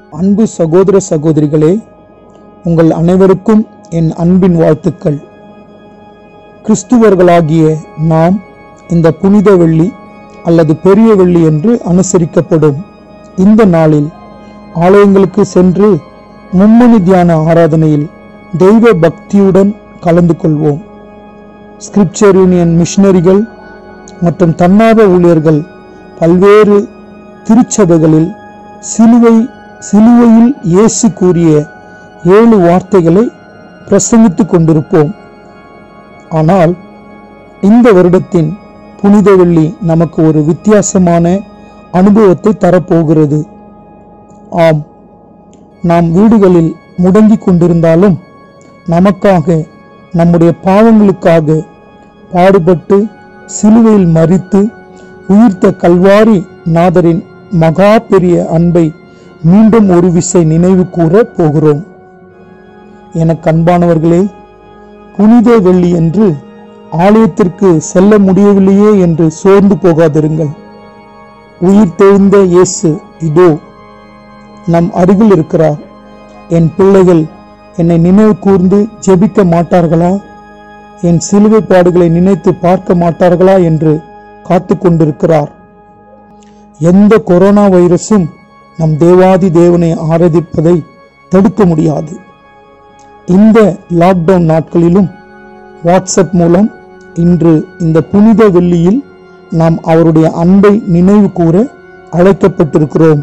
அன்பு சகோதர சகோதரிகளே உங்கள் அனைவருக்கும் என் அன்பின் வாழ்த்துக்கள் கிறிஸ்துவர்களாகிய நாம் இந்த புனித வெள்ளி அல்லது பெரிய வெள்ளி என்று அனுசரிக்கப்படும் இந்த நாளில் ஆலயங்களுக்கு சென்று மும்மணி தியான ஆராதனையில் தெய்வ பக்தியுடன் கலந்து கொள்வோம் ஸ்கிரிப்சர் யூனியன் மிஷனரிகள் மற்றும் தன்னார்வ ஊழியர்கள் பல்வேறு திருச்சபைகளில் சிலுவை சிலுவையில் இயேசு கூறிய ஏழு வார்த்தைகளை பிரசங்கித்துக் கொண்டிருப்போம் ஆனால் இந்த வருடத்தின் புனித வெள்ளி நமக்கு ஒரு வித்தியாசமான அனுபவத்தை தரப்போகிறது ஆம் நாம் வீடுகளில் முடங்கிக் கொண்டிருந்தாலும் நமக்காக நம்முடைய பாவங்களுக்காக பாடுபட்டு சிலுவையில் மறித்து உயிர்த்த கல்வாரி நாதரின் மகா பெரிய அன்பை மீண்டும் ஒரு விசை நினைவு கூற போகிறோம் எனக்கு அன்பானவர்களே புனித வெள்ளி என்று ஆலயத்திற்கு செல்ல முடியவில்லையே என்று சோர்ந்து போகாதிருங்கள் உயிர் தெழுந்த இயேசு இதோ நம் அருகில் இருக்கிறார் என் பிள்ளைகள் என்னை நினைவு கூர்ந்து ஜெபிக்க மாட்டார்களா என் சிலுவை பாடுகளை நினைத்து பார்க்க மாட்டார்களா என்று காத்து கொண்டிருக்கிறார் எந்த கொரோனா வைரஸும் நம் தேவாதி தேவனை ஆராதிப்பதை தடுக்க முடியாது இந்த லாக்டவுன் நாட்களிலும் வாட்ஸ்அப் மூலம் இன்று இந்த புனித வெள்ளியில் நாம் அவருடைய அன்பை நினைவு கூற அழைக்கப்பட்டிருக்கிறோம்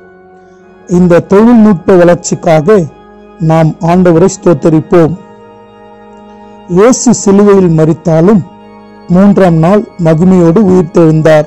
இந்த தொழில்நுட்ப வளர்ச்சிக்காக நாம் ஆண்டவரை ஸ்தோத்தரிப்போம் இயேசு சிலுவையில் மரித்தாலும் மூன்றாம் நாள் மகிமையோடு உயிர்த்தெழுந்தார்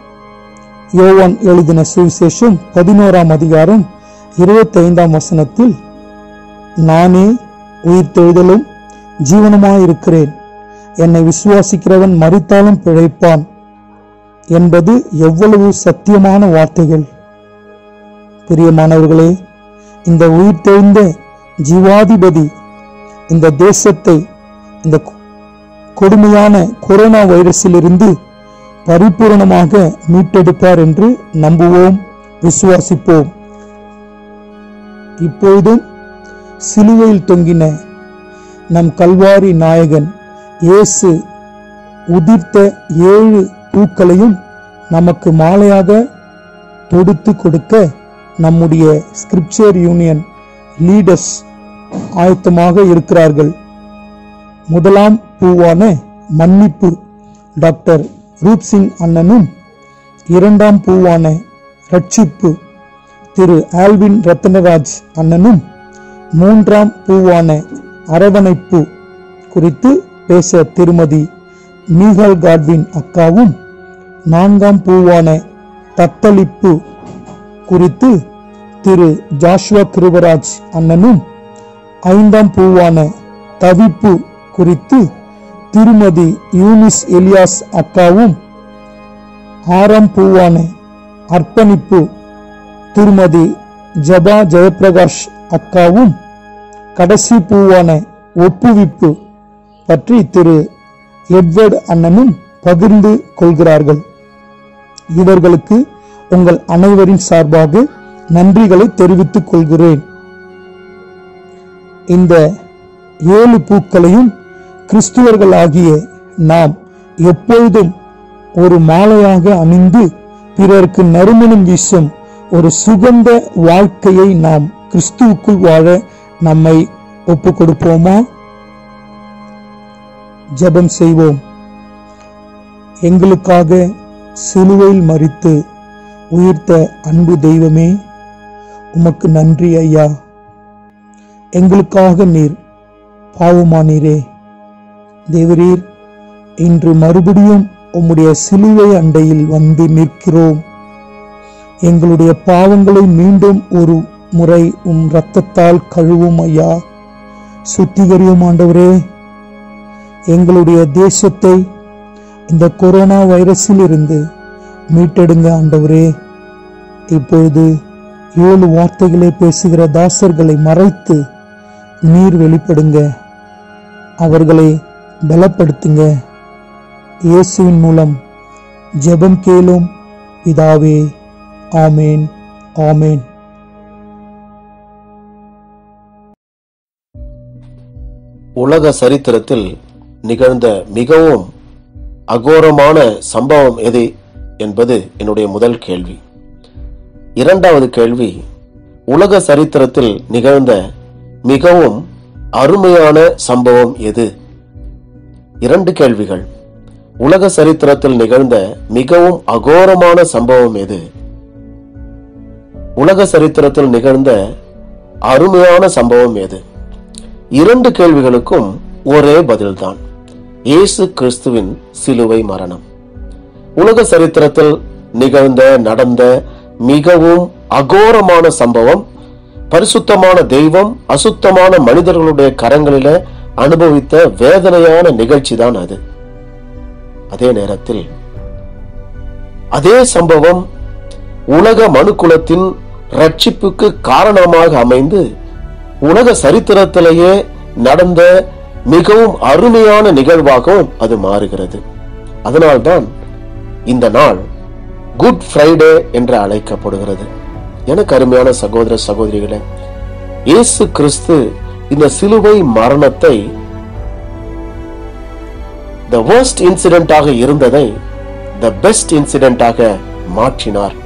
யோவான் எழுதின சுவிசேஷம் பதினோராம் அதிகாரம் இருபத்தி ஐந்தாம் வசனத்தில் நானே உயிர்த்தெழுதலும் ஜீவனமாயிருக்கிறேன் என்னை விசுவாசிக்கிறவன் மறித்தாலும் பிழைப்பான் என்பது எவ்வளவு சத்தியமான வார்த்தைகள் பிரியமானவர்களே இந்த உயிர்த்தெழுந்த ஜீவாதிபதி இந்த தேசத்தை இந்த கொடுமையான கொரோனா வைரஸிலிருந்து பரிபூரணமாக மீட்டெடுப்பார் என்று நம்புவோம் விசுவாசிப்போம் இப்பொழுதும் சிலுவையில் தொங்கின நம் கல்வாரி நாயகன் இயேசு உதிர்த்த ஏழு பூக்களையும் நமக்கு மாலையாக தொடுத்து கொடுக்க நம்முடைய ஸ்கிரிப்சர் யூனியன் லீடர்ஸ் ஆயத்தமாக இருக்கிறார்கள் முதலாம் பூவான மன்னிப்பு டாக்டர் ரூப் சிங் அண்ணனும் இரண்டாம் பூவான ரட்சிப்பு திரு ஆல்வின் ரத்னராஜ் அண்ணனும் மூன்றாம் பூவான அரவணைப்பு குறித்து பேச திருமதி மீகால் காட்வின் அக்காவும் நான்காம் பூவான தத்தளிப்பு குறித்து திரு ஜாஷ்வா கிருபராஜ் அண்ணனும் ஐந்தாம் பூவான தவிப்பு குறித்து திருமதி யூனிஸ் எலியாஸ் அக்காவும் ஆறாம் பூவான அர்ப்பணிப்பு திருமதி ஜபா ஜெயப்பிரகாஷ் அக்காவும் கடைசி பூவான ஒப்புவிப்பு பற்றி திரு எட்வர்ட் அண்ணனும் பகிர்ந்து கொள்கிறார்கள் இவர்களுக்கு உங்கள் அனைவரின் சார்பாக நன்றிகளை தெரிவித்துக் கொள்கிறேன் இந்த ஏழு பூக்களையும் கிறிஸ்துவர்களாகிய நாம் எப்பொழுதும் ஒரு மாலையாக அணிந்து பிறருக்கு நறுமணம் வீசும் ஒரு சுகந்த வாழ்க்கையை நாம் கிறிஸ்துவுக்குள் வாழ நம்மை ஒப்பு கொடுப்போமா ஜெபம் செய்வோம் எங்களுக்காக சிலுவையில் மறித்து உயிர்த்த அன்பு தெய்வமே உமக்கு நன்றி ஐயா எங்களுக்காக நீர் பாவமானீரே தேவரீர் இன்று மறுபடியும் உம்முடைய சிலுவை அண்டையில் வந்து நிற்கிறோம் எங்களுடைய பாவங்களை மீண்டும் ஒரு முறை உம் இரத்தத்தால் கழுவும் ஐயா சுத்திகரியும் ஆண்டவரே எங்களுடைய தேசத்தை இந்த கொரோனா வைரஸில் இருந்து மீட்டெடுங்க ஆண்டவரே இப்பொழுது ஏழு வார்த்தைகளை பேசுகிற தாசர்களை மறைத்து நீர் வெளிப்படுங்க அவர்களை பலப்படுத்துங்க இயேசுவின் மூலம் ஜெபம் கேளும் பிதாவே ஆமேன் ஆமேன் உலக சரித்திரத்தில் நிகழ்ந்த மிகவும் அகோரமான சம்பவம் எது என்பது என்னுடைய முதல் கேள்வி இரண்டாவது கேள்வி உலக சரித்திரத்தில் நிகழ்ந்த மிகவும் அருமையான சம்பவம் எது இரண்டு கேள்விகள் உலக சரித்திரத்தில் நிகழ்ந்த மிகவும் அகோரமான சம்பவம் எது உலக சரித்திரத்தில் நிகழ்ந்த அருமையான சம்பவம் எது இரண்டு கேள்விகளுக்கும் ஒரே பதில்தான் இயேசு கிறிஸ்துவின் சிலுவை மரணம் உலக சரித்திரத்தில் நிகழ்ந்த நடந்த மிகவும் அகோரமான சம்பவம் பரிசுத்தமான தெய்வம் அசுத்தமான மனிதர்களுடைய கரங்களில அனுபவித்த வேதனையான நிகழ்ச்சி தான் அது அதே நேரத்தில் அதே சம்பவம் உலக மனுக்குலத்தின் ரட்சிப்புக்கு காரணமாக அமைந்து உலக சரித்திரத்திலேயே நடந்த மிகவும் அருமையான நிகழ்வாகவும் அது மாறுகிறது அதனால்தான் இந்த நாள் குட் ஃப்ரைடே என்று அழைக்கப்படுகிறது எனக்கு அருமையான சகோதர சகோதரிகளே இயேசு கிறிஸ்து இந்த சிலுவை மரணத்தை த worst இன்சிடென்டாக இருந்ததை த பெஸ்ட் இன்சிடென்டாக மாற்றினார்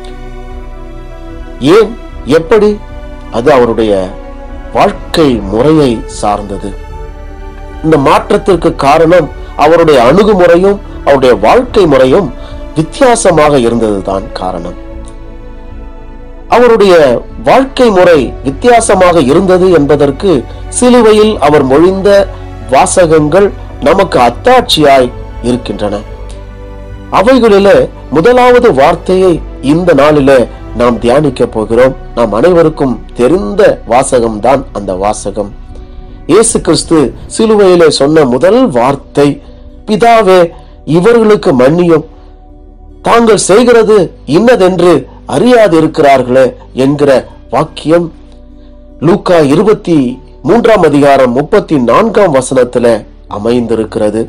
ஏன் எப்படி அது அவருடைய வாழ்க்கை முறையை சார்ந்தது இந்த மாற்றத்திற்கு காரணம் அவருடைய அணுகுமுறையும் அவருடைய வாழ்க்கை முறையும் வித்தியாசமாக இருந்ததுதான் காரணம் அவருடைய வாழ்க்கை முறை வித்தியாசமாக இருந்தது என்பதற்கு சிலுவையில் அவர் மொழிந்த வாசகங்கள் நமக்கு அத்தாட்சியாய் இருக்கின்றன அவைகளிலே முதலாவது வார்த்தையை இந்த நாளிலே நாம் தியானிக்க போகிறோம் நாம் அனைவருக்கும் தெரிந்த வாசகம்தான் அந்த வாசகம் இயேசு கிறிஸ்து சிலுவையிலே சொன்ன முதல் வார்த்தை பிதாவே இவர்களுக்கு மன்னியும் தாங்கள் செய்கிறது இன்னதென்று அறியாதிருக்கிறார்களே என்கிற வாக்கியம் லூக்கா இருபத்தி மூன்றாம் அதிகாரம் முப்பத்தி நான்காம் வசனத்துல அமைந்திருக்கிறது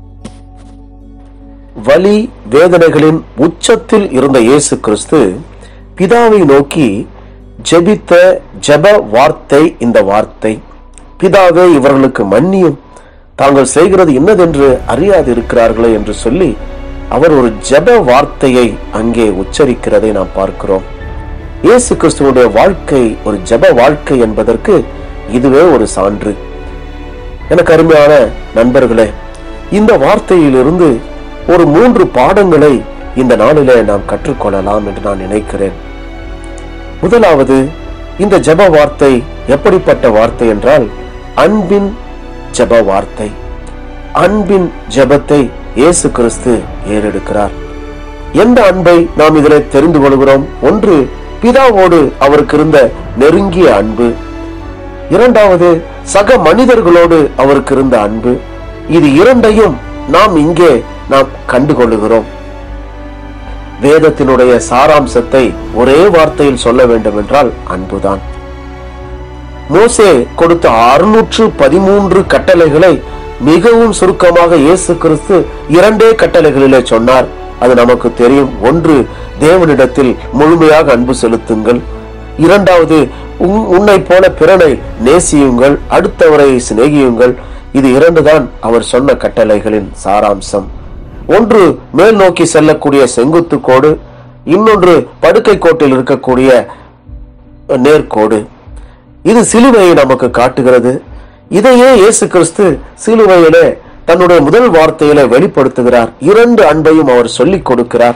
வலி வேதனைகளின் உச்சத்தில் இருந்த இயேசு கிறிஸ்து பிதாவை நோக்கி ஜெபித்த ஜெப வார்த்தை இந்த வார்த்தை பிதாவே இவர்களுக்கு மன்னியும் தாங்கள் செய்கிறது இன்னதென்று அறியாதிருக்கிறார்களே என்று சொல்லி அவர் ஒரு ஜெப வார்த்தையை அங்கே உச்சரிக்கிறதை நாம் பார்க்கிறோம் இயேசு கிறிஸ்துவனுடைய வாழ்க்கை ஒரு ஜெப வாழ்க்கை என்பதற்கு இதுவே ஒரு சான்று எனக்கு அருமையான நண்பர்களே இந்த வார்த்தையிலிருந்து ஒரு மூன்று பாடங்களை இந்த நாளிலே நாம் கற்றுக்கொள்ளலாம் என்று நான் நினைக்கிறேன் முதலாவது இந்த ஜெப வார்த்தை எப்படிப்பட்ட வார்த்தை என்றால் அன்பின் ஜெப வார்த்தை அன்பின் ஜெபத்தை இயேசு கிறிஸ்து ஏறெடுக்கிறார் எந்த அன்பை நாம் இதில் தெரிந்து கொள்கிறோம் ஒன்று பிதாவோடு அவருக்கு இருந்த நெருங்கிய அன்பு இரண்டாவது சக மனிதர்களோடு அவருக்கு இருந்த அன்பு இது இரண்டையும் நாம் இங்கே நாம் கண்டுகொள்ளுகிறோம் வேதத்தினுடைய சாராம்சத்தை ஒரே வார்த்தையில் சொல்ல வேண்டும் என்றால் அன்புதான் மோசே கொடுத்த அறுநூற்று பதிமூன்று கட்டளைகளை மிகவும் சுருக்கமாக இயேசு கிறிஸ்து இரண்டே கட்டளைகளிலே சொன்னார் அது நமக்கு தெரியும் ஒன்று தேவனிடத்தில் முழுமையாக அன்பு செலுத்துங்கள் இரண்டாவது உன்- உன்னை போல பிறனை நேசியுங்கள் அடுத்தவரை சிநேகியுங்கள் இது இரண்டுதான் அவர் சொன்ன கட்டளைகளின் சாராம்சம் ஒன்று மேல் நோக்கி செல்லக்கூடிய செங்குத்து கோடு இன்னொன்று படுக்கை கோட்டில் இருக்கக்கூடிய நேர்கோடு இது சிலுவையை நமக்கு காட்டுகிறது இதையே இயேசு கிறிஸ்து சிலுவையிலே தன்னுடைய முதல் வார்த்தையில வெளிப்படுத்துகிறார் இரண்டு அன்பையும் அவர் சொல்லிக் கொடுக்கிறார்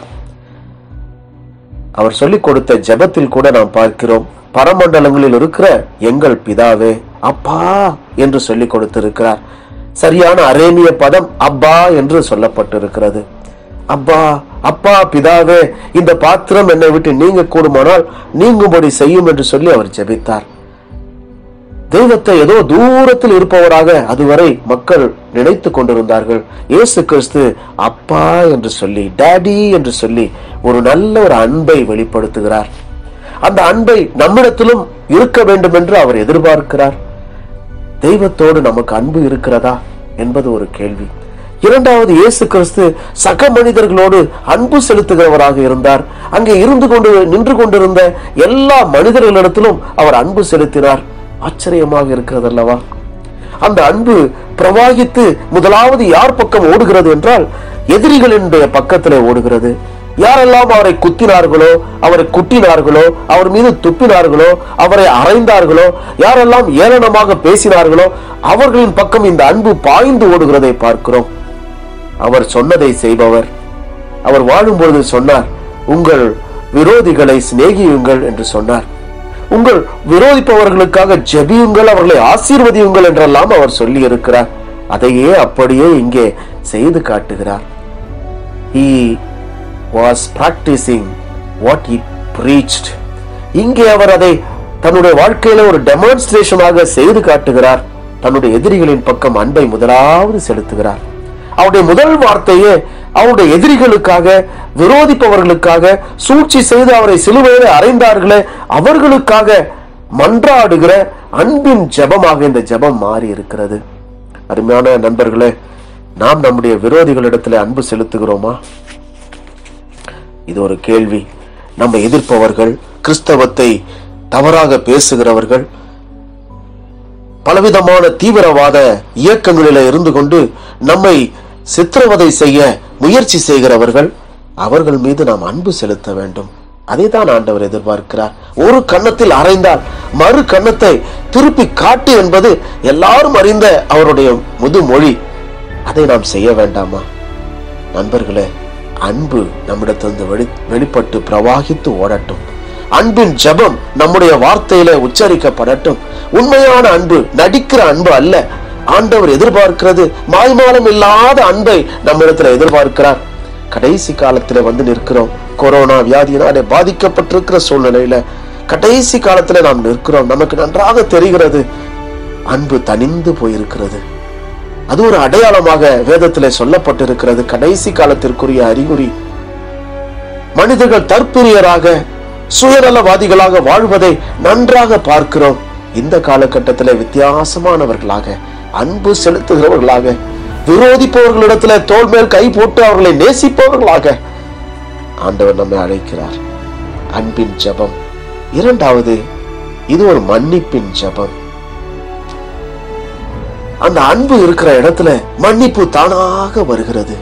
அவர் சொல்லிக் கொடுத்த ஜெபத்தில் கூட நாம் பார்க்கிறோம் பரமண்டலங்களில் இருக்கிற எங்கள் பிதாவே அப்பா என்று சொல்லிக் கொடுத்திருக்கிறார் சரியான அரேமிய பதம் அப்பா என்று சொல்லப்பட்டிருக்கிறது அப்பா அப்பா பிதாவே இந்த பாத்திரம் என்னை விட்டு நீங்க கூடுமானால் நீங்கும்படி செய்யும் என்று சொல்லி அவர் ஜெபித்தார் தெய்வத்தை ஏதோ தூரத்தில் இருப்பவராக அதுவரை மக்கள் நினைத்து கொண்டிருந்தார்கள் இயேசு கிறிஸ்து அப்பா என்று சொல்லி டாடி என்று சொல்லி ஒரு நல்ல ஒரு அன்பை வெளிப்படுத்துகிறார் அந்த அன்பை நம்மிடத்திலும் இருக்க வேண்டும் என்று அவர் எதிர்பார்க்கிறார் தெய்வத்தோடு நமக்கு அன்பு இருக்கிறதா என்பது ஒரு கேள்வி இரண்டாவது இயேசு கிறிஸ்து சக மனிதர்களோடு அன்பு செலுத்துகிறவராக இருந்தார் அங்கே இருந்து கொண்டு நின்று கொண்டிருந்த எல்லா மனிதர்களிடத்திலும் அவர் அன்பு செலுத்தினார் ஆச்சரியமாக இருக்கிறது அல்லவா அந்த அன்பு பிரவாகித்து முதலாவது யார் பக்கம் ஓடுகிறது என்றால் எதிரிகளினுடைய பக்கத்திலே ஓடுகிறது யாரெல்லாம் அவரை குத்தினார்களோ அவரை குட்டினார்களோ அவர் மீது துப்பினார்களோ அவரை அறைந்தார்களோ யாரெல்லாம் ஏளனமாக பேசினார்களோ அவர்களின் பக்கம் இந்த அன்பு பாய்ந்து ஓடுகிறதை பார்க்கிறோம் அவர் சொன்னதை செய்பவர் அவர் வாழும்பொழுது சொன்னார் உங்கள் விரோதிகளை சிநேகியுங்கள் என்று சொன்னார் உங்கள் விரோதிப்பவர்களுக்காக ஜெபியுங்கள் அவர்களை ஆசீர்வதியுங்கள் என்றெல்லாம் அவர் சொல்லி இருக்கிறார் அதையே அப்படியே இங்கே செய்து காட்டுகிறார் he was practicing what he preached இங்கே அவர் அதை தன்னுடைய வாழ்க்கையில ஒரு டெமான்ஸ்ட்ரேஷனாக செய்து காட்டுகிறார் தன்னுடைய எதிரிகளின் பக்கம் அன்பை முதலாவது செலுத்துகிறார் அவருடைய முதல் வார்த்தையே அவருடைய எதிரிகளுக்காக விரோதிப்பவர்களுக்காக சூழ்ச்சி செய்து அவரை சிலுவையில அறைந்தார்களே அவர்களுக்காக மன்றாடுகிற அன்பின் ஜெபமாக இந்த ஜெபம் மாறி இருக்கிறது அருமையான நண்பர்களே நாம் நம்முடைய விரோதிகளிடத்தில் அன்பு செலுத்துகிறோமா இது ஒரு கேள்வி நம்ம எதிர்ப்பவர்கள் கிறிஸ்தவத்தை தவறாக பேசுகிறவர்கள் பலவிதமான தீவிரவாத இயக்கங்களில இருந்து கொண்டு நம்மை சித்திரவதை செய்ய முயற்சி செய்கிறவர்கள் அவர்கள் மீது நாம் அன்பு செலுத்த வேண்டும் அதை தான் ஆண்டவர் எதிர்பார்க்கிறார் ஒரு கன்னத்தில் அறைந்தால் மறு கன்னத்தை திருப்பி காட்டு என்பது எல்லாரும் அறிந்த அவருடைய முதுமொழி அதை நாம் செய்ய வேண்டாமா நண்பர்களே அன்பு நம்மிடத்திலிருந்து வெளி வெளிப்பட்டு பிரவாகித்து ஓடட்டும் அன்பின் ஜெபம் நம்முடைய வார்த்தையில உச்சரிக்கப்படட்டும் உண்மையான அன்பு நடிக்கிற அன்பு அல்ல ஆண்டவர் எதிர்பார்க்கிறது மாய்மாலம் இல்லாத அன்பை நம்மிடத்துல எதிர்பார்க்கிறார் கடைசி காலத்துல வந்து நிற்கிறோம் கொரோனா வியாதியினாலே பாதிக்கப்பட்டிருக்கிற சூழ்நிலையில கடைசி காலத்துல நாம் நிற்கிறோம் நமக்கு நன்றாக தெரிகிறது அன்பு தனிந்து போயிருக்கிறது அது ஒரு அடையாளமாக வேதத்திலே சொல்லப்பட்டிருக்கிறது கடைசி காலத்திற்குரிய அறிகுறி மனிதர்கள் தற்பிரியராக சுயநலவாதிகளாக வாழ்வதை நன்றாக பார்க்கிறோம் இந்த காலகட்டத்தில் வித்தியாசமானவர்களாக அன்பு செலுத்துகிறவர்களாக விரோதிப்பவர்களிடத்துல தோல் மேல் கை போட்டு அவர்களை நேசிப்பவர்களாக ஆண்டவர் நம்மை அழைக்கிறார் அன்பின் ஜெபம் இரண்டாவது இது ஒரு மன்னிப்பின் ஜெபம் அந்த அன்பு இருக்கிற இடத்துல மன்னிப்பு தானாக வருகிறது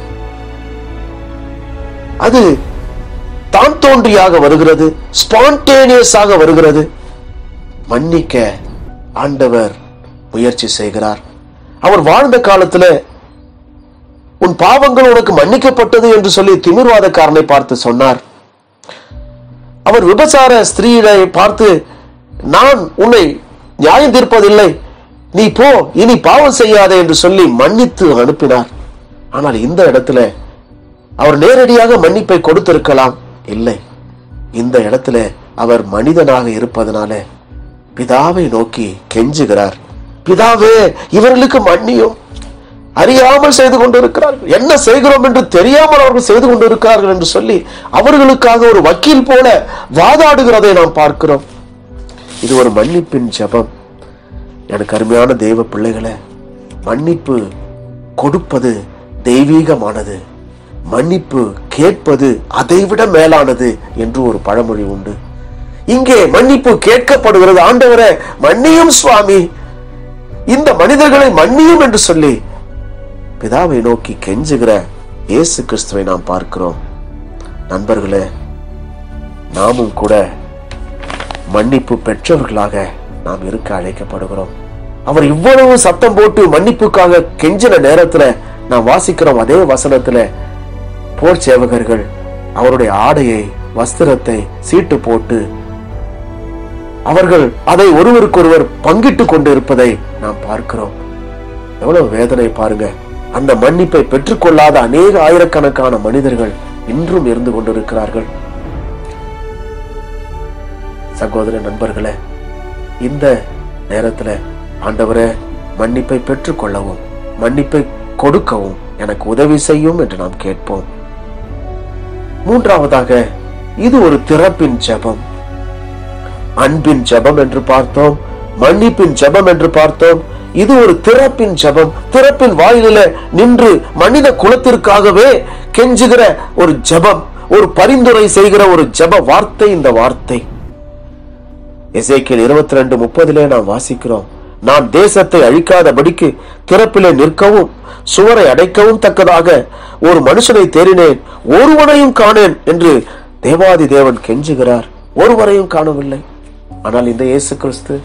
அது தான் தோன்றியாக வருகிறது ஸ்பான்டேனியஸாக வருகிறது மன்னிக்க ஆண்டவர் முயற்சி செய்கிறார் அவர் வாழ்ந்த காலத்துல உன் பாவங்கள் உனக்கு மன்னிக்கப்பட்டது என்று சொல்லி திமிர்வாதக்காரனை பார்த்து சொன்னார் அவர் விபச்சார ஸ்திரீயை பார்த்து நான் உன்னை நியாயம் தீர்ப்பதில்லை நீ போ இனி பாவம் செய்யாதே என்று சொல்லி மன்னித்து அனுப்பினார் ஆனால் இந்த இடத்துல அவர் நேரடியாக மன்னிப்பை கொடுத்திருக்கலாம் இல்லை இந்த இடத்துல அவர் மனிதனாக இருப்பதனால பிதாவை நோக்கி கெஞ்சுகிறார் பிதாவே இவர்களுக்கு மன்னியும் அறியாமல் செய்து கொண்டிருக்கிறார்கள் என்ன செய்கிறோம் என்று தெரியாமல் அவர்கள் செய்து கொண்டிருக்கிறார்கள் என்று சொல்லி அவர்களுக்காக ஒரு வக்கீல் போல வாதாடுகிறதை நாம் பார்க்கிறோம் இது ஒரு மன்னிப்பின் ஜெபம் எனக்கு அருமையான தெய்வ பிள்ளைகளே மன்னிப்பு கொடுப்பது தெய்வீகமானது மன்னிப்பு கேட்பது அதைவிட மேலானது என்று ஒரு பழமொழி உண்டு இங்கே மன்னிப்பு கேட்கப்படுகிறது ஆண்டவரே மன்னியும் சுவாமி இந்த மனிதர்களை மன்னியும் என்று சொல்லி பிதாவை நோக்கி கெஞ்சுகிற இயேசு கிறிஸ்துவை நாம் பார்க்கிறோம் நண்பர்களே நாமும் கூட மன்னிப்பு பெற்றவர்களாக நாம் இருக்க அழைக்கப்படுகிறோம் அவர் இவ்வளவு சத்தம் போட்டு மன்னிப்புக்காக கெஞ்சின நேரத்துல நாம் வாசிக்கிறோம் அதே வசனத்துல போர் சேவகர்கள் அவருடைய ஆடையை வஸ்திரத்தை சீட்டு போட்டு அவர்கள் அதை ஒருவருக்கொருவர் பங்கிட்டு கொண்டு இருப்பதை நாம் பார்க்கிறோம் எவ்வளவு வேதனை பாருங்க அந்த மன்னிப்பை பெற்றுக்கொள்ளாத அநேக ஆயிரக்கணக்கான மனிதர்கள் இன்றும் இருந்து கொண்டிருக்கிறார்கள் சகோதர நண்பர்களே இந்த நேரத்துல ஆண்டவரே மன்னிப்பை பெற்றுக்கொள்ளவும் மன்னிப்பை கொடுக்கவும் எனக்கு உதவி செய்யும் என்று நாம் கேட்போம் மூன்றாவதாக இது ஒரு திறப்பின் ஜெபம் அன்பின் ஜெபம் என்று பார்த்தோம் மன்னிப்பின் ஜெபம் என்று பார்த்தோம் இது ஒரு திறப்பின் ஜெபம் திறப்பின் வாயிலில நின்று மனித குலத்திற்காகவே கெஞ்சுகிற ஒரு ஜெபம் ஒரு பரிந்துரை செய்கிற ஒரு ஜெப வார்த்தை இந்த வார்த்தை எசேக்கியல் இருபத்தி ரெண்டு முப்பதிலே நாம் வாசிக்கிறோம் நான் தேசத்தை அழிக்காதபடிக்கு திறப்பிலே நிற்கவும் சுவரை அடைக்கவும் தக்கதாக ஒரு மனுஷனை தேறினேன் ஒருவனையும் காணேன் என்று தேவாதி தேவன் கெஞ்சுகிறார் ஒருவரையும் காணவில்லை ஆனால் இந்த இயேசு கிறிஸ்து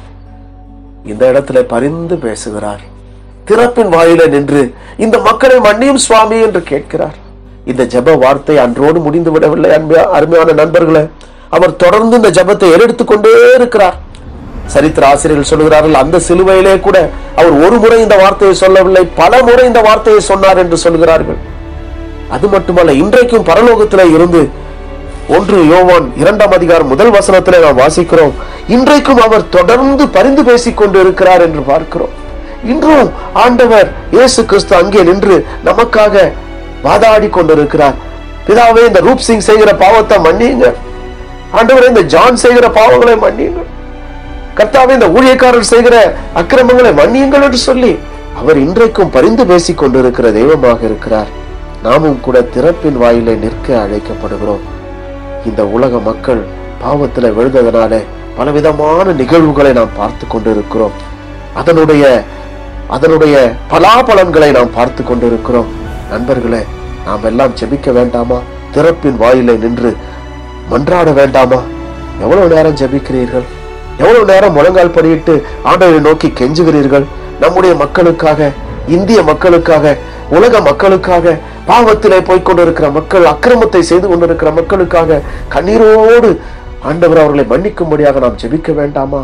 இந்த இடத்துல பரிந்து பேசுகிறார் திறப்பின் வாயில நின்று இந்த மக்களை மன்னியும் சுவாமி என்று கேட்கிறார் இந்த ஜெப வார்த்தை அன்றோடு முடிந்து விடவில்லை அன்பியா அருமையான நண்பர்களே அவர் தொடர்ந்து இந்த ஜெபத்தை ஏறெடுத்துக் கொண்டே இருக்கிறார் சரித்திர ஆசிரியர்கள் சொல்கிறார்கள் அந்த சிலுவையிலே கூட அவர் ஒரு முறை இந்த வார்த்தையை சொல்லவில்லை பல முறை இந்த வார்த்தையை சொன்னார் என்று சொல்கிறார்கள் அது மட்டுமல்ல இன்றைக்கும் பரலோகத்திலே இருந்து ஒன்று யோவான் இரண்டாம் அதிகாரம் முதல் வசனத்திலே நாம் வாசிக்கிறோம் இன்றைக்கும் அவர் தொடர்ந்து பரிந்து பேசிக் கொண்டு இருக்கிறார் என்று பார்க்கிறோம் இன்றும் ஆண்டவர் இயேசு கிறிஸ்து அங்கே நின்று நமக்காக வாதாடி கொண்டிருக்கிறார் பிதாவே இந்த ரூப் சிங் செய்கிற பாவத்தை மன்னியுங்க ஆண்டவரே இந்த ஜான் செய்கிற பாவங்களை மன்னியுங்க கர்த்தாவே இந்த ஊழியக்காரர் செய்கிற அக்கிரமங்களை மன்னியுங்கள் என்று சொல்லி அவர் இன்றைக்கும் பரிந்து பேசிக் கொண்டிருக்கிற தெய்வமாக இருக்கிறார் நாமும் கூட திறப்பின் வாயிலை நிற்க அழைக்கப்படுகிறோம் இந்த உலக மக்கள் பாவத்துல விழுந்ததனாலே பலவிதமான நிகழ்வுகளை நாம் பார்த்து கொண்டிருக்கிறோம் அதனுடைய அதனுடைய பலாபலன்களை நாம் பார்த்து கொண்டிருக்கிறோம் நண்பர்களே நாம் எல்லாம் ஜெபிக்க வேண்டாமா திறப்பின் வாயிலை நின்று மன்றாட வேண்டாமா எவ்வளவு நேரம் ஜெபிக்கிறீர்கள் எவ்வளவு நேரம் முழங்கால் படியிட்டு ஆண்டவரை நோக்கி கெஞ்சுகிறீர்கள் நம்முடைய மக்களுக்காக இந்திய மக்களுக்காக உலக மக்களுக்காக பாவத்திலே போய்க் கொண்டிருக்கிற மக்கள் அக்கிரமத்தை செய்து கொண்டிருக்கிற மக்களுக்காக கண்ணீரோடு ஆண்டவர் அவர்களை மன்னிக்கும்படியாக நாம் ஜெபிக்க வேண்டாமா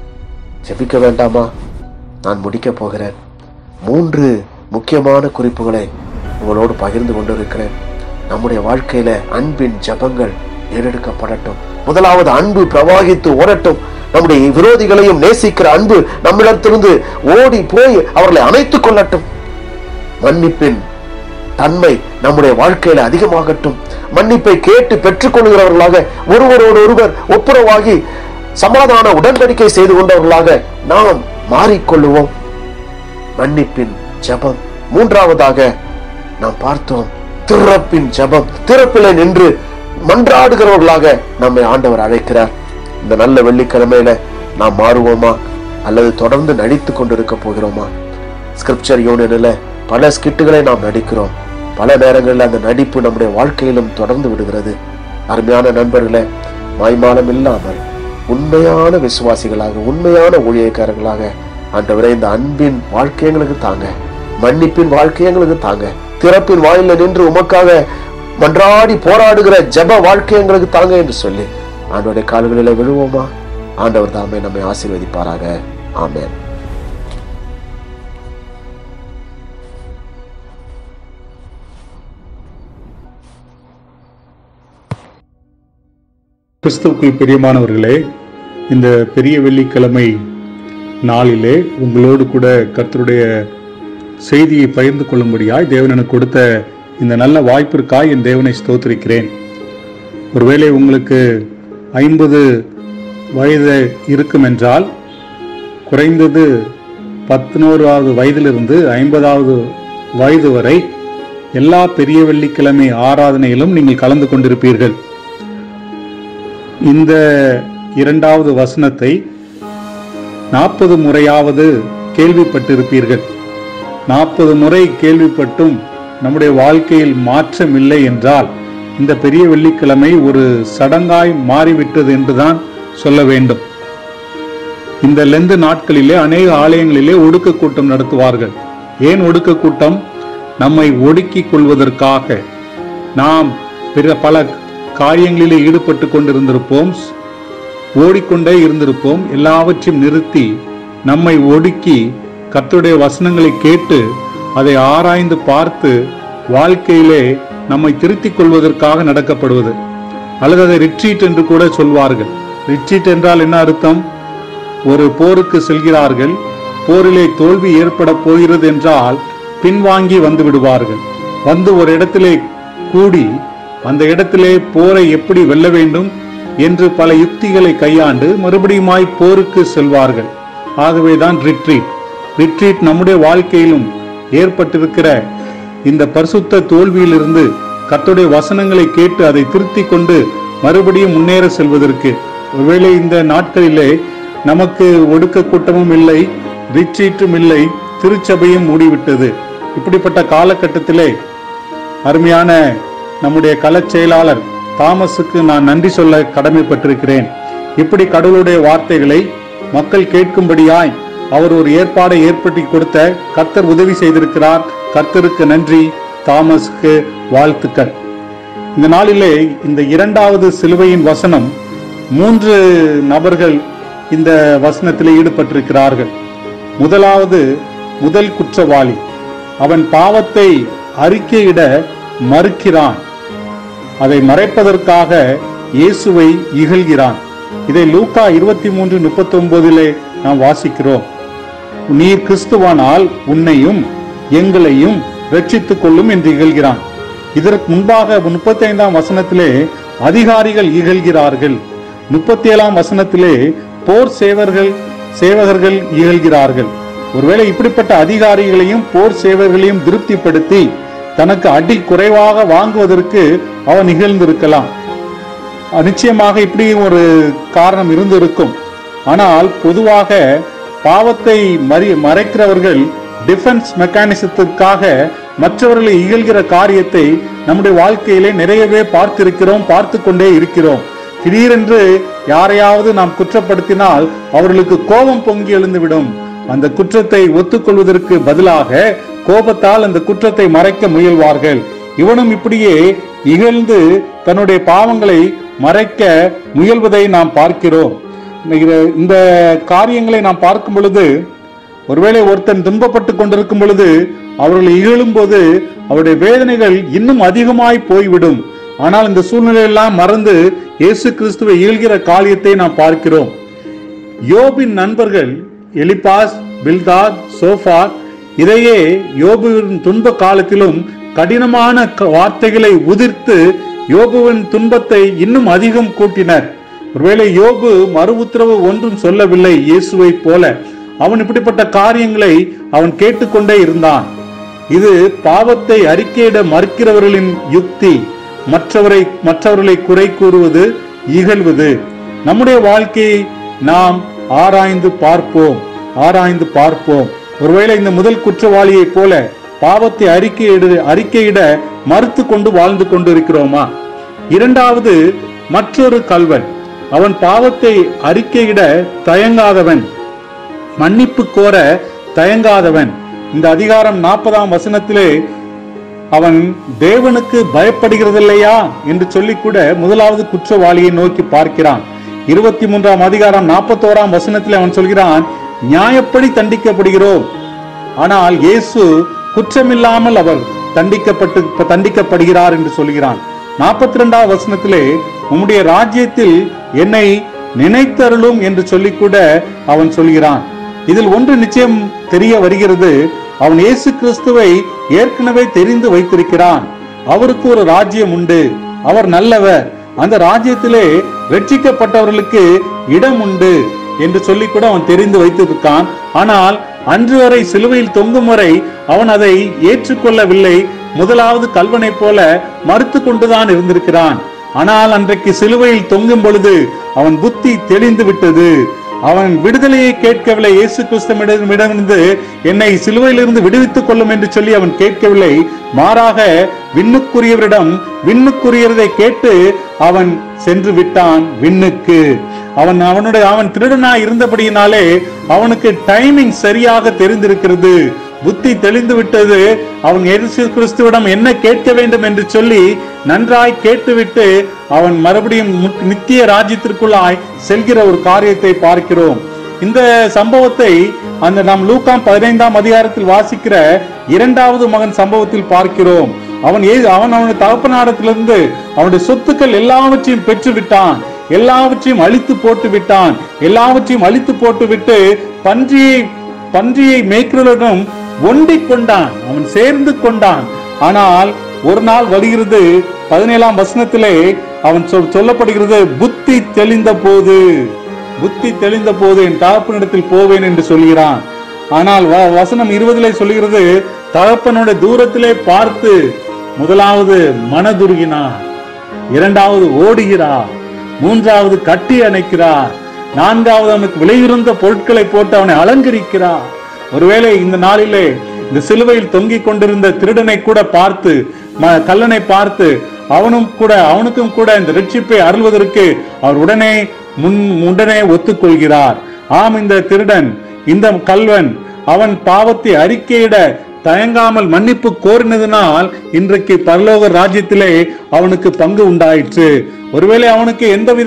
ஜெபிக்க வேண்டாமா நான் முடிக்க போகிறேன் மூன்று முக்கியமான குறிப்புகளை உங்களோடு பகிர்ந்து கொண்டிருக்கிறேன் நம்முடைய வாழ்க்கையில அன்பின் ஜபங்கள் ஏறெடுக்கப்படட்டும் முதலாவது அன்பு பிரவாகித்து ஓடட்டும் நம்முடைய விரோதிகளையும் நேசிக்கிற அன்பு நம்மிடத்திலிருந்து ஓடி போய் அவர்களை அணைத்துக் கொள்ளட்டும் மன்னிப்பின் தன்மை நம்முடைய வாழ்க்கையில அதிகமாகட்டும் மன்னிப்பை கேட்டு பெற்றுக்கொள்கிறவர்களாக ஒருவரோடு ஒருவர் ஒப்புரவாகி சமாதான உடன்படிக்கை செய்து கொண்டவர்களாக நாம் மாறிக்கொள்ளுவோம் மன்னிப்பின் ஜெபம் மூன்றாவதாக நாம் பார்த்தோம் திறப்பின் ஜெபம் திறப்பிலே நின்று மன்றாடுகிறவர்களாக நம்மை ஆண்டவர் அழைக்கிறார் இந்த நல்ல வெள்ளிக்கிழமையில நாம் மாறுவோமா அல்லது தொடர்ந்து நடித்துக் கொண்டிருக்க போகிறோமா ஸ்கிரிப்சர் யூனியனில் பல ஸ்கிட்டுகளை நாம் நடிக்கிறோம் பல நேரங்களில் அந்த நடிப்பு நம்முடைய வாழ்க்கையிலும் தொடர்ந்து விடுகிறது அருமையான நண்பர்களே மாய்மாலம் இல்லாமல் உண்மையான விசுவாசிகளாக உண்மையான ஊழியக்காரர்களாக ஆண்டவரே இந்த அன்பின் வாழ்க்கை எங்களுக்கு தாங்க மன்னிப்பின் வாழ்க்கை எங்களுக்கு தாங்க திறப்பின் வாயில நின்று உமக்காக மன்றாடி போராடுகிற ஜெப வாழ்க்கை எங்களுக்கு தாங்க என்று சொல்லி ஆண்டவருடைய கால்களில் விழுவோமா ஆண்டவர் தாமே நம்மை ஆசீர்வதிப்பாராக ஆமென் கிறிஸ்துவுக்குள் பிரியமானவர்களே இந்த பெரிய வெள்ளிக்கிழமை நாளிலே உங்களோடு கூட கர்த்தருடைய செய்தியை பகிர்ந்து கொள்ளும்படியாய் தேவன் எனக்கு கொடுத்த இந்த நல்ல வாய்ப்பிற்காய் என் தேவனை ஸ்தோத்திரிக்கிறேன் ஒருவேளை உங்களுக்கு ஐம்பது வயது இருக்கும் என்றால் குறைந்தது பத்தினோராவது வயதிலிருந்து ஐம்பதாவது வயது வரை எல்லா பெரிய வெள்ளிக்கிழமை ஆராதனையிலும் நீங்கள் கலந்து கொண்டிருப்பீர்கள் இந்த இரண்டாவது வசனத்தை நாற்பது முறையாவது கேள்விப்பட்டிருப்பீர்கள் நாற்பது முறை கேள்விப்பட்டும் நம்முடைய வாழ்க்கையில் மாற்றம் இல்லை என்றால் இந்த பெரிய வெள்ளிக்கிழமை ஒரு சடங்காய் மாறிவிட்டது என்றுதான் சொல்ல வேண்டும் இந்த லெந்து நாட்களிலே அநேக ஆலயங்களிலே ஒடுக்க கூட்டம் நடத்துவார்கள் ஏன் ஒடுக்க கூட்டம் நம்மை ஒடுக்கிக் கொள்வதற்காக நாம் பிற பல காரியங்களிலே ஈடுபட்டு கொண்டிருந்திருப்போம் ஓடிக்கொண்டே இருந்திருப்போம் எல்லாவற்றையும் நிறுத்தி நம்மை ஒடுக்கி கர்த்தருடைய வசனங்களை கேட்டு அதை ஆராய்ந்து பார்த்து வாழ்க்கையிலே நம்மை திருத்திக் கொள்வதற்காக நடக்கப்படுவது அல்லது அதை ரிட்ரீட் என்று கூட சொல்வார்கள் ரிட்ரீட் என்றால் என்ன அர்த்தம் ஒரு போருக்கு செல்கிறார்கள் போரிலே தோல்வி ஏற்பட போகிறது என்றால் பின்வாங்கி வந்து விடுவார்கள் வந்து ஒரு இடத்திலே கூடி அந்த இடத்திலே போரை எப்படி வெல்ல வேண்டும் என்று பல யுக்திகளை கையாண்டு மறுபடியுமாய் போருக்கு செல்வார்கள் ஆகவேதான் ரிட்ரீட் ரிட்ரீட் நம்முடைய வாழ்க்கையிலும் ஏற்பட்டிருக்கிற இந்த பரிசுத்த தோல்வியிலிருந்து கர்த்தருடைய வசனங்களை கேட்டு அதை திருத்திக் கொண்டு மறுபடியும் முன்னேற செல்வதற்கு ஒருவேளை இந்த நாட்களிலே நமக்கு ஒடுக்க கூட்டமும் இல்லை ரிட்ரீட்டும் இல்லை திருச்சபையும் மூடிவிட்டது இப்படிப்பட்ட காலகட்டத்திலே அருமையான நம்முடைய களச் செயலாளர் தாமஸுக்கு நான் நன்றி சொல்ல கடமைப்பட்டிருக்கிறேன் இப்படி கடவுளுடைய வார்த்தைகளை மக்கள் கேட்கும்படியாய் அவர் ஒரு ஏற்பாடை ஏற்படுத்தி கொடுத்த கர்த்தர் உதவி செய்திருக்கிறார் கர்த்தருக்கு நன்றி தாமஸ்க்கு வாழ்த்துக்கள் இந்த நாளிலே இந்த இரண்டாவது சிலுவையின் வசனம் மூன்று நபர்கள் இந்த வசனத்திலே ஈடுபட்டிருக்கிறார்கள் முதலாவது முதல் குற்றவாளி அவன் பாவத்தை அறிக்கையிட மறுக்கிறான் அதை மறைப்பதற்காக இயேசுவை இகழ்கிறான் இதை லூக்கா இருபத்தி மூன்று முப்பத்தி ஒன்பதிலே நாம் வாசிக்கிறோம் நீர் கிறிஸ்துவானால் உன்னையும் எங்களையும் ரட்சித்துக் கொள்ளும் என்று இகழ்கிறான் இதற்கு முன்பாக முப்பத்தி ஐந்தாம் வசனத்திலே அதிகாரிகள் இகழ்கிறார்கள் முப்பத்தி ஏழாம் வசனத்திலே போர் சேவர்கள் சேவகர்கள் இகழ்கிறார்கள் ஒருவேளை இப்படிப்பட்ட அதிகாரிகளையும் போர் சேவர்களையும் திருப்திப்படுத்தி தனக்கு அடி குறைவாக வாங்குவதற்கு அவன் நிகழ்ந்திருக்கலாம் அஹ் நிச்சயமாக இப்படி ஒரு காரணம் இருந்திருக்கும் ஆனால் பொதுவாக பாவத்தை மறி மறைக்கிறவர்கள் டிஃபென்ஸ் மெக்கானிசத்திற்காக மற்றவர்களை இகழ்கிற காரியத்தை நம்முடைய வாழ்க்கையிலே நிறையவே பார்த்திருக்கிறோம் பார்த்து கொண்டே இருக்கிறோம் திடீரென்று யாரையாவது நாம் குற்றப்படுத்தினால் அவர்களுக்கு கோபம் பொங்கி எழுந்துவிடும் அந்த குற்றத்தை ஒத்துக்கொள்வதற்கு பதிலாக கோபத்தால் அந்த குற்றத்தை மறைக்க முயல்வார்கள் இவனும் இப்படியே இகழ்ந்து தன்னுடைய பாவங்களை மறைக்க முயல்வதை நாம் பார்க்கிறோம் இந்த- இந்த காரியங்களை நாம் பார்க்கும் பொழுது ஒருவேளை ஒருத்தன் துன்பப்பட்டு கொண்டிருக்கும் பொழுது அவர்களை இகழும் போது அவருடைய வேதனைகள் இன்னும் அதிகமாய் போய்விடும் ஆனால் இந்த சூழ்நிலையெல்லாம் மறந்து இயேசு கிறிஸ்துவை இகழ்கிற காரியத்தை நாம் பார்க்கிறோம் யோபின் நண்பர்கள் எலிபாஸ் பில்தாத் சோஃபார் இதையே யோபுவின் துன்ப காலத்திலும் கடினமான க- வார்த்தைகளை உதிர்த்து யோபுவின் துன்பத்தை இன்னும் அதிகம் கூட்டினர் ஒருவேளை யோபு மறு உத்தரவு ஒன்றும் சொல்லவில்லை இயேசுவை போல அவன் இப்படிப்பட்ட காரியங்களை அவன் கேட்டுக்கொண்டே இருந்தான் இது பாவத்தை அறிக்கையிட மறுக்கிறவர்களின் யுக்தி மற்றவரை மற்றவர்களை குறை கூறுவது இகழ்வது நம்முடைய வாழ்க்கையை நாம் ஆராய்ந்து பார்ப்போம் ஆராய்ந்து பார்ப்போம் ஒருவேளை இந்த முதல் குற்றவாளியைப் போல பாவத்தை அறிக்கையிட அறிக்கையிட மறுத்து கொண்டு வாழ்ந்து கொண்டு இருக்கிறோமா இரண்டாவது மற்றொரு கல்வன் அவன் பாவத்தை அறிக்கையிட தயங்காதவன் மன்னிப்பு கோர தயங்காதவன் இந்த அதிகாரம் நாற்பதாம் வசனத்திலே அவன் தேவனுக்கு பயப்படுகிறதில்லையா என்று சொல்லி கூட முதலாவது குற்றவாளியை நோக்கி பார்க்கிறான் இருபத்தி மூன்றாம் அதிகாரம் நாற்பத்தோராம் வசனத்திலே அவன் சொல்கிறான் நியாயப்படி தண்டிக்கப்படுகிறோம் ஆனால் இயேசு குற்றமில்லாமல் அவர் தண்டிக்கப்பட்டு தண்டிக்கப்படுகிறார் என்று சொல்கிறான் நாற்பத்தி ரெண்டாவது வசனத்திலே உம்முடைய ராஜ்யத்தில் என்னை நினைத்தருளும் என்று சொல்லி கூட அவன் சொல்கிறான் இதில் ஒன்று நிச்சயம் தெரிய வருகிறது அவன் இயேசு கிறிஸ்துவை ஏற்கனவே தெரிந்து வைத்திருக்கிறான் அவருக்கு ஒரு ராஜ்யம் உண்டு அவர் நல்லவர் அந்த ராஜ்யத்திலே ரட்சிக்கப்பட்டவர்களுக்கு இடம் உண்டு என்று சொல்லி கூட அவன் தெரிந்து வைத்திருக்கான் ஆனால் அன்று வரை சிலுவையில் தொங்கும் வரை அவன் அதை ஏற்றுக்கொள்ளவில்லை முதலாவது கல்வனை போல மறுத்து கொண்டுதான் இருந்திருக்கிறான் ஆனால் அன்றைக்கு சிலுவையில் தொங்கும் பொழுது அவன் புத்தி தெளிந்து விட்டது அவன் விடுதலையை கேட்கவில்லை இயேசு கிறிஸ்துவிடமிருந்து என்னை சிலுவையிலிருந்து விடுவித்துக் கொள்ளும் என்று சொல்லி அவன் கேட்கவில்லை மாறாக விண்ணுக்குரியவரிடம் விண்ணுக்குரியதை கேட்டு அவன் சென்று விட்டான் விண்ணுக்கு அவன் அவனுடைய அவன் திருடனாய் இருந்தபடியினாலே அவனுக்கு டைமிங் சரியாக தெரிந்திருக்கிறது புத்தி தெளிந்து விட்டது அவன் இயேசு கிறிஸ்துவிடம் என்ன கேட்க வேண்டும் என்று சொல்லி நன்றாய் கேட்டுவிட்டு அவன் மறுபடியும் மு- நித்திய ராஜ்யத்திற்குள்ளாய் செல்கிற ஒரு காரியத்தை பார்க்கிறோம் இந்த சம்பவத்தை அந்த நாம் லூக்காம் பதினைந்தாம் அதிகாரத்தில் வாசிக்கிற இரண்டாவது மகன் சம்பவத்தில் பார்க்கிறோம் அவன் ஏ அவன் அவனுடைய தகப்பனாரத்திலிருந்து அவனுடைய சொத்துக்கள் எல்லாவற்றையும் பெற்று விட்டான் எல்லாவற்றையும் அழித்து போட்டு விட்டான் எல்லாவற்றையும் அழித்து போட்டு விட்டு பன்றியை பன்றியை மேய்க்கிறவரிடம் ஒண்டிக் கொண்டான் அவன் சேர்ந்து கொண்டான் ஆனால் ஒரு நாள் வருகிறது பதினேழாம் வசனத்திலே அவன் சொல் சொல்லப்படுகிறது புத்தி தெளிந்த போது புத்தி தெளிந்த போது என் தகப்பனிடத்தில் போவேன் என்று சொல்கிறான் ஆனால் வ- வசனம் இருபதிலே சொல்கிறது தகப்பனுடைய தூரத்திலே பார்த்து முதலாவது மனதுருகினார் இரண்டாவது ஓடுகிறார் மூன்றாவது கட்டி அணைக்கிறார் நான்காவது அவனுக்கு விலையுறந்த பொருட்களை போட்டு அவனை அலங்கரிக்கிறார் ஒருவேளை இந்த நாளிலே இந்த சிலுவையில் தொங்கிக் கொண்டிருந்த திருடனை கூட பார்த்து ம- கல்லனை பார்த்து அவனும் கூட அவனுக்கும் கூட இந்த ரட்சிப்பை அருள்வதற்கு அவர் உடனே முன் உடனே ஒத்துக்கொள்கிறார் ஆம் இந்த திருடன் இந்த கல்வன் அவன் பாவத்தை அறிக்கையிட தயங்காமல் மன்னிப்பு கோரினதினால் இன்றைக்கு பரலோக ராஜ்யத்திலே அவனுக்கு பங்கு உண்டாயிற்று ஒருவேளை அவனுக்கு எந்தவித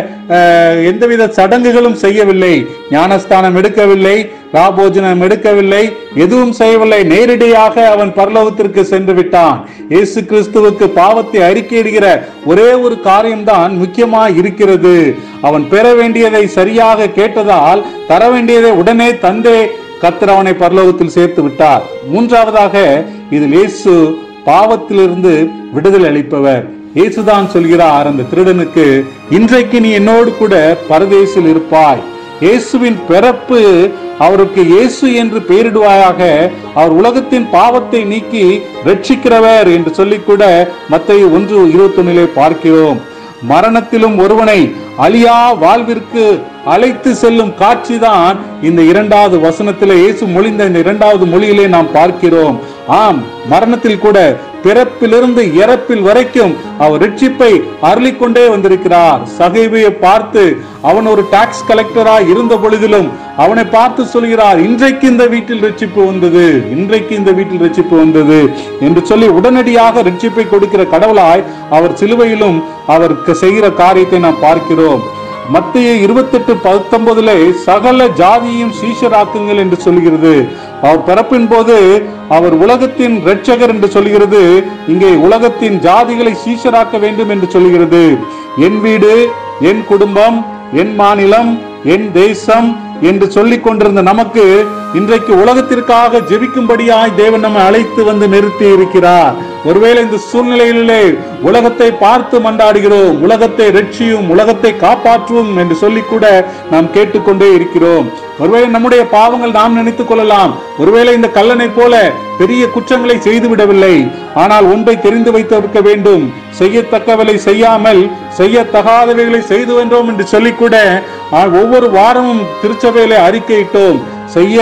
அஹ், எந்தவித சடங்குகளும் செய்யவில்லை ஞானஸ்தானம் எடுக்கவில்லை ராபோஜனம் எடுக்கவில்லை எதுவும் செய்யவில்லை நேரடியாக அவன் பரலோகத்திற்கு சென்று விட்டான் இயேசு கிறிஸ்துவுக்கு பாவத்தை அறிக்கையிடுகிற ஒரே ஒரு காரியம்தான் முக்கியமாய் இருக்கிறது அவன் பெற வேண்டியதை சரியாக கேட்டதால் தர வேண்டியதை உடனே தந்தே கர்த்தர் அவனை பரலோகத்தில் சேர்த்து விட்டார் மூன்றாவதாக இதில் இயேசு பாவத்திலிருந்து விடுதலை அளிப்பவர் இயேசுதான் சொல்கிறார் அந்த திருடனுக்கு இன்றைக்கு நீ என்னோடு கூட பரதேசில் இருப்பாய் இயேசுவின் பிறப்பு அவருக்கு இயேசு என்று பெயரிடுவாயாக அவர் உலகத்தின் பாவத்தை நீக்கி ரட்சிக்கிறவர் என்று சொல்லிக் கூட மத்திய ஒன்று இருபத்தொன்னிலே பார்க்கிறோம் மரணத்திலும் ஒருவனை அழியா வாழ்விற்கு அழைத்து செல்லும் காட்சிதான் இந்த இரண்டாவது வசனத்திலே இயேசு மொழிந்த இந்த இரண்டாவது மொழியிலே நாம் பார்க்கிறோம் ஆம் மரணத்தில் கூட பிறப்பிலிருந்து இறப்பில் வரைக்கும் அவர் ரட்சிப்பை அருளிக் கொண்டே வந்திருக்கிறார் சகைவியை பார்த்து அவன் ஒரு டாக்ஸ் கலெக்டரா இருந்த பொழுதிலும் அவனை பார்த்து சொல்கிறார் இன்றைக்கு இந்த வீட்டில் ரட்சிப்பு வந்தது இன்றைக்கு இந்த வீட்டில் ரட்சிப்பு வந்தது என்று சொல்லி உடனடியாக ரட்சிப்பை கொடுக்கிற கடவுளாய் அவர் சிலுவையிலும் அவருக்கு செய்கிற காரியத்தை நாம் பார்க்கிறோம் மத்திய இருபத்தெட்டு பத்தொன்பதுல சகல ஜாதியையும் சீஷராக்குங்கள் என்று சொல்கிறது அவர் பிறப்பின் போது அவர் உலகத்தின் இரட்சகர் என்று சொல்கிறது இங்கே உலகத்தின் ஜாதிகளை சீஷராக்க வேண்டும் என்று சொல்கிறது என் வீடு என் குடும்பம் என் மாநிலம் என் தேசம் என்று சொல்லிக் கொண்டிருந்த நமக்கு இன்றைக்கு உலகத்திற்காக ஜெபிக்கும்படியாய் தேவன் நம்மை அழைத்து வந்து நிறுத்தி இருக்கிறார் ஒருவேளை இந்த சூழ்நிலையிலே உலகத்தை பார்த்து மண்டாடுகிறோம் உலகத்தை ரட்சியும் உலகத்தை காப்பாற்றுவோம் என்று சொல்லி கூட நாம் கேட்டுக்கொண்டே இருக்கிறோம் ஒருவேளை நம்முடைய பாவங்கள் நாம் நினைத்துக் கொள்ளலாம் ஒருவேளை இந்த கல்லனை போல பெரிய குற்றங்களை செய்து விடவில்லை ஆனால் ஒன்றை தெரிந்து வைத்திருக்க வேண்டும் செய்யத்தக்கவளை செய்யாமல் செய்யத்தகாதவைகளை செய்து வென்றோம் என்று சொல்லிக்கூட ஆ, ஒவ்வொரு வாரமும் திருச்சபையிலே அறிக்கையிட்டோம் செய்ய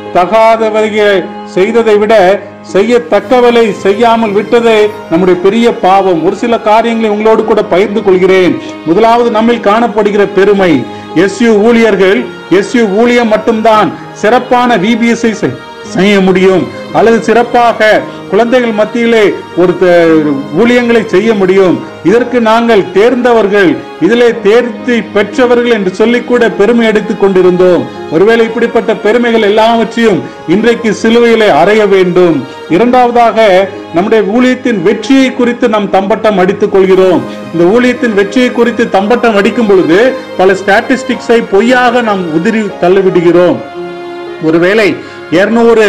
தகாதவைகளை செய்ததை விட செய்யத்தக்கவளை செய்யாமல் விட்டதே நம்முடைய பெரிய பாவம் ஒரு சில காரியங்களை உங்களோடு கூட பகிர்ந்து கொள்கிறேன் முதலாவது நம்மில் காணப்படுகிற பெருமை எஸ்யு ஊழியர்கள் எஸ்யு ஊழியம் மட்டும்தான் சிறப்பான விபிஎஸ்ஐ செய்ய முடியும் அல்லது சிறப்பாக குழந்தைகள் மத்தியிலே ஒரு த- ஊழியங்களை செய்ய முடியும் இதற்கு நாங்கள் தேர்ந்தவர்கள் இதிலே தேர்ச்சி பெற்றவர்கள் என்று சொல்லிக் கூட பெருமை எடுத்துக் கொண்டிருந்தோம் ஒருவேளை இப்படிப்பட்ட பெருமைகள் எல்லாவற்றையும் இன்றைக்கு சிலுவையிலே அறைய வேண்டும் இரண்டாவதாக நம்முடைய ஊழியத்தின் வெற்றியை குறித்து நாம் தம்பட்டம் அடித்துக் கொள்கிறோம் இந்த ஊழியத்தின் வெற்றியை குறித்து தம்பட்டம் அடிக்கும் பொழுது பல ஸ்டாட்டிஸ்டிக்ஸை பொய்யாக நாம் உதிரி தள்ளிவிடுகிறோம் ஒருவேளை இருநூறு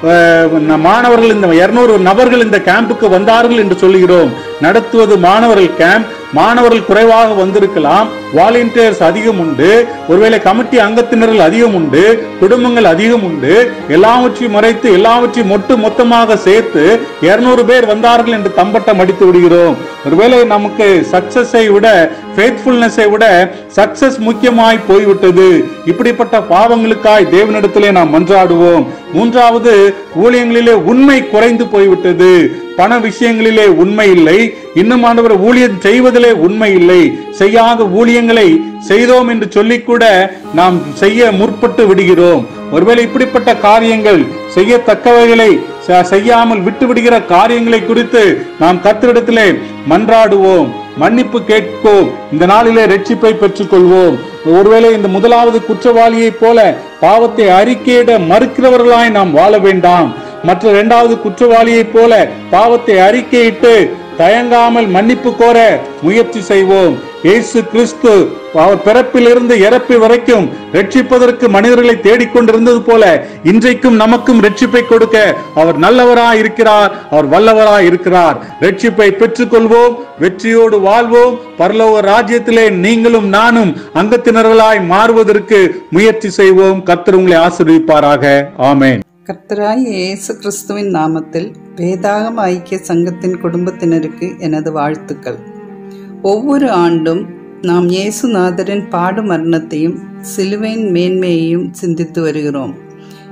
மாணவர்கள் இந்த இருநூறு நபர்கள் இந்த கேம்புக்கு வந்தார்கள் என்று சொல்லுகிறோம் நடத்துவது மாணவர்கள் கேம்ப் மாணவர்கள் குறைவாக வந்திருக்கலாம் வாலண்டியர்ஸ் அதிகம் உண்டு ஒருவேளை கமிட்டி அங்கத்தினர்கள் அதிகம் உண்டு குடும்பங்கள் அதிகம் உண்டு எல்லாவற்றையும் மறைத்து எல்லாவற்றையும் மொட்டு மொத்தமாக சேர்த்து இருநூறு பேர் வந்தார்கள் என்று தம்பட்டம் அடித்து விடுகிறோம் ஒருவேளை நமக்கு சக்சஸை விட ஃபேத்ஃபுல்னஸை விட சக்சஸ் முக்கியமாய் போய்விட்டது இப்படிப்பட்ட பாவங்களுக்காய் தேவனிடத்திலே நாம் மன்றாடுவோம் மூன்றாவது ஊழியங்களிலே உண்மை குறைந்து போய்விட்டது பண விஷயங்களிலே உண்மை இல்லை இன்னும் ஆண்டவர் ஊழியம் செய்வதிலே உண்மை இல்லை செய்யாத ஊழியங்களை செய்தோம் என்று சொல்லிக் கூட நாம் செய்ய முற்பட்டு விடுகிறோம் ஒருவேளை இப்படிப்பட்ட காரியங்கள் செய்யத்தக்கவைகளை ச- செய்யாமல் விட்டு விடுகிற காரியங்களை குறித்து நாம் கத்திரிடத்திலே மன்றாடுவோம் மன்னிப்பு கேட்போம் இந்த நாளிலே ரட்சிப்பை பெற்றுக்கொள்வோம் ஒருவேளை இந்த முதலாவது குற்றவாளியைப் போல பாவத்தை அறிக்கையிட மறுக்கிறவர்களாய் நாம் வாழ வேண்டாம் மற்ற இரண்டாவது குற்றவாளியைப் போல பாவத்தை அறிக்கையிட்டு தயங்காமல் மன்னிப்பு கோர முயற்சி செய்வோம் இயேசு கிறிஸ்து அவர் பிறப்பிலிருந்து இறப்பு வரைக்கும் ரட்சிப்பதற்கு மனிதர்களை தேடிக்கொண்டிருந்தது போல இன்றைக்கும் நமக்கும் ரட்சிப்பை கொடுக்க அவர் நல்லவராய் இருக்கிறார் அவர் வல்லவராய் இருக்கிறார் ரட்சிப்பை பெற்றுக்கொள்வோம் வெற்றியோடு வாழ்வோம் பரலோக ராஜ்யத்திலே நீங்களும் நானும் அங்கத்தினர்களாய் மாறுவதற்கு முயற்சி செய்வோம் கர்த்தர் உங்களை ஆசீர்வதிப்பாராக ஆமென் கர்த்தராய் இயேசு கிறிஸ்துவின் நாமத்தில் வேதாகம ஐக்கிய சங்கத்தின் குடும்பத்தினருக்கு எனது வாழ்த்துக்கள் ஒவ்வொரு ஆண்டும் நாம் இயேசுநாதரின் பாடு மரணத்தையும் சிலுவையின் மேன்மையையும் சிந்தித்து வருகிறோம்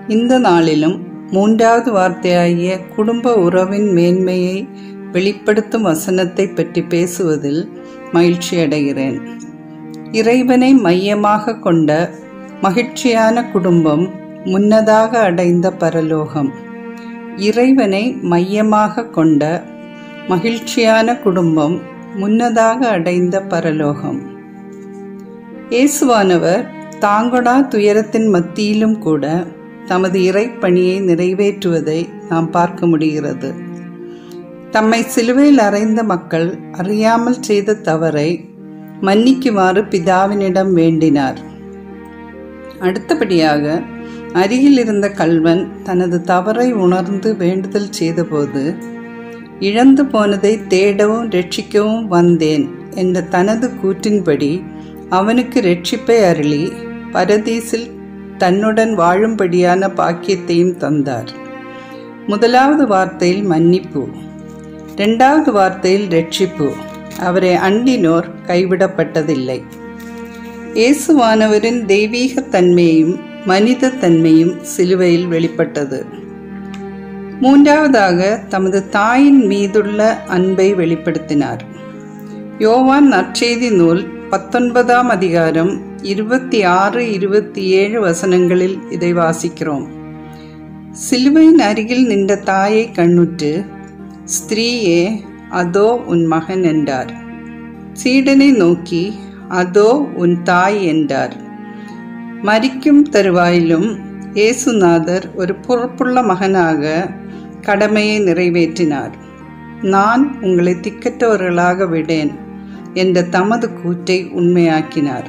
இந்த நாளிலும் மூன்றாவது வார்த்தையாகிய குடும்ப உறவின் மேன்மையை வெளிப்படுத்தும் வசனத்தை பற்றி பேசுவதில் மகிழ்ச்சி அடைகிறேன் இறைவனை மையமாக கொண்ட மகிழ்ச்சியான குடும்பம் முன்னதாக அடைந்த பரலோகம் இறைவனை மையமாக கொண்ட மகிழ்ச்சியான குடும்பம் முன்னதாக அடைந்த பரலோகம் இயேசுவானவர் தாங்கொடா துயரத்தின் மத்தியிலும் கூட தமது இறைப்பணியை நிறைவேற்றுவதை நாம் பார்க்க முடிகிறது தம்மை சிலுவையில் அறைந்த மக்கள் அறியாமல் செய்த தவறை மன்னிக்குமாறு பிதாவினிடம் வேண்டினார் அடுத்தபடியாக அருகில் இருந்த கல்வன் தனது தவறை உணர்ந்து வேண்டுதல் செய்தபோது இழந்து போனதை தேடவும் ரட்சிக்கவும் வந்தேன் என்ற தனது கூற்றின்படி அவனுக்கு ரட்சிப்பை அருளி பரதீசில் தன்னுடன் வாழும்படியான பாக்கியத்தையும் தந்தார் முதலாவது வார்த்தையில் மன்னிப்பு இரண்டாவது வார்த்தையில் ரட்சிப்பு அவரை அண்டினோர் கைவிடப்பட்டதில்லை இயேசுவானவரின் தெய்வீக தன்மையும் மனித தன்மையும் சிலுவையில் வெளிப்பட்டது மூன்றாவதாக தமது தாயின் மீதுள்ள அன்பை வெளிப்படுத்தினார் யோவான் நற்செய்தி நூல் பத்தொன்பதாம் அதிகாரம் இருபத்தி ஆறு இருபத்தி ஏழு வசனங்களில் இதை வாசிக்கிறோம் சிலுவையின் அருகில் நின்ற தாயை கண்ணுற்று ஸ்திரீயே அதோ உன் மகன் என்றார் சீடனை நோக்கி அதோ உன் தாய் என்றார் மரிக்கும் தருவாயிலும் இயேசுநாதர் ஒரு பொறுப்புள்ள மகனாக கடமையை நிறைவேற்றினார் நான் உங்களை திக்கற்றவர்களாக விடேன் என்ற தமது கூற்றை உண்மையாக்கினார்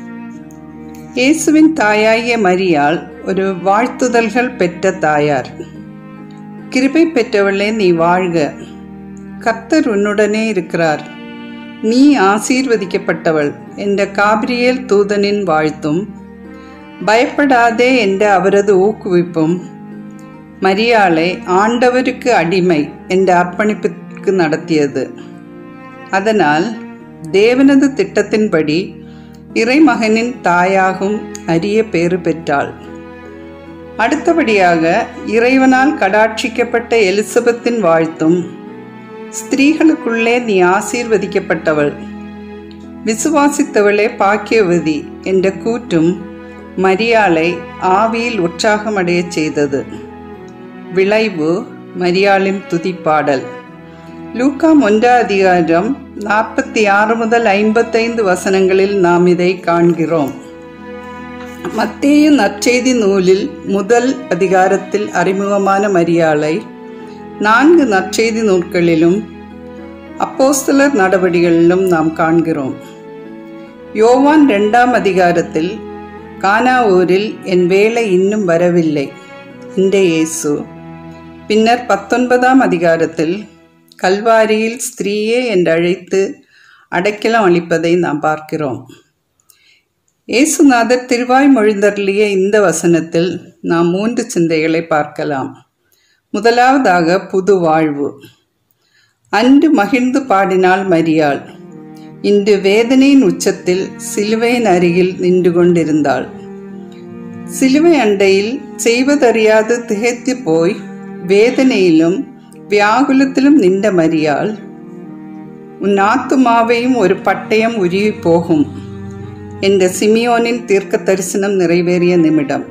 இயேசுவின் தாயாகிய மரியாள் ஒரு வாழ்த்துதல்கள் பெற்ற தாயார் கிருபை பெற்றவளே நீ வாழ்க கர்த்தர் உன்னுடனே இருக்கிறார் நீ ஆசீர்வதிக்கப்பட்டவள் என்ற காபிரியல் தூதனின் வாழ்த்தும் பயப்படாதே என்ற அவரது ஊக்குவிப்பும் மரியாளை ஆண்டவருக்கு அடிமை என்ற அர்ப்பணிப்பிற்கு நடத்தியது அதனால் தேவனது திட்டத்தின்படி இறைமகனின் தாயாகும் அரிய பேறு பெற்றாள் அடுத்தபடியாக இறைவனால் கடாட்சிக்கப்பட்ட எலிசபெத்தின் வாழ்த்தும் ஸ்திரீகளுக்குள்ளே நீ ஆசீர்வதிக்கப்பட்டவள் விசுவாசித்தவளே பாக்கியவதி என்ற கூற்றும் மரியாளை ஆவியில் உற்சாகமடையச் செய்தது விளைவு மரியாளின் துதிப்பாடல் லூக்காம் ஒன்றா அதிகாரம் நாற்பத்தி ஆறு முதல் ஐம்பத்தைந்து வசனங்களில் நாம் இதை காண்கிறோம் மத்தேயு நற்செய்தி நூலில் முதல் அதிகாரத்தில் அறிமுகமான மரியாளை நான்கு நற்செய்தி நூல்களிலும் அப்போஸ்தலர் நடவடிகளிலும் நாம் காண்கிறோம் யோவான் இரண்டாம் அதிகாரத்தில் கானா ஊரில் என் வேலை இன்னும் வரவில்லை இந்த இயேசு பின்னர் பத்தொன்பதாம் அதிகாரத்தில் கல்வாரியில் ஸ்திரீயே என்று அழைத்து அடைக்கலம் அளிப்பதை நாம் பார்க்கிறோம் இயேசுநாதர் திருவாய் மொழிந்தருளிய இந்த வசனத்தில் நாம் மூன்று சிந்தைகளை பார்க்கலாம் முதலாவதாக புது வாழ்வு அன்று மகிழ்ந்து பாடினாள் மரியாள் இன்று வேதனையின் உச்சத்தில் சிலுவையின் அருகில் நின்று கொண்டிருந்தாள் சிலுவை அண்டையில் செய்வதறியாது திகைத்து போய் வேதனையிலும் வியாகுலத்திலும் நின்ற மரியாள் உன் ஆத்துமாவையும் ஒரு பட்டயம் உருகி போகும் என்ற சிமியோனின் தீர்க்க தரிசனம் நிறைவேறிய நிமிடம்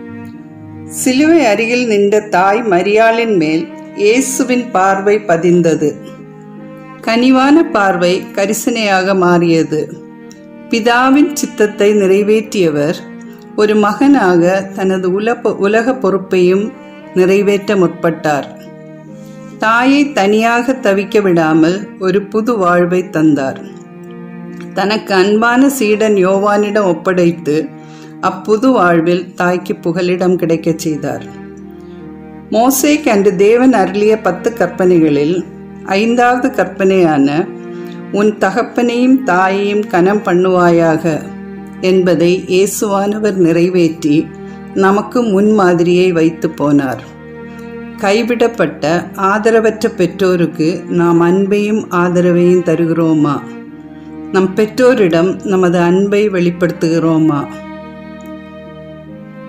சிலுவை அருகில் நின்ற தாய் மரியாளின் மேல் இயேசுவின் பார்வை பதிந்தது கனிவான பார்வை கரிசனையாக மாறியது பிதாவின் சித்தத்தை நிறைவேற்றியவர் ஒரு மகனாக தனது உலக உலக பொறுப்பையும் நிறைவேற்ற முற்பட்டார் தாயை தனியாக தவிக்க விடாமல் ஒரு புது வாழ்வை தந்தார் தனக்கு அன்பான சீடன் யோவானிடம் ஒப்படைத்து அப்புது வாழ்வில் தாய்க்கு புகலிடம் கிடைக்கச் செய்தார் மோசேக்கு அன்று தேவன் அருளிய பத்து கற்பனைகளில் ஐந்தாவது கற்பனையான உன் தகப்பனையும் தாயையும் கனம் பண்ணுவாயாக என்பதை இயேசுவானவர் நிறைவேற்றி நமக்கு முன்மாதிரியை வைத்து போனார் கைவிடப்பட்ட ஆதரவற்ற பெற்றோருக்கு நாம் அன்பையும் ஆதரவையும் தருகிறோமா நம் பெற்றோரிடம் நமது அன்பை வெளிப்படுத்துகிறோமா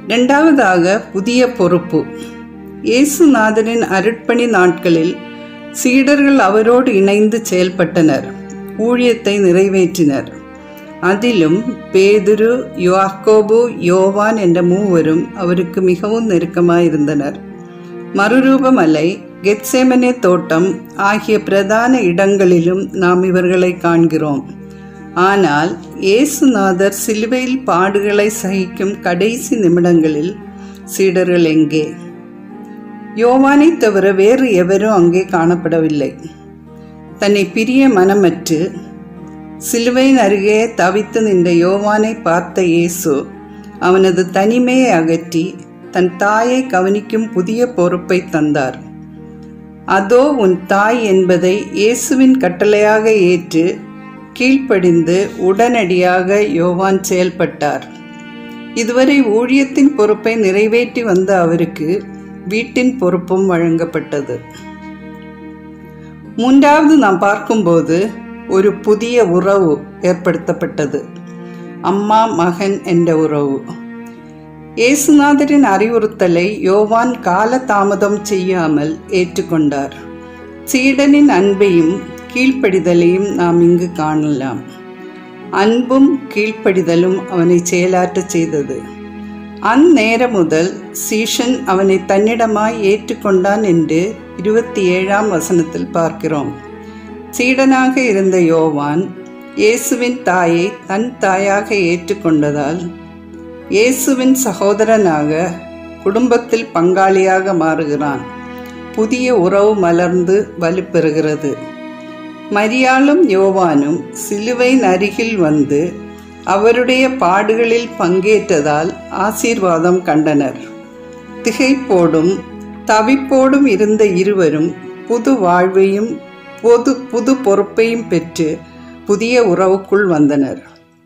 இரண்டாவதாக புதிய பொறுப்பு இயேசுநாதரின் அருட்பணி நாட்களில் சீடர்கள் அவரோடு இணைந்து செயல்பட்டனர் ஊழியத்தை நிறைவேற்றினர் அதிலும் பேதுரு யோாக்கோபு யோவான் என்ற மூவரும் அவருக்கு மிகவும் நெருக்கமாயிருந்தனர் மறுரூபமலை கெத்சேமனே தோட்டம் ஆகிய பிரதான இடங்களிலும் நாம் இவர்களை காண்கிறோம் ஆனால் இயேசுநாதர் சிலுவையில் பாடுகளை சகிக்கும் கடைசி நிமிடங்களில் சீடர்கள் எங்கே யோவானை தவிர வேறு எவரும் அங்கே காணப்படவில்லை தன்னை பிரிய மனமற்று சிலுவையின் அருகே தவித்து நின்ற யோவானை பார்த்த இயேசு அவனது தனிமையை அகற்றி தன் தாயை கவனிக்கும் புதிய பொறுப்பை தந்தார் அதோ உன் தாய் என்பதை இயேசுவின் கட்டளையாக ஏற்று கீழ்ப்படிந்து உடனடியாக யோவான் செயல்பட்டார் இதுவரை ஊழியத்தின் பொறுப்பை நிறைவேற்றி வந்த அவருக்கு வீட்டின் பொறுப்பும் வழங்கப்பட்டது மூன்றாவது நாம் பார்க்கும்போது ஒரு புதிய உறவு ஏற்படுத்தப்பட்டது அம்மா மகன் என்ற உறவு இயேசுநாதரின் அறிவுறுத்தலை யோவான் கால தாமதம் செய்யாமல் ஏற்றுக்கொண்டார் சீடனின் அன்பையும் கீழ்ப்படிதலையும் நாம் இங்கு காணலாம் அன்பும் கீழ்ப்படிதலும் அவனை செயலாற்றச் செய்தது அந்நேரம் முதல் சீஷன் அவனை தன்னிடமாய் ஏற்றுக்கொண்டான் என்று இருபத்தி ஏழாம் வசனத்தில் பார்க்கிறோம் சீடனாக இருந்த யோவான் இயேசுவின் தாயை தன் தாயாக ஏற்றுக்கொண்டதால் இயேசுவின் சகோதரனாக குடும்பத்தில் பங்காளியாக மாறுகிறான் புதிய உறவு மலர்ந்து வலுப்பெறுகிறது மரியாளும் யோவானும் சிலுவையின் அருகில் வந்து அவருடைய பாடுகளில் பங்கேற்றதால் ஆசீர்வாதம் கண்டனர் திகைப்போடும் தவிப்போடும் இருந்த இருவரும் புது வாழ்வையும் பொது புது பொறுப்பையும் பெற்று புதிய உறவுக்குள் வந்தனர்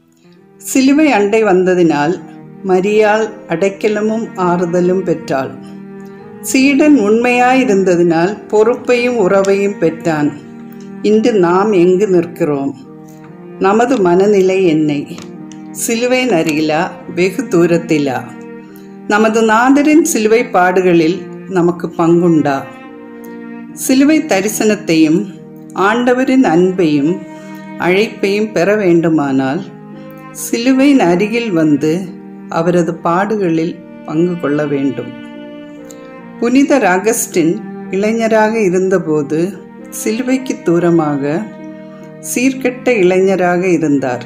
சிலுவை அண்டை வந்ததினால் மரியாள் அடைக்கலமும் ஆறுதலும் பெற்றாள் சீடன் உண்மையாயிருந்ததினால் பொறுப்பையும் உறவையும் பெற்றான் இன்று நாம் எங்கு நிற்கிறோம் நமது மனநிலை என்னை சிலுவையின் அருகிலா வெகு தூரத்திலா நமது நாதரின் சிலுவை பாடுகளில் நமக்கு பங்குண்டா சிலுவை தரிசனத்தையும் ஆண்டவரின் அன்பையும் அழைப்பையும் பெற வேண்டுமானால் சிலுவையின் அருகில் வந்து அவரது பாடுகளில் பங்கு கொள்ள வேண்டும் புனித அகஸ்டின் இளைஞராக இருந்தபோது சிலுவைக்கு தூரமாக சீர்கெட்ட இளைஞராக இருந்தார்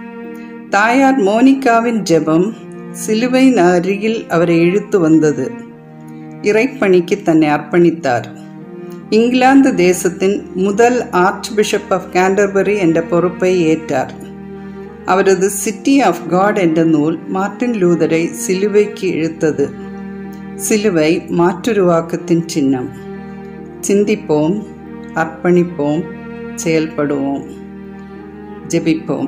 தாயார் மோனிகாவின் ஜெபம் சிலுவையின் அருகில் அவரை இழுத்து வந்தது இறைப்பணிக்கு தன்னை அர்ப்பணித்தார் இங்கிலாந்து தேசத்தின் முதல் ஆர்ச் பிஷப் ஆஃப் கேண்டர்பரி என்ற பொறுப்பை ஏற்றார் அவரது சிட்டி ஆஃப் காட் என்ற நூல் மார்ட்டின் லூதரை சிலுவைக்கு இழுத்தது சிலுவை மாற்றுருவாக்கத்தின் சின்னம் சிந்திப்போம் அர்ப்பணிப்போம் செயல்படுவோம் ஜெபிப்போம்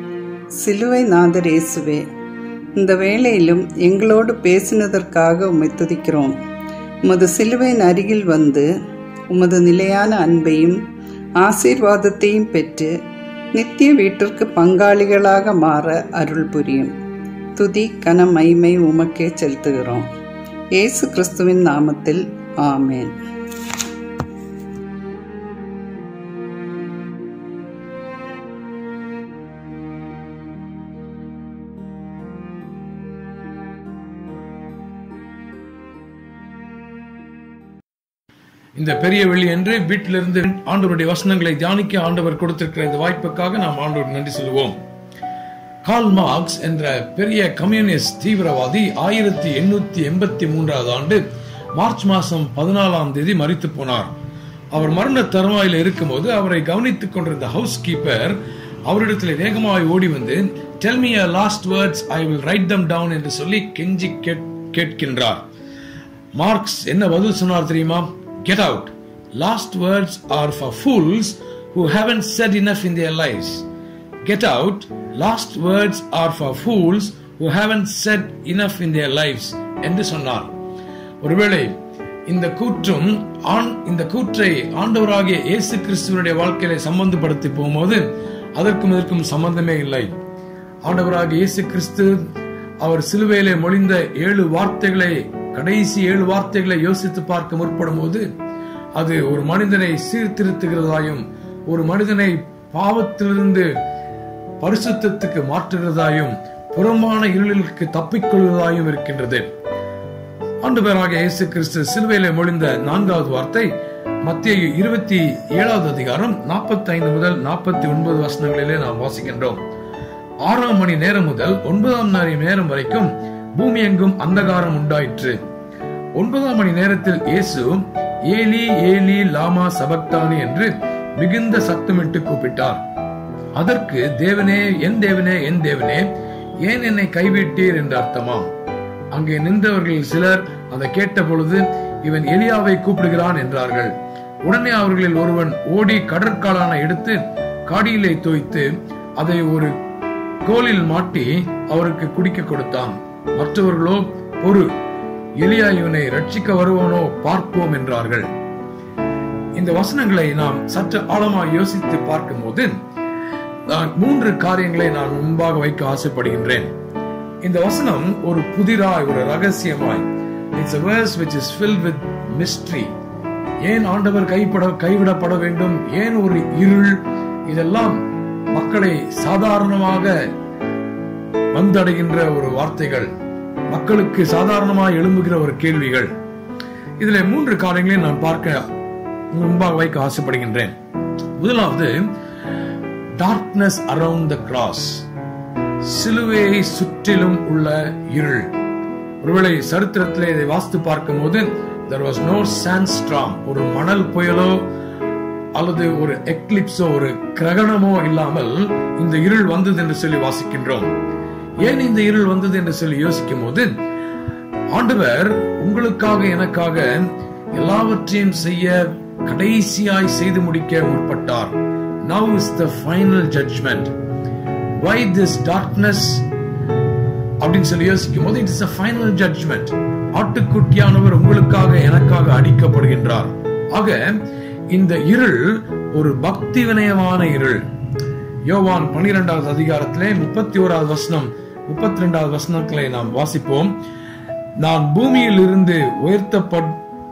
சிலுவை நாதர் இயேசுவே இந்த வேளையிலும் எங்களோடு பேசினதற்காக உம்மை துதிக்கிறோம் உமது சிலுவையின் அருகில் வந்து உமது நிலையான அன்பையும் ஆசீர்வாதத்தையும் பெற்று நித்திய வீட்டிற்கு பங்காளிகளாக மாற அருள் புரியும் துதி கன மைமை உமக்கே செலுத்துகிறோம் இயேசு கிறிஸ்துவின் நாமத்தில் ஆமேன் இந்த பெரிய வெள்ளி என்று வீட்டிலிருந்து ஆண்டவருடைய வசனங்களை தியானிக்க ஆண்டவர் கொடுத்திருக்கிற இந்த வாய்ப்புக்காக நாம் ஆண்டவர் நன்றி சொல்லுவோம் கால் மார்க்ஸ் என்ற பெரிய கம்யூனிஸ்ட் தீவிரவாதி ஆயிரத்தி எண்ணூத்தி எண்பத்தி மூன்றாவது ஆண்டு மார்ச் மாசம் பதினாலாம் தேதி மறித்து போனார் அவர் மரண தருவாயில் இருக்கும்போது அவரை கவனித்துக் கொண்டிருந்த ஹவுஸ் கீப்பர் அவரிடத்தில் வேகமாய் ஓடி வந்து tell me last words I will write them down என்று சொல்லி கெஞ்சி கேட்கின்றார் மார்க்ஸ் என்ன பதில் சொன்னார் தெரியுமா get out last words are for fools who haven't said enough in their lives get out last words are for fools who haven't said enough in their lives என்று சொன்னார் ஒருவேளை இந்த கூற்றும் ஆண் இந்த கூற்றை ஆண்டவராகிய இயேசு கிறிஸ்துவனுடைய வாழ்க்கையில சம்பந்தப்படுத்தி போகும்போது அதற்கும் இதற்கும் சம்பந்தமே இல்லை ஆண்டவராகிய இயேசு கிறிஸ்து அவர் சிலுவையிலே மொழிந்த ஏழு வார்த்தைகளை கடைசி ஏழு வார்த்தைகளை யோசித்து பார்க்க முற்படும் போது அது ஒரு மனிதனை சீர்திருத்துகிறதாயும் ஒரு மனிதனை பாவத்திலிருந்து பரிசுத்தத்துக்கு மாற்றுகிறதாயும் புறமான இருளிற்கு தப்பிக்கொள்வதாயும் இருக்கின்றது ஆண்டவராக இயேசு கிறிஸ்து சிலுவையிலே மொழிந்த நான்காவது வார்த்தை மத்திய இருபத்தி ஏழாவது அதிகாரம் நாற்பத்தி ஐந்து முதல் நாற்பத்தி ஒன்பது வசனங்களிலே நாம் வாசிக்கின்றோம் ஆறாம் மணி நேரம் முதல் ஒன்பதாம் மணி நேரம் வரைக்கும் பூமி எங்கும் அந்தகாரம் உண்டாயிற்று ஒன்பதாம் மணி நேரத்தில் இயேசு ஏலி ஏலி லாமா சபக்தானி என்று மிகுந்த சத்தமிட்டு கூப்பிட்டார் அதற்கு தேவனே என் தேவனே என் தேவனே ஏன் என்னை கைவிட்டீர் என்று அர்த்தமாம் அங்கே நின்றவர்களில் சிலர் அதை கேட்ட பொழுது இவன் எலியாவை கூப்பிடுகிறான் என்றார்கள் உடனே அவர்களில் ஒருவன் ஓடி கடற்காலான எடுத்து காடியிலே தோய்த்து அதை ஒரு கோலில் மாட்டி அவருக்கு குடிக்க கொடுத்தான் மற்றவர்களோ பொறு எலியா இவனை ரட்சிக்க வருவானோ பார்ப்போம் என்றார்கள் இந்த வசனங்களை நாம் சற்று ஆழமாய் யோசித்து பார்க்கும்போது நான் மூன்று காரியங்களை நான் முன்பாக வைக்க ஆசைப்படுகின்றேன் இந்த வசனம் ஒரு புதிராய் ஒரு ரகசியமாய் it's a verse which is filled with mystery ஏன் ஆண்டவர் கைப்பட கைவிடப்பட வேண்டும் ஏன் ஒரு இருள் இதெல்லாம் மக்களை சாதாரணமாக வந்தடைகின்ற ஒரு வார்த்தைகள் மக்களுக்கு சாதாரணமாக எழும்புகிற ஒரு கேள்விகள் இதுல மூன்று காரியங்களை நான் பார்க்க முன்பாக வைக்க ஆசைப்படுகின்றேன் முதலாவது டார்க்னஸ் அரவுண்ட் த கிராஸ் சிலுவையை சுற்றிலும் உள்ள இருள் ஒருவேளை சரித்திரத்திலே இதை வாசித்து பார்க்கும்போது there was no sandstorm ஒரு மணல் புயலோ அல்லது ஒரு எக்லிப்ஸோ ஒரு கிரகணமோ இல்லாமல் இந்த இருள் வந்தது என்று சொல்லி வாசிக்கின்றோம் ஏன் இந்த இருள் வந்தது என்று சொல்லி யோசிக்கும் போது ஆண்டவர் உங்களுக்காக எனக்காக எல்லாவற்றையும் செய்ய கடைசியாய் செய்து முடிக்க முற்பட்டார் now is the final judgment why this darkness அப்படின்னு சொல்லி யோசிக்கும் போது இட்ஸ் a ஃபைனல் ஜட்ஜ்மெண்ட் ஆட்டுக்குட்டியானவர் உங்களுக்காக எனக்காக அடிக்கப்படுகின்றார் ஆக இந்த இருள் ஒரு பக்தி வினயமான இருள் யோவான் பனிரெண்டாவது அதிகாரத்திலே முப்பத்தி ஓராவது வசனம் முப்பத்தி ரெண்டாவது வசனங்களை நாம் வாசிப்போம் நான் பூமியில் இருந்து உயர்த்தப்பட்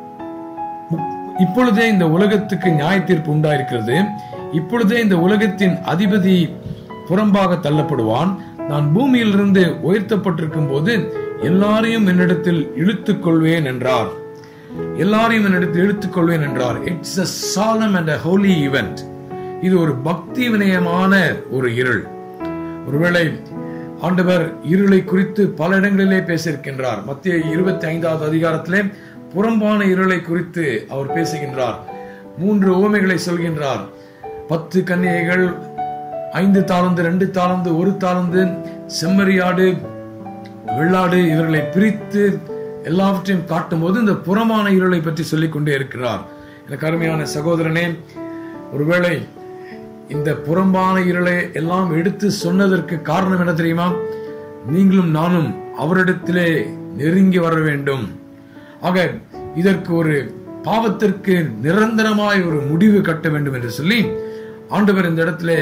இப்பொழுதே இந்த உலகத்துக்கு நியாய தீர்ப்பு உண்டாயிருக்கிறது இப்பொழுதே இந்த உலகத்தின் அதிபதி புறம்பாக தள்ளப்படுவான் நான் பூமியிலிருந்து உயர்த்தப்பட்டிருக்கும் போது எல்லாரையும் என்னிடத்தில் இழுத்துக் கொள்வேன் என்றார் எல்லாரையும் என்னிடத்தில் இழுத்துக் கொள்வேன் என்றார் it's a solemn and a holy event இது ஒரு பக்தி வினயமான ஒரு இருள் ஒருவேளை ஆண்டவர் இருளை குறித்து பல இடங்களிலே பேசியிருக்கின்றார் மத்திய இருபத்தி ஐந்தாவது அதிகாரத்திலே புறம்பான இருளை குறித்து அவர் பேசுகின்றார் மூன்று உவமைகளை சொல்கின்றார் பத்து கன்னிகைகள் ஐந்து தாளந்து ரெண்டு தாளந்து ஒரு தாளந்து செம்மறியாடு வெள்ளாடு இவர்களை பிரித்து எல்லாவற்றையும் காட்டும் போது இந்த புறமான இருளை பற்றி சொல்லிக் கொண்டே இருக்கிறார் எனக்கு அருமையான சகோதரனே ஒருவேளை இந்த புறம்பான இருளை எல்லாம் எடுத்து சொன்னதற்கு காரணம் என்ன தெரியுமா நீங்களும் நானும் அவரிடத்திலே நெருங்கி வர வேண்டும் ஆக இதற்கு ஒரு பாவத்திற்கு நிரந்தரமாய் ஒரு முடிவு கட்ட வேண்டும் என்று சொல்லி ஆண்டவர் இந்த இடத்திலே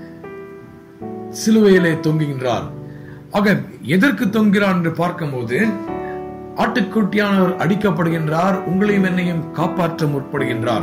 சிலுவையிலே தொங்குகின்றார் ஆக எதற்கு தொங்குகிறார் என்று பார்க்கும்போது ஆட்டுக்குட்டியானவர் அடிக்கப்படுகின்றார் உங்களையும் என்னையும் காப்பாற்ற முற்படுகின்றார்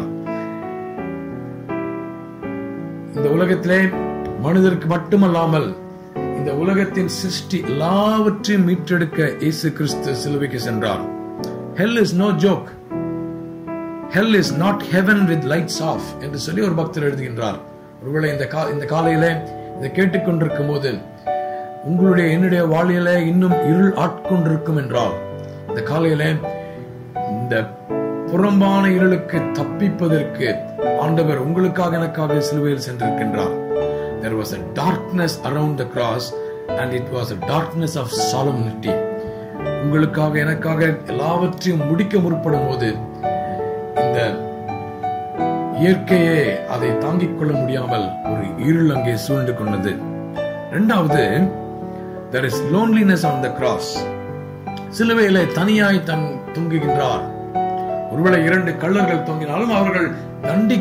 இந்த உலகத்திலே மனிதருக்கு மட்டுமல்லாமல் இந்த உலகத்தின் சிருஷ்டி எல்லாவற்றையும் மீட்டெடுக்க இயேசு கிறிஸ்து சிலுவைக்கு சென்றார் hell is no joke hell is not heaven with lights off என்று சொல்லி ஒரு பக்தர் எழுதுகின்றார் ஒருவேளை இந்த கா இந்த காலையில இதை கேட்டுக்கொண்டிருக்கும் போது உங்களுடைய என்னுடைய வாழ்க்கையில இன்னும் இருள் ஆட்கொண்டிருக்கும் என்றால் இந்த காலையில இந்த புறம்பான இருளுக்கு தப்பிப்பதற்கு ஆண்டவர் உங்களுக்காக எனக்காக சிலுவையில் சென்றிருக்கின்றார் there was a darkness around the cross and it was a darkness of solemnity உங்களுக்காக எனக்காக எல்லாவற்றையும் முடிக்க முற்படும் போது இந்த இயற்கையே அதை தாங்கிக் கொள்ள முடியாமல் ஒரு இருள் அங்கே சூழ்ந்து கொண்டது இரண்டாவது there is loneliness on the cross சிலுவையிலே தனியாய் தன் தொங்குகின்றார் ஒருவேளை இரண்டு கள்ளர்கள் தொங்கினாலும் அவர்கள்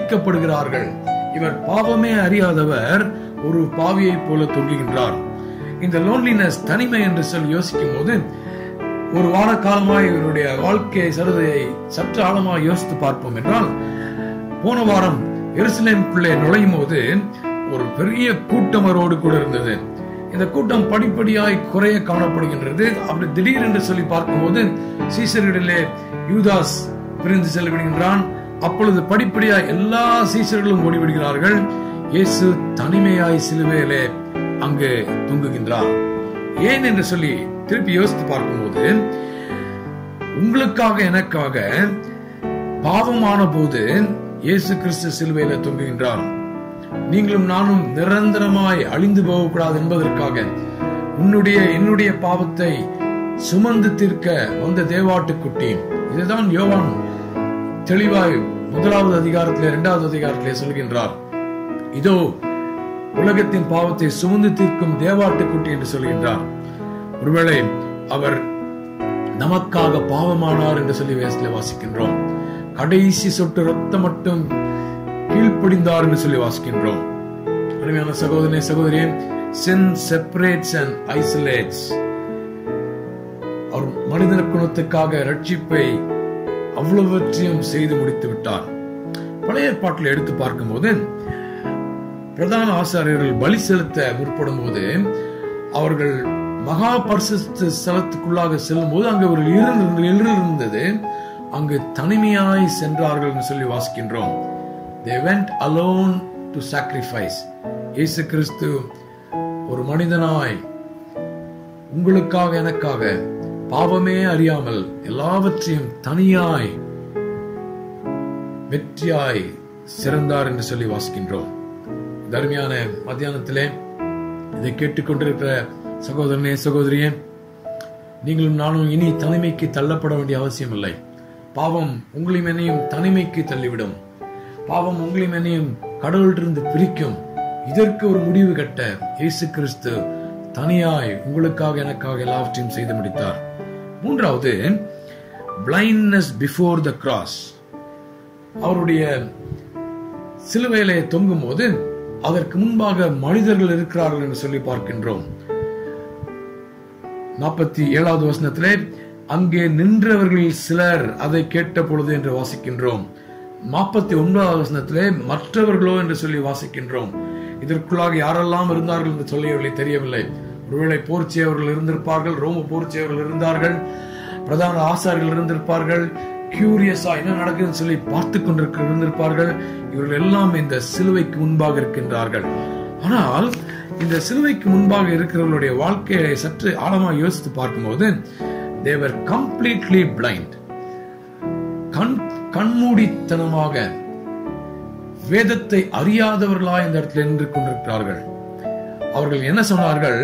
தண்டிக்கப்படுகிறார்கள் இவர் பாவமே அறியாதவர் ஒரு பாவியைப் போல தொங்குகின்றார் இந்த லோன்லினஸ் தனிமை என்று சொல்லி யோசிக்கும் போது ஒரு வார காலமாய் இவருடைய வாழ்க்கை சருதையை சற்று ஆழமாக யோசித்து பார்ப்போம் என்றால் போன வாரம் எருசலேமுக்குள்ளே நுழையும் போது ஒரு பெரிய கூட்டம் அவரோடு கூட இருந்தது இந்த கூட்டம் படிப்படியாய் குறைய காணப்படுகின்றது அப்படி திடீரென்று சொல்லி பார்க்கும்போது சீசர்களிலே யூதாஸ் பிரிந்து செல்லவிடுகின்றான் அப்பொழுது படிப்படியாய் எல்லா சீசர்களும் ஓடிவிடுகிறார்கள் இயேசு தனிமையாய் சிலுவையிலே அங்கு தொங்குகின்றார் ஏன் என்று சொல்லி திருப்பி யோசித்து பார்க்கும்போது உங்களுக்காக எனக்காக பாவமான போது இயேசு கிறிஸ்து சிலுவையில தொங்குகின்றார் நீங்களும் நானும் நிரந்தரமாய் அழிந்து போகக்கூடாது என்பதற்காக உன்னுடைய என்னுடைய பாவத்தை சுமந்து தீர்க்க வந்த தேவாட்டுக்குட்டி இதுதான் யோவான் தெளிவாய் முதலாவது அதிகாரத்திலே இரண்டாவது அதிகாரத்திலே சொல்கின்றார் இதோ உலகத்தின் பாவத்தை சுமந்து தீர்க்கும் தேவாட்டுக்குட்டி என்று சொல்கின்றார் ஒருவேளை அவர் நமக்காக பாவமானார் என்று சொல்லி வேசத்தில் வாசிக்கின்றோம் கடைசி சொட்டு ரத்தம் மட்டும் கீழ்ப்படிந்தார் என்று சொல்லி வாசிக்கின்றோம் அருமையான சகோதரனே சகோதரியே சின் செப்பரேட்ஸ் அண்ட் ஐசோலேட்ஸ் அவர் மனிதன குணத்துக்காக ரட்சிப்பை அவ்வளவற்றையும் செய்து முடித்து விட்டார் பழைய ஏற்பாட்டில் எடுத்து பார்க்கும்போது பிரதான ஆசாரியர்கள் பலி செலுத்த முற்படும் போது அவர்கள் மகா பரிசுத்த ஸ்தலத்துக்குள்ளாக செல்லும் போது அங்கு ஒரு இருள் இருந்தது அங்கு தனிமையாய் சென்றார்கள் என்று சொல்லி வாசிக்கின்றோம் they went alone to sacrifice இயேசு கிறிஸ்து ஒரு மனிதனாய் உங்களுக்காக எனக்காக பாவமே அறியாமல் எல்லாவற்றையும் தனியாய் வெற்றியாய் சிறந்தார் என்று சொல்லி வாசிக்கின்றோம் இந்த அருமையான மத்தியானத்திலே இதை கேட்டுக்கொண்டிருக்கிற சகோதரனே சகோதரியே நீங்களும் நானும் இனி தனிமைக்கு தள்ளப்பட வேண்டிய அவசியம் இல்லை பாவம் உங்களையும் என்னையும் தனிமைக்கு தள்ளிவிடும் பாவம் உங்களையும் என்னையும் கடவுளிலிருந்து பிரிக்கும் இதற்கு ஒரு முடிவு கட்ட இயேசு கிறிஸ்து தனியாய் உங்களுக்காக எனக்காக எல்லாவற்றையும் செய்து முடித்தார் மூன்றாவது பிளைண்ட்னஸ் பிஃபோர் த கிராஸ் அவருடைய சிலுவையிலே தொங்கும் போது அதற்கு முன்பாக மனிதர்கள் இருக்கிறார்கள் என்று சொல்லி பார்க்கின்றோம் நாற்பத்தி ஏழாவது வசனத்திலே அங்கே நின்றவர்களில் சிலர் அதை கேட்ட பொழுது என்று வாசிக்கின்றோம் நாற்பத்தி ஒன்பதாவது வசனத்திலே மற்றவர்களோ என்று சொல்லி வாசிக்கின்றோம் இதற்குள்ளாக யாரெல்லாம் இருந்தார்கள் என்று சொல்லவில்லை தெரியவில்லை ஒருவேளை போர்ச்சியவர்கள் இருந்திருப்பார்கள் ரோம போர்ச்சியவர்கள் இருந்தார்கள் பிரதான ஆசாரிகள் இருந்திருப்பார்கள் கியூரியஸா என்ன நடக்குதுன்னு சொல்லி பார்த்து கொண்டிருக்க இருந்திருப்பார்கள் இவர்கள் எல்லாம் இந்த சிலுவைக்கு முன்பாக இருக்கின்றார்கள் ஆனால் இந்த சிலுவைக்கு முன்பாக இருக்கிறவர்களுடைய வாழ்க்கையை சற்று ஆழமாக யோசித்து பார்க்கும்போது தேவர் கம்ப்ளீட்லி பிளைண்ட் கண் கண்மூடித்தனமாக வேதத்தை அறியாதவர்களா இந்த இடத்துல நின்று கொண்டிருக்கிறார்கள் அவர்கள் என்ன சொன்னார்கள்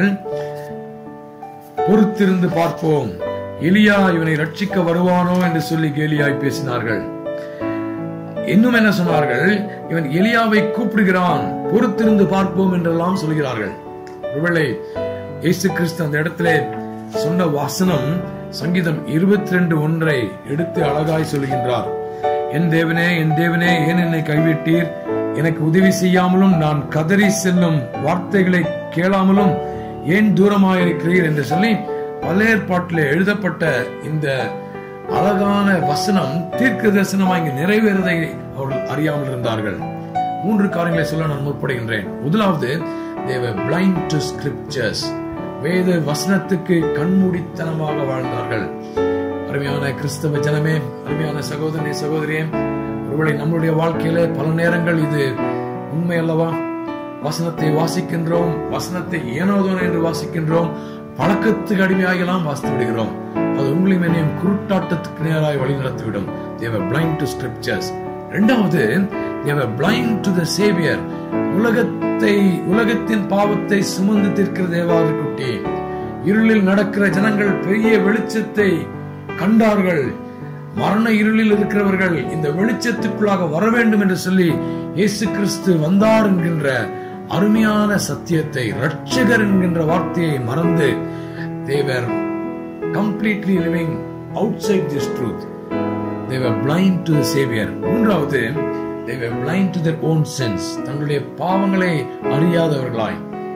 பொறுத்திருந்து பார்ப்போம் எலியா இவனை ரட்சிக்க வருவானோ என்று சொல்லி கேலியாய் பேசினார்கள் இன்னும் என்ன சொன்னார்கள் இவன் எலியாவை கூப்பிடுகிறான் பொறுத்திருந்து பார்ப்போம் என்றெல்லாம் சொல்கிறார்கள் ஒருவேளை இயேசு கிறிஸ்து அந்த இடத்திலே சொன்ன வாசனம் சங்கீதம் இருபத்தி ரெண்டு ஒன்றை எடுத்து அழகாய் சொல்கின்றார் என் தேவனே என் தேவனே ஏன் என்னை கைவிட்டீர் எனக்கு உதவி செய்யாமலும் நான் கதறி செல்லும் வார்த்தைகளை கேளாமலும் ஏன் தூரமாயிருக்கிறீர் என்று சொல்லி பல ஏற்பாட்டில் எழுதப்பட்ட இந்த அழகான வசனம் தீர்க்க தரிசனமாக இங்கு நிறைவேறதை அவர்கள் அறியாமல் இருந்தார்கள் மூன்று காரியங்களை சொல்ல நான் முற்படுகின்றேன் முதலாவது தேவ பிளைண்ட் டு ஸ்கிரிப்சர்ஸ் வேத வசனத்துக்கு கண்மூடித்தனமாக வாழ்ந்தார்கள் அருமையான கிறிஸ்தவ ஜனமே அருமையான சகோதரனே சகோதரியே ஒருவேளை நம்முடைய வாழ்க்கையில பல நேரங்கள் இது உண்மை அல்லவா வசனத்தை வாசிக்கின்றோம் வசனத்தை ஏனோதோன் என்று வாசிக்கின்றோம் பழக்கத்துக்கு அடிமையாகலாம் வாசித்து விடுகிறோம் அது உங்களையும் என்னையும் குருட்டாட்டத்துக்கு நேராய் வழி நடத்திவிடும் தேவர் பிளைண்ட் டு ஸ்கிரிப்சர்ஸ் இரண்டாவது they're blind to the saviour உலகத்தை உலகத்தின் பாவத்தை சுமந்து தீர்க்கிற தேவாதி குட்டி இருளில் நடக்கிற ஜனங்கள் பெரிய வெளிச்சத்தை கண்டார்கள் மரண இருளில் இருக்கிறவர்கள் இந்த வெளிச்சத்துக்குள்ளாக வர வேண்டும் என்று சொல்லி இயேசு கிறிஸ்து வந்தார் என்கின்ற அருமையான சத்தியத்தை ரட்சகர் என்கின்ற வார்த்தையை மறந்து they're completely living outside this truth they're blind to saviour மூன்றாவது they're blind to their own sense தங்களுடைய பாவங்களை அறியாதவர்களாய்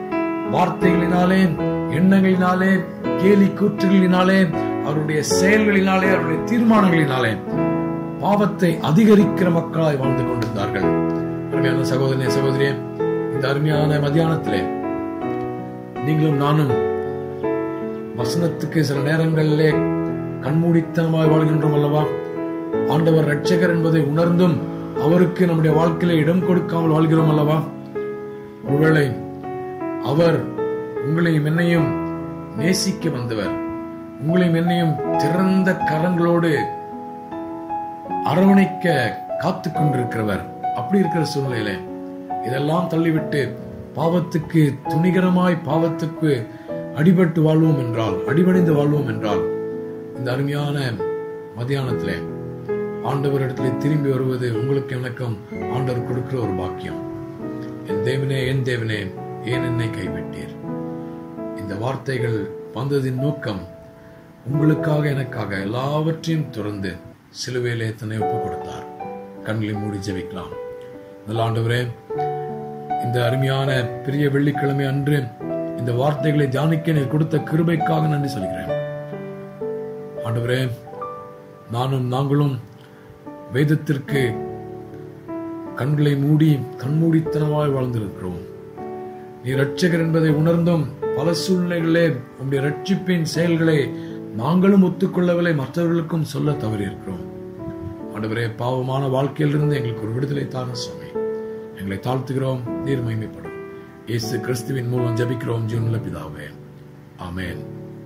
வார்த்தைகளினாலே எண்ணங்களினாலே கேலி கூற்றுகளினாலே அவருடைய செயல்களினாலே அவருடைய தீர்மானங்களினாலே பாவத்தை அதிகரிக்கிற மக்களாய் வாழ்ந்து கொண்டிருந்தார்கள் அருமையான சகோதரனே சகோதரியே இந்த அருமையான மத்தியானத்திலே நீங்களும் நானும் வசனத்துக்கு சில நேரங்களிலே கண்மூடித்தனமாய் வாழ்கின்றோம் அல்லவா ஆண்டவர் ரட்சகர் என்பதை உணர்ந்தும் அவருக்கு நம்முடைய வாழ்க்கையில இடம் கொடுக்காமல் வாழ்கிறோம் அல்லவா ஒருவேளை அவர் உங்களையும் என்னையும் நேசிக்க வந்தவர் உங்களையும் என்னையும் திறந்த கரங்களோடு அரவணைக்க காத்து கொண்டிருக்கிறவர் அப்படி இருக்கிற சூழ்நிலையில இதெல்லாம் தள்ளிவிட்டு பாவத்துக்கு துணிகரமாய் பாவத்துக்கு அடிபட்டு வாழ்வோம் என்றால் அடிபணிந்து வாழ்வோம் என்றால் இந்த அருமையான மதியானத்திலே ஆண்டவரிடத்திலே திரும்பி வருவது உங்களுக்கு எனக்கும் ஆண்டவர் கொடுக்கிற ஒரு பாக்கியம் என் தேவனே என் தேவனே ஏன் என்னை கைவிட்டீர் இந்த வார்த்தைகள் வந்ததின் நோக்கம் உங்களுக்காக எனக்காக எல்லாவற்றையும் துறந்து சிலுவையிலே தன்னை ஒப்பு கொடுத்தார் கண்களை மூடி ஜெபிக்கலாம் நல்ல ஆண்டவரே இந்த அருமையான பெரிய வெள்ளிக்கிழமை அன்று இந்த வார்த்தைகளை தியானிக்க நீர் கொடுத்த கிருபைக்காக நன்றி சொல்கிறேன் ஆண்டவரே நானும் நாங்களும் வேதத்திற்கு கண்களை மூடி கண்மூடித்தனமாய் வாழ்ந்திருக்கிறோம் நீ ரட்சகர் என்பதை உணர்ந்தும் பல சூழ்நிலைகளிலே உம்முடைய ரட்சிப்பின் செயல்களை நாங்களும் ஒத்துக்கொள்ளவில்லை மற்றவர்களுக்கும் சொல்ல தவறியிருக்கிறோம் ஆண்டவரே பாவமான வாழ்க்கையிலிருந்து எங்களுக்கு ஒரு விடுதலை தான சுவாமி எங்களை தாழ்த்துகிறோம் நீர் மகிமைப்படும் இயேசு கிறிஸ்துவின் மூலம் ஜெபிக்கிறோம் ஜீவனுள்ள பிதாவே ஆமென்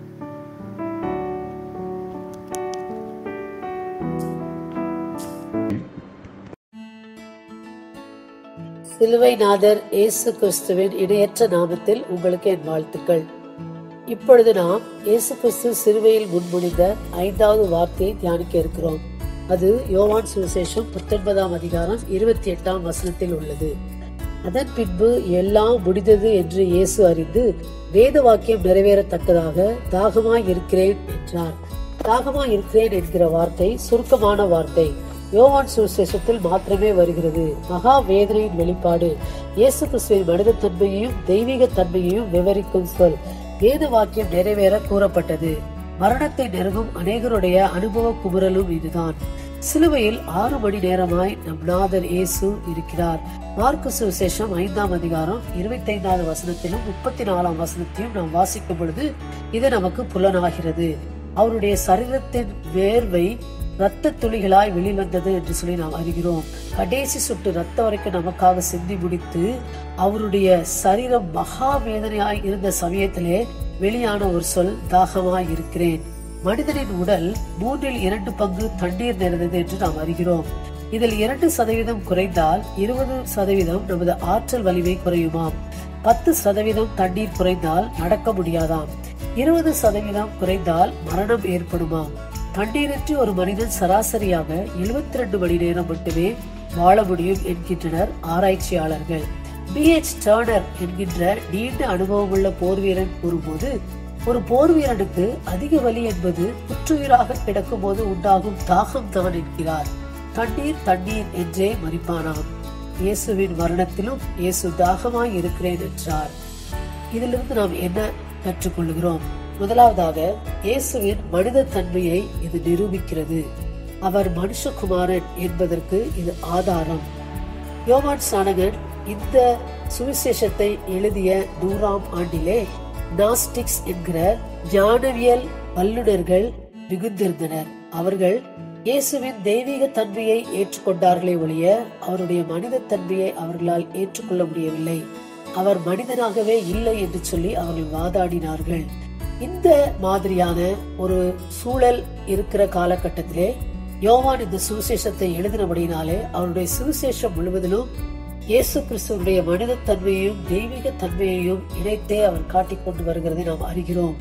சிலுவை நாதர் இயேசு கிறிஸ்துவின் இணையற்ற நாமத்தில் உங்களுக்கு என் வாழ்த்துக்கள் இப்பொழுது நாம் இயேசு கிறிஸ்து சிலுவையில் முன்மொழிந்த ஐந்தாவது வார்த்தையை தியானிக்க இருக்கிறோம் அது யோவான் சுவிசேஷம் பத்தொன்பதாம் அதிகாரம் இருபத்தி எட்டாம் வசனத்தில் உள்ளது அதன் பின்பு எல்லாம் முடிந்தது என்று இயேசு அறிந்து வேத வாக்கியம் நிறைவேறத்தக்கதாக தாகமாய் இருக்கிறேன் என்றார் தாகமாய் இருக்கிறேன் என்கிற வார்த்தை சுருக்கமான வார்த்தை யோவான் சுவிசேஷத்தில் மாத்திரமே வருகிறது மகா வேதனையின் வெளிப்பாடு இயேசு கிறிஸ்துவின் மனித தன்மையையும் தெய்வீக தன்மையையும் விவரிக்கும் சொல் வேத வாக்கியம் நிறைவேற கூறப்பட்டது மரணத்தை நெருங்கும் அநேகருடைய அனுபவ குமுறலும் இதுதான் சிலுவையில் ஆறு மணி நேரமாய் நம் நாதர் இயேசு இருக்கிறார் மார்க்கு சுவிசேஷம் ஐந்தாம் அதிகாரம் இருபத்தி ஐந்தாவது வசனத்திலும் முப்பத்தி நாலாம் வசனத்தையும் நாம் வாசிக்கும் பொழுது இது நமக்கு புலனாகிறது அவருடைய சரீரத்தின் வேர்வை ரத்த துளிகளாய் வெளிவந்தது என்று சொல்லி நாம் அறிகிறோம் கடைசி சுட்டு ரத்த வரைக்கும் நமக்காக சிந்தி முடித்து அவருடைய சரீரம் மகா வேதனையாய் இருந்த சமயத்திலே வெளியான ஒரு சொல் தாகமாய் இருக்கிறேன் மனிதனின் உடல் மூன்றில் இரண்டு பங்கு தண்ணீர் நிறைந்தது என்று நாம் அறிகிறோம் இதில் இரண்டு சதவீதம் குறைந்தால் இருபது சதவீதம் நமது ஆற்றல் வலிமை குறையுமாம் பத்து சதவீதம் தண்ணீர் குறைந்தால் நடக்க முடியாதாம் இருபது சதவீதம் குறைந்தால் மரணம் ஏற்படுமாம் தண்ணீரற்றி ஒரு மனிதன் சராசரியாக எழுபத்தி ரெண்டு மணி நேரம் மட்டுமே வாழ முடியும் என்கின்றனர் ஆராய்ச்சியாளர்கள் பி எச் டர்னர் என்கின்ற நீண்ட அனுபவமுள்ள போர் வீரன் கூறும்போது ஒரு போர் வீரனுக்கு அதிக வலி என்பது புற்றுயிராக கிடக்கும் போது உண்டாகும் தாகம் தான் என்கிறார் தண்ணீர் தண்ணீர் என்றே மறிப்பானாம் இயேசுவின் மரணத்திலும் இயேசு தாகமாய் இருக்கிறேன் என்றார் இதிலிருந்து நாம் என்ன கற்றுக்கொள்கிறோம் முதலாவதாக இயேசுவின் மனித தன்மையை இது நிரூபிக்கிறது அவர் மனுஷகுமாரன் என்பதற்கு இது ஆதாரம் யோவான் சானகன் இந்த சுவிசேஷத்தை எழுதிய நூறாம் ஆண்டிலே நாஸ்டிக்ஸ் என்கிற ஞானவியல் வல்லுநர்கள் மிகுந்திருந்தனர் அவர்கள் இயேசுவின் தெய்வீக தன்மையை ஏற்றுக்கொண்டார்களே ஒழிய அவருடைய மனித தன்மையை அவர்களால் ஏற்றுக்கொள்ள முடியவில்லை அவர் மனிதனாகவே இல்லை என்று சொல்லி அவர்கள் வாதாடினார்கள் இந்த மாதிரியான ஒரு சூழல் இருக்கிற காலகட்டத்திலே யோவான் இந்த சுவிசேஷத்தை எழுதினபடினாலே அவருடைய சுவிசேஷம் முழுவதிலும் இயேசு கிறிஸ்துவனுடைய மனித தன்மையையும் தெய்வீக தன்மையையும் இணைத்தே அவர் காட்டிக் கொண்டு வருகிறதை நாம் அறிகிறோம்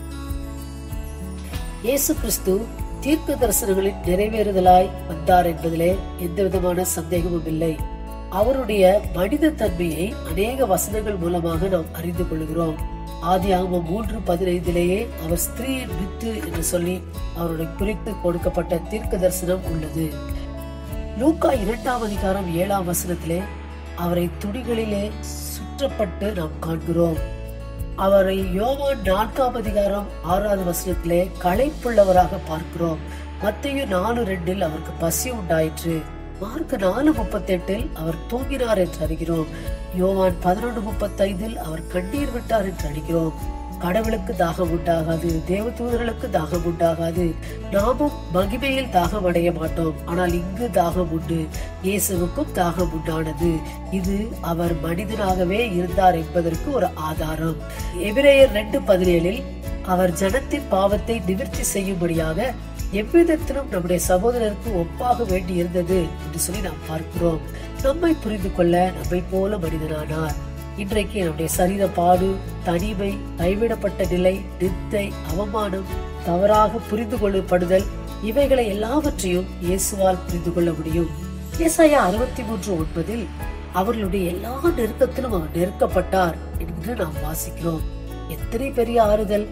இயேசு கிறிஸ்து தீர்க்க தரிசனங்களின் நிறைவேறுதலாய் வந்தார் என்பதிலே எந்த விதமான சந்தேகமும் இல்லை அவருடைய மனித தன்மையை அநேக வசனங்கள் மூலமாக நாம் அறிந்து கொள்கிறோம் ஆதி ஆகமம் மூன்று பதினைந்திலேயே அவர் ஸ்திரீயின் வித்து என்று சொல்லி அவருடைய குறித்து கொடுக்கப்பட்ட தீர்க்க தரிசனம் உள்ளது லூக்கா இரண்டாம் அதிகாரம் ஏழாம் வசனத்திலே அவரை துணிகளிலே சுற்றப்பட்டு நாம் காண்கிறோம் அவரை யோவான் நான்காம் அதிகாரம் ஆறாவது வசனத்திலே களைப்புள்ளவராக பார்க்கிறோம் மத்திய நாலு ரெண்டில் அவருக்கு பசி உண்டாயிற்று மார்க் நாலு முப்பத்தெட்டில் அவர் தூங்கினார் என்று அறிகிறோம் யோவான் பதினொன்று முப்பத்தைந்தில் அவர் கண்ணீர் விட்டார் என்று அறிகிறோம் கடவுளுக்கு தாகம் உண்டாகாது தேவதூதர்களுக்கு தாகம் உண்டாகாது நாமும் மகிமையில் தாகம் அடைய மாட்டோம் ஆனால் இங்கு தாகம் உண்டு இயேசுவுக்கும் தாகம் உண்டானது இது அவர் மனிதனாகவே இருந்தார் என்பதற்கு ஒரு ஆதாரம் எபிரேயர் ரெண்டு பதினேழில் அவர் ஜனத்தின் பாவத்தை நிவர்த்தி செய்யும்படியாக எவ்விதத்திலும் நம்முடைய சகோதரருக்கு ஒப்பாக வேண்டி இருந்தது என்று சொல்லி நாம் பார்க்கிறோம் நம்மை புரிந்து கொள்ள நம்மை போல மனிதனானார் இன்றைக்கு நம்முடைய சரீர பாடு தனிமை கைவிடப்பட்ட நிலை நித்தை அவமானம் தவறாக புரிந்து கொள்ளப்படுதல் இவைகளை எல்லாவற்றையும் இயேசுவால் புரிந்து கொள்ள முடியும் ஏசாயா அறுபத்தி மூன்று ஒன்பதில் அவர்களுடைய எல்லா நெருக்கத்திலும் அவர் நெருக்கப்பட்டார் என்று நாம் வாசிக்கிறோம் எத்தனை பெரிய ஆறுதல்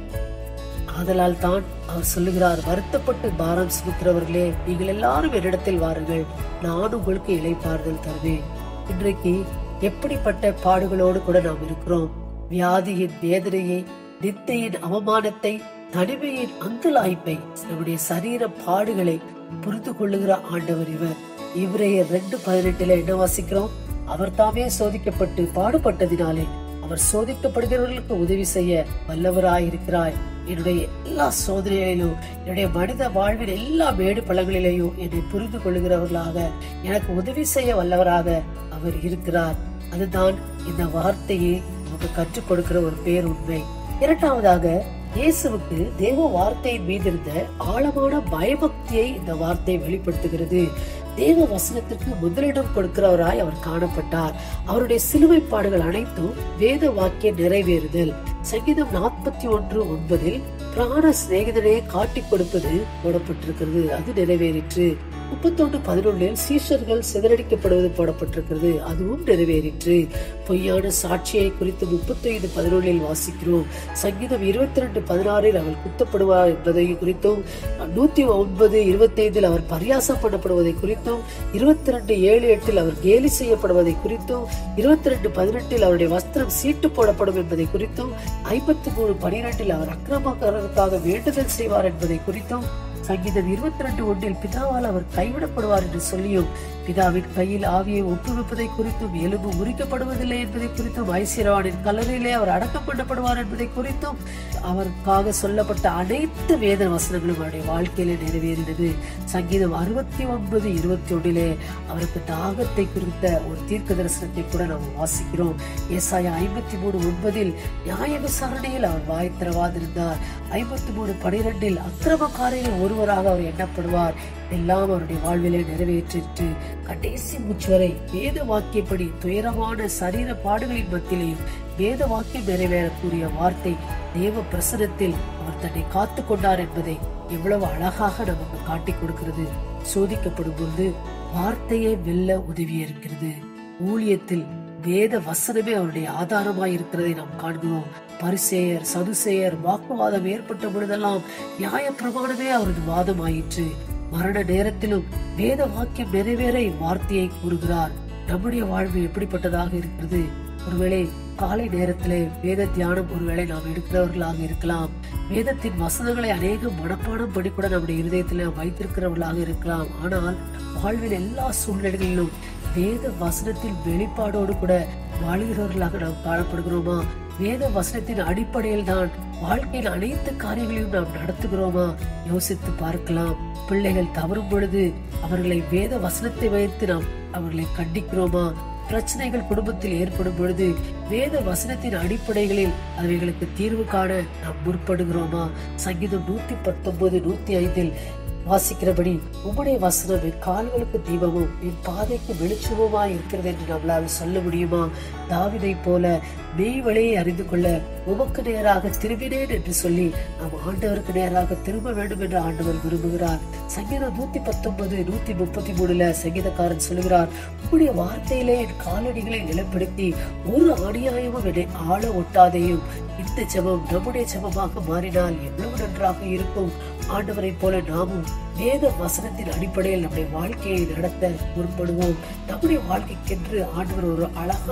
ஆதலால் தான் அவர் சொல்லுகிறார் வருத்தப்பட்டு பாரம் சுமக்கிறவர்களே நீங்கள் எல்லாரும் என்னிடத்தில் வாருங்கள் நான் உங்களுக்கு இளைப்பாறுதல் தருவேன் இன்றைக்கு எப்படிப்பட்ட பாடுகளோடு கூட நாம் இருக்கிறோம் வியாதியின் வேதனையை நித்தையின் அவமானத்தை தனிமையின் அங்கலாய்ப்பை நம்முடைய சரீர பாடுகளை புரிந்து கொள்ளுகிற ஆண்டவர் இவர் இவரைய ரெண்டு பதினெட்டுல என்ன வாசிக்கிறோம் அவர் தாமே சோதிக்கப்பட்டு பாடுபட்டதினாலே அவர் சோதிக்கப்படுகிறவர்களுக்கு உதவி செய்ய வல்லவராயிருக்கிறாய் என்னுடைய எல்லா சோதனைகளிலும் என்னுடைய மனித வாழ்வின் எல்லா மேடு பழங்களிலேயும் என்னை புரிந்து கொள்கிறவர்களாக எனக்கு உதவி செய்ய வல்லவராக அவர் இருக்கிறார் அதுதான் இந்த வார்த்தையை நமக்கு கற்றுக் கொடுக்கிற ஒரு பேர் உண்மை இரண்டாவதாக இயேசுவுக்கு தேவ வார்த்தையின் மீது இருந்த ஆழமான பயபக்தியை இந்த வார்த்தை வெளிப்படுத்துகிறது தேவ வசனத்திற்கு முதலிடம் கொடுக்கிறவராய் அவர் காணப்பட்டார் அவருடைய சிலுவை பாடுகள் அனைத்தும் வேத வாக்கிய நிறைவேறுதல் சங்கீதம் நாற்பத்தி ஒன்று ஒன்பதில் பிராண சிநேகிதனையே காட்டிக் கொடுப்பது போடப்பட்டிருக்கிறது அது நிறைவேறிற்று முப்பத்தொன்று பதினொன்னில் சீஷர்கள் சிதறடிக்கப்படுவது போடப்பட்டிருக்கிறது அதுவும் நிறைவேறிற்று பொய்யான சாட்சியை குறித்து முப்பத்தி ஐந்து பதினொன்றில் வாசிக்கிறோம் சங்கீதம் இருபத்தி ரெண்டு பதினாறில் அவர் குத்தப்படுவார் என்பதை குறித்தும் நூத்தி ஒன்பது இருபத்தி ஐந்தில் அவர் பரியாசம் பண்ணப்படுவதை குறித்தும் இருபத்தி ரெண்டு ஏழு எட்டில் அவர் கேலி செய்யப்படுவதை குறித்தும் இருபத்தி ரெண்டு பதினெட்டில் அவருடைய வஸ்திரம் சீட்டு போடப்படும் என்பதை குறித்தும் ஐம்பத்தி மூணு பனிரெண்டில் அவர் அக்கிரமக்காரருக்காக வேண்டுதல் செய்வார் என்பதை குறித்தும் சங்கீதம் இருபத்தி ரெண்டு ஒன்றில் பிதாவால் அவர் கைவிடப்படுவார் என்று சொல்லியும் பிதாவின் கையில் ஆவியை ஒப்புவிப்பதை குறித்தும் எலும்பு முறிக்கப்படுவதில்லை என்பதை குறித்தும் ஐசிரவானின் கல்லறையிலே அவர் அடக்கம் பண்ணப்படுவார் என்பதை குறித்தும் அவருக்காக சொல்லப்பட்ட அனைத்து வேத வசனங்களும் அவருடைய வாழ்க்கையில நிறைவேறினது சங்கீதம் அறுபத்தி ஒன்பது இருபத்தி ஒன்றிலே அவருக்கு தாகத்தை குறித்த ஒரு தீர்க்க தரிசனத்தை கூட நாம் வாசிக்கிறோம் ஏசாயா ஐம்பத்தி மூணு ஒன்பதில் நியாய விசாரணையில் அவர் வாய் திறவாதிருந்தார் ஐம்பத்தி மூணு பனிரெண்டில் அக்கிரமக்காரையில் ஒருவராக அவர் எண்ணப்படுவார் எல்லாம் அவருடைய வாழ்விலே நிறைவேற்றிற்று கடைசி மூச்சு வரை வேத வாக்கியப்படி துயரமான சரீர பாடுகளின் மத்தியிலையும் வேத வாக்கியம் நிறைவேறக்கூடிய வார்த்தை தேவ பிரசனத்தில் அவர் தன்னை காத்து கொண்டார் என்பதை எவ்வளவு அழகாக நமக்கு காட்டிக் கொடுக்கிறது சோதிக்கப்படும் பொழுது வார்த்தையே வெல்ல உதவி இருக்கிறது ஊழியத்தில் வேத வசனமே அவருடைய ஆதாரமாய் இருக்கிறதை நாம் காண்கிறோம் பரிசேயர் சதுசேயர் வாக்குவாதம் ஏற்பட்ட பொழுதெல்லாம் நியாய பிரமாணமே அவரது வாதம் ஆயிற்று மரண நேரத்திலும் வேத வாக்கியம் நிறைவேற இவ்வார்த்தையை கூறுகிறார் நம்முடைய வாழ்வு எப்படிப்பட்டதாக இருக்கிறது ஒருவேளை காலை நேரத்திலே வேத தியானம் ஒருவேளை நாம் எடுக்கிறவர்களாக இருக்கலாம் வேதத்தின் வசனங்களை அநேக மனப்பாடம் படி கூட நம்முடைய இருதயத்தில் நாம் வைத்திருக்கிறவர்களாக இருக்கலாம் ஆனால் வாழ்வின் எல்லா சூழ்நிலைகளிலும் வேத வசனத்தின் வெளிப்பாடோடு கூட வாழ்கிறவர்களாக நாம் காணப்படுகிறோமா வேத வசனத்தின் அடிப்படையில் தான் வாழ்க்கையில் அனைத்து காரியங்களையும் நாம் நடத்துகிறோமா யோசித்து பார்க்கலாம் பிள்ளைகள் தவறும் பொழுது அவர்களை வேத வசனத்தை வைத்து நாம் அவர்களை கண்டிக்கிறோமா பிரச்சனைகள் குடும்பத்தில் ஏற்படும் பொழுது வேத வசனத்தின் அடிப்படைகளில் அவைகளுக்கு தீர்வு காண நாம் முற்படுகிறோமா சங்கீதம் நூத்தி பத்தொன்பது நூத்தி ஐந்தில் வாசிக்கிறபடி உம்முடைய வசனம் என் கால்களுக்கு தீபமும் என் பாதைக்கு வெளிச்சமுமா இருக்கிறது என்று நம்மளால் சொல்ல முடியுமா தாவிதை போல மெய் வழியை அறிந்து கொள்ள உமக்கு நேராக திரும்பினேன் என்று சொல்லி நாம் ஆண்டவருக்கு நேராக திரும்ப வேண்டும் என்று ஆண்டவர் விரும்புகிறார் சங்கீதம் நூத்தி பத்தொன்பது நூத்தி முப்பத்தி மூணுல சங்கீதக்காரன் சொல்லுகிறார் உம்முடைய வார்த்தையிலே என் காலடிகளை நிலப்படுத்தி ஒரு அநியாயமும் என்னை ஆள ஒட்டாதையும் இந்த ஜெபம் நம்முடைய ஜெபமாக மாறினால் எவ்வளவு நன்றாக இருக்கும் ஆண்டவரை போல நாமும் வேத வசனத்தின் அடிப்படையில் நம்முடைய வாழ்க்கையை நடத்த முற்படுவோம் நம்முடைய வாழ்க்கைக்கென்று ஆண்டவர் ஒரு அழகான திட்டத்தை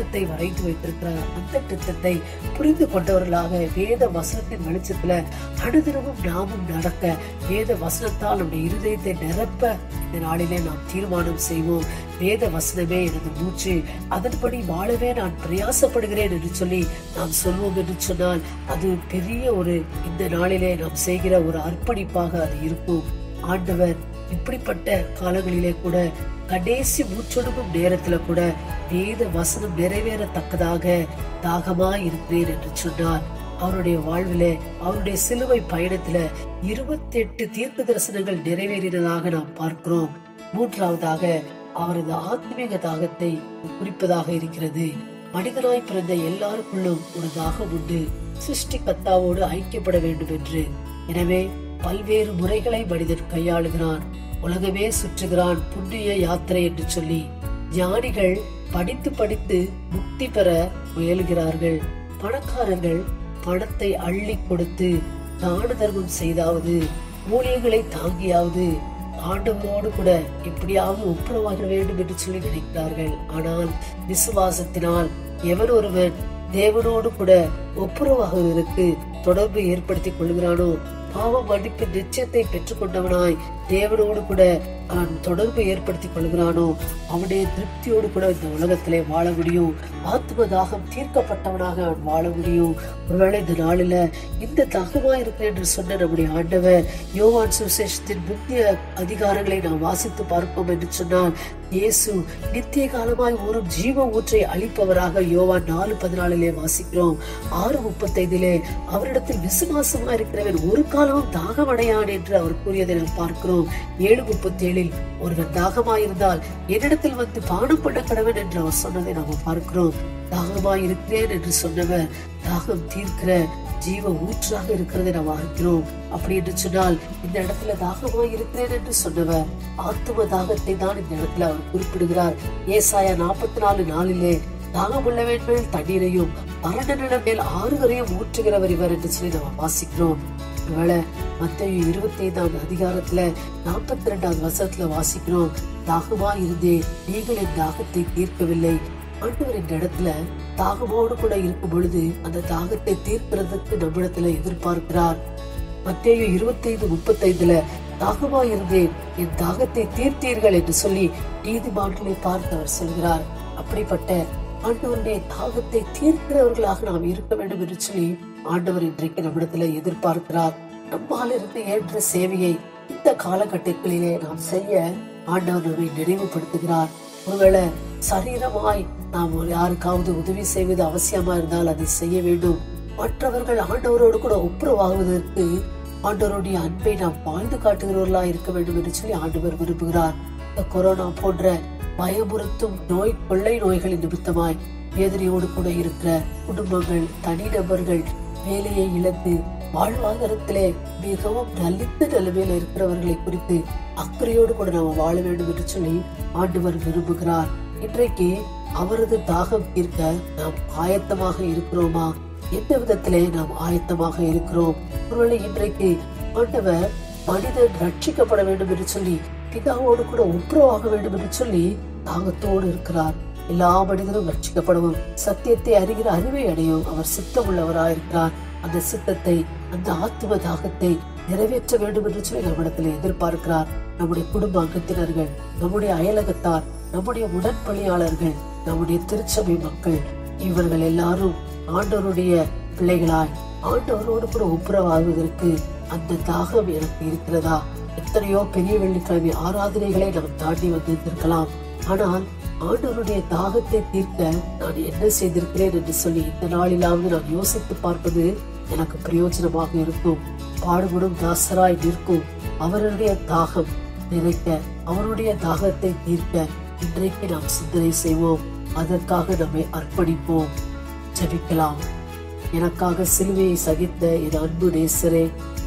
திட்டத்தை வரைந்து வைத்திருக்கிறார் அந்த திட்டத்தை புரிந்து கொண்டவர்களாக வேத வசனத்தின் வெளிச்சத்துல அனுதினமும் நாமும் நடக்க வேத வசனத்தால் நம்முடைய இருதயத்தை நிரப்ப இந்த நாளிலே நாம் தீர்மானம் செய்வோம் வேத வசனமே எனது மூச்சு அதன்படி வாழவே நான் பிரயாசப்படுகிறேன் என்று சொல்லி நாம் சொல்வோம் என்று சொன்னால் அது பெரிய ஒரு இந்த நாளிலே நாம் செய்கிற ஒரு அர்ப்பணிப்பாக அது இருக்கும் ஆண்டவர் இப்படிப்பட்ட காலங்களிலே கூட கடைசி மூச்சொடுக்கும் நேரத்துல கூட வேத வசனம் நிறைவேறத்தக்கதாக தாகமா இருக்கிறேன் என்று சொன்னார் அவருடைய வாழ்விலே அவருடைய சிலுவை பயணத்துல இருபத்தி எட்டு தீர்க்க தரிசனங்கள் நிறைவேறினதாக நாம் பார்க்கிறோம் மூன்றாவதாக அவரது ஆத்மீக தாகத்தை குறிப்பதாக இருக்கிறது மனிதனாய் பிறந்த எல்லாருக்குள்ளும் ஒரு தாகம் உண்டு சிருஷ்டி கத்தாவோடு ஐக்கியப்பட வேண்டும் என்று எனவே பல்வேறு முறைகளை மனிதன் கையாளுகிறான் உலகமே சுற்றுகிறான் புண்ணிய யாத்திரை என்று சொல்லி ஞானிகள் படித்து படித்து முக்தி பெற முயல்கிறார்கள் பணக்காரர்கள் பணத்தை அள்ளி கொடுத்து தான தர்மம் செய்தாவது ஊழியர்களை தாங்கியாவது ஆண்டவரோடு கூட எப்படியாவது ஒப்புரவாக வேண்டும் என்று சொல்லி நினைக்கிறார்கள் ஆனால் விசுவாசத்தினால் எவன் ஒருவன் தேவனோடு கூட ஒப்புரவாகுவதற்கு தொடர்பு ஏற்படுத்திக் கொள்கிறானோ பாவ மன்னிப்பின் நிச்சயத்தை பெற்றுக்கொண்டவனாய் தேவனோடு கூட அவன் தொடர்பு ஏற்படுத்திக் கொள்கிறானோ அவனுடைய திருப்தியோடு கூட இந்த உலகத்திலே வாழ முடியும் ஆத்ம தாகம் தீர்க்கப்பட்டவனாக அவன் வாழ முடியும் ஒருவேளை இந்த நாளில இந்த தாகமா இருக்கிறேன் என்று சொன்ன நம்முடைய ஆண்டவர் யோவான் சுவிசேஷத்தின் முக்கிய அதிகாரங்களை நாம் வாசித்து பார்ப்போம் என்று சொன்னால் இயேசு நித்திய காலமாய் ஒரு ஜீவ ஊற்றை அளிப்பவராக யோவான் நாலு பதினாலிலே வாசிக்கிறோம் ஆறு முப்பத்தைந்திலே அவரிடத்தில் விசுவாசமா இருக்கிறவன் ஒரு காலமும் தாகமடையான் என்று அவர் கூறியதை நாம் பார்க்கிறோம் ஏழு முப்பத்தி ஏழில் ஒருவன் தாகமாயிருந்தால் என்னிடத்தில் வந்து பானம் பண்ண கடவன் என்று அவர் சொன்னதை நாம் பார்க்கிறோம் தாகமாய் இருக்கிறேன் என்று சொன்னவர் தாகம் தீர்க்கிற ஜீவ ஊற்றாக இருக்கிறதை நாம் பார்க்கிறோம் அப்படி என்று சொன்னால் இந்த இடத்துல தாகமாய் இருக்கிறேன் என்று சொன்னவர் ஆத்தும தாகத்தை தான் இந்த இடத்துல அவர் குறிப்பிடுகிறார் ஏசாயா நாற்பத்தி நாலு நாளிலே தாகமுள்ளவன் மேல் தண்ணீரையும் மரணனிடம் மேல் ஆறுகரையும் ஊற்றுகிறவர் இவர் என்று சொல்லி நம்ம வாசிக்கிறோம் ஒருவேளை மத்திய இருபத்தி ஐந்தாவது அதிகாரத்துல நாற்பத்தி ரெண்டாவது வசனத்துல வாசிக்கிறோம் தாகமா இருந்தே நீங்கள் என் தாகத்தை தீர்க்கவில்லை ஆண்டவர் இந்த இடத்துல தாகமோடு கூட இருக்கும் பொழுது அந்த தாகத்தை தீர்க்கிறதுக்கு நம்மிடத்துல எதிர்பார்க்கிறார் மத்தேயு இருபத்தி ஐந்து முப்பத்தி ஐந்துல தாகமா இருந்தேன் என் தாகத்தை தீர்த்தீர்கள் என்று சொல்லி நீதிமான்களை பார்த்து அவர் சொல்கிறார் அப்படிப்பட்ட ஆண்டவருடைய தாகத்தை தீர்க்கிறவர்களாக நாம் இருக்க வேண்டும் என்று சொல்லி ஆண்டவர் இன்றைக்கு நம்மிடத்துல எதிர்பார்க்கிறார் நம்மால் இருந்து ஏற்ற சேவையை இந்த காலகட்டங்களிலே நாம் செய்ய ஆண்டவர் நம்மை நினைவுபடுத்துகிறார் ஒருவேளை சரீரமாய் நாம் ஒரு யாருக்காவது உதவி செய்வது அவசியமா இருந்தால் அதை செய்ய வேண்டும் மற்றவர்கள் ஆண்டவரோடு கூட ஒப்புரவாகுவதற்கு ஆண்டவருடைய அன்பை நாம் வாழ்ந்து காட்டுகிறவர்களா இருக்க வேண்டும் என்று சொல்லி ஆண்டவர் விரும்புகிறார் இந்த கொரோனா போன்ற பயமுறுத்தும் நோய் கொள்ளை நோய்களின் நிமித்தமாய் வேதனையோடு கூட இருக்கிற குடும்பங்கள் தனிநபர்கள் வேலையை இழந்து வாழ்வாதாரத்திலே மிகவும் நலிந்த நிலைமையில இருக்கிறவர்களை குறித்து அக்கறையோடு கூட நாம வாழ வேண்டும் என்று சொல்லி ஆண்டவர் விரும்புகிறார் இன்றைக்கு அவரது தாகம் தீர்க்க நாம் ஆயத்தமாக இருக்கிறோமா எந்த விதத்திலே நாம் ஆயத்தமாக இருக்கிறோம் ஒருவேளை இன்றைக்கு ஆண்டவர் மனிதன் ரட்சிக்கப்பட வேண்டும் என்று சொல்லி பிதாவோடு கூட ஒப்புரவாக வேண்டும் என்று சொல்லி தாகத்தோடு இருக்கிறார் எல்லா மனிதரும் ரட்சிக்கப்படவும் சத்தியத்தை அறிகிற அறிவை அடையும் அவர் சித்தம் உள்ளவராயிருக்கிறார் அந்த சித்தத்தை அந்த ஆத்தும தாகத்தை நிறைவேற்ற வேண்டும் என்று சொல்லி நம்மிடத்தில் எதிர்பார்க்கிறார் நம்முடைய குடும்ப அங்கத்தினர்கள் நம்முடைய அயலகத்தார் நம்முடைய உடன்பணியாளர்கள் நம்முடைய திருச்சபை மக்கள் இவர்கள் எல்லாரும் ஆண்டவருடைய பிள்ளைகளாய் ஆண்டவரோடு கூட ஒப்புரவாகுவதற்கு அந்த தாகம் எனக்கு இருக்கிறதா எத்தனையோ பெரிய வெள்ளிக்கிழமை ஆராதனைகளை நாம் தாண்டி வந்திருந்திருக்கலாம் ஆனால் ஆண்டவருடைய தாகத்தை தீர்க்க நான் என்ன செய்திருக்கிறேன் என்று சொல்லி இந்த நாளிலாவது நான் யோசித்து பார்ப்பது எனக்கு பிரயோஜனமாக இருக்கும் பாடுபடும் தாசராய் நிற்கும் அவருடைய தாகம் நிறைக்க அவருடைய தாகத்தை தீர்க்க இன்றைக்கு நாம் சிந்தனை செய்வோம் அதற்காக நம்மை அர்ப்பணிப்போம் ஜெபிக்கலாம் எனக்காக சிலுவையை சகித்த என் அன்பு நேசரே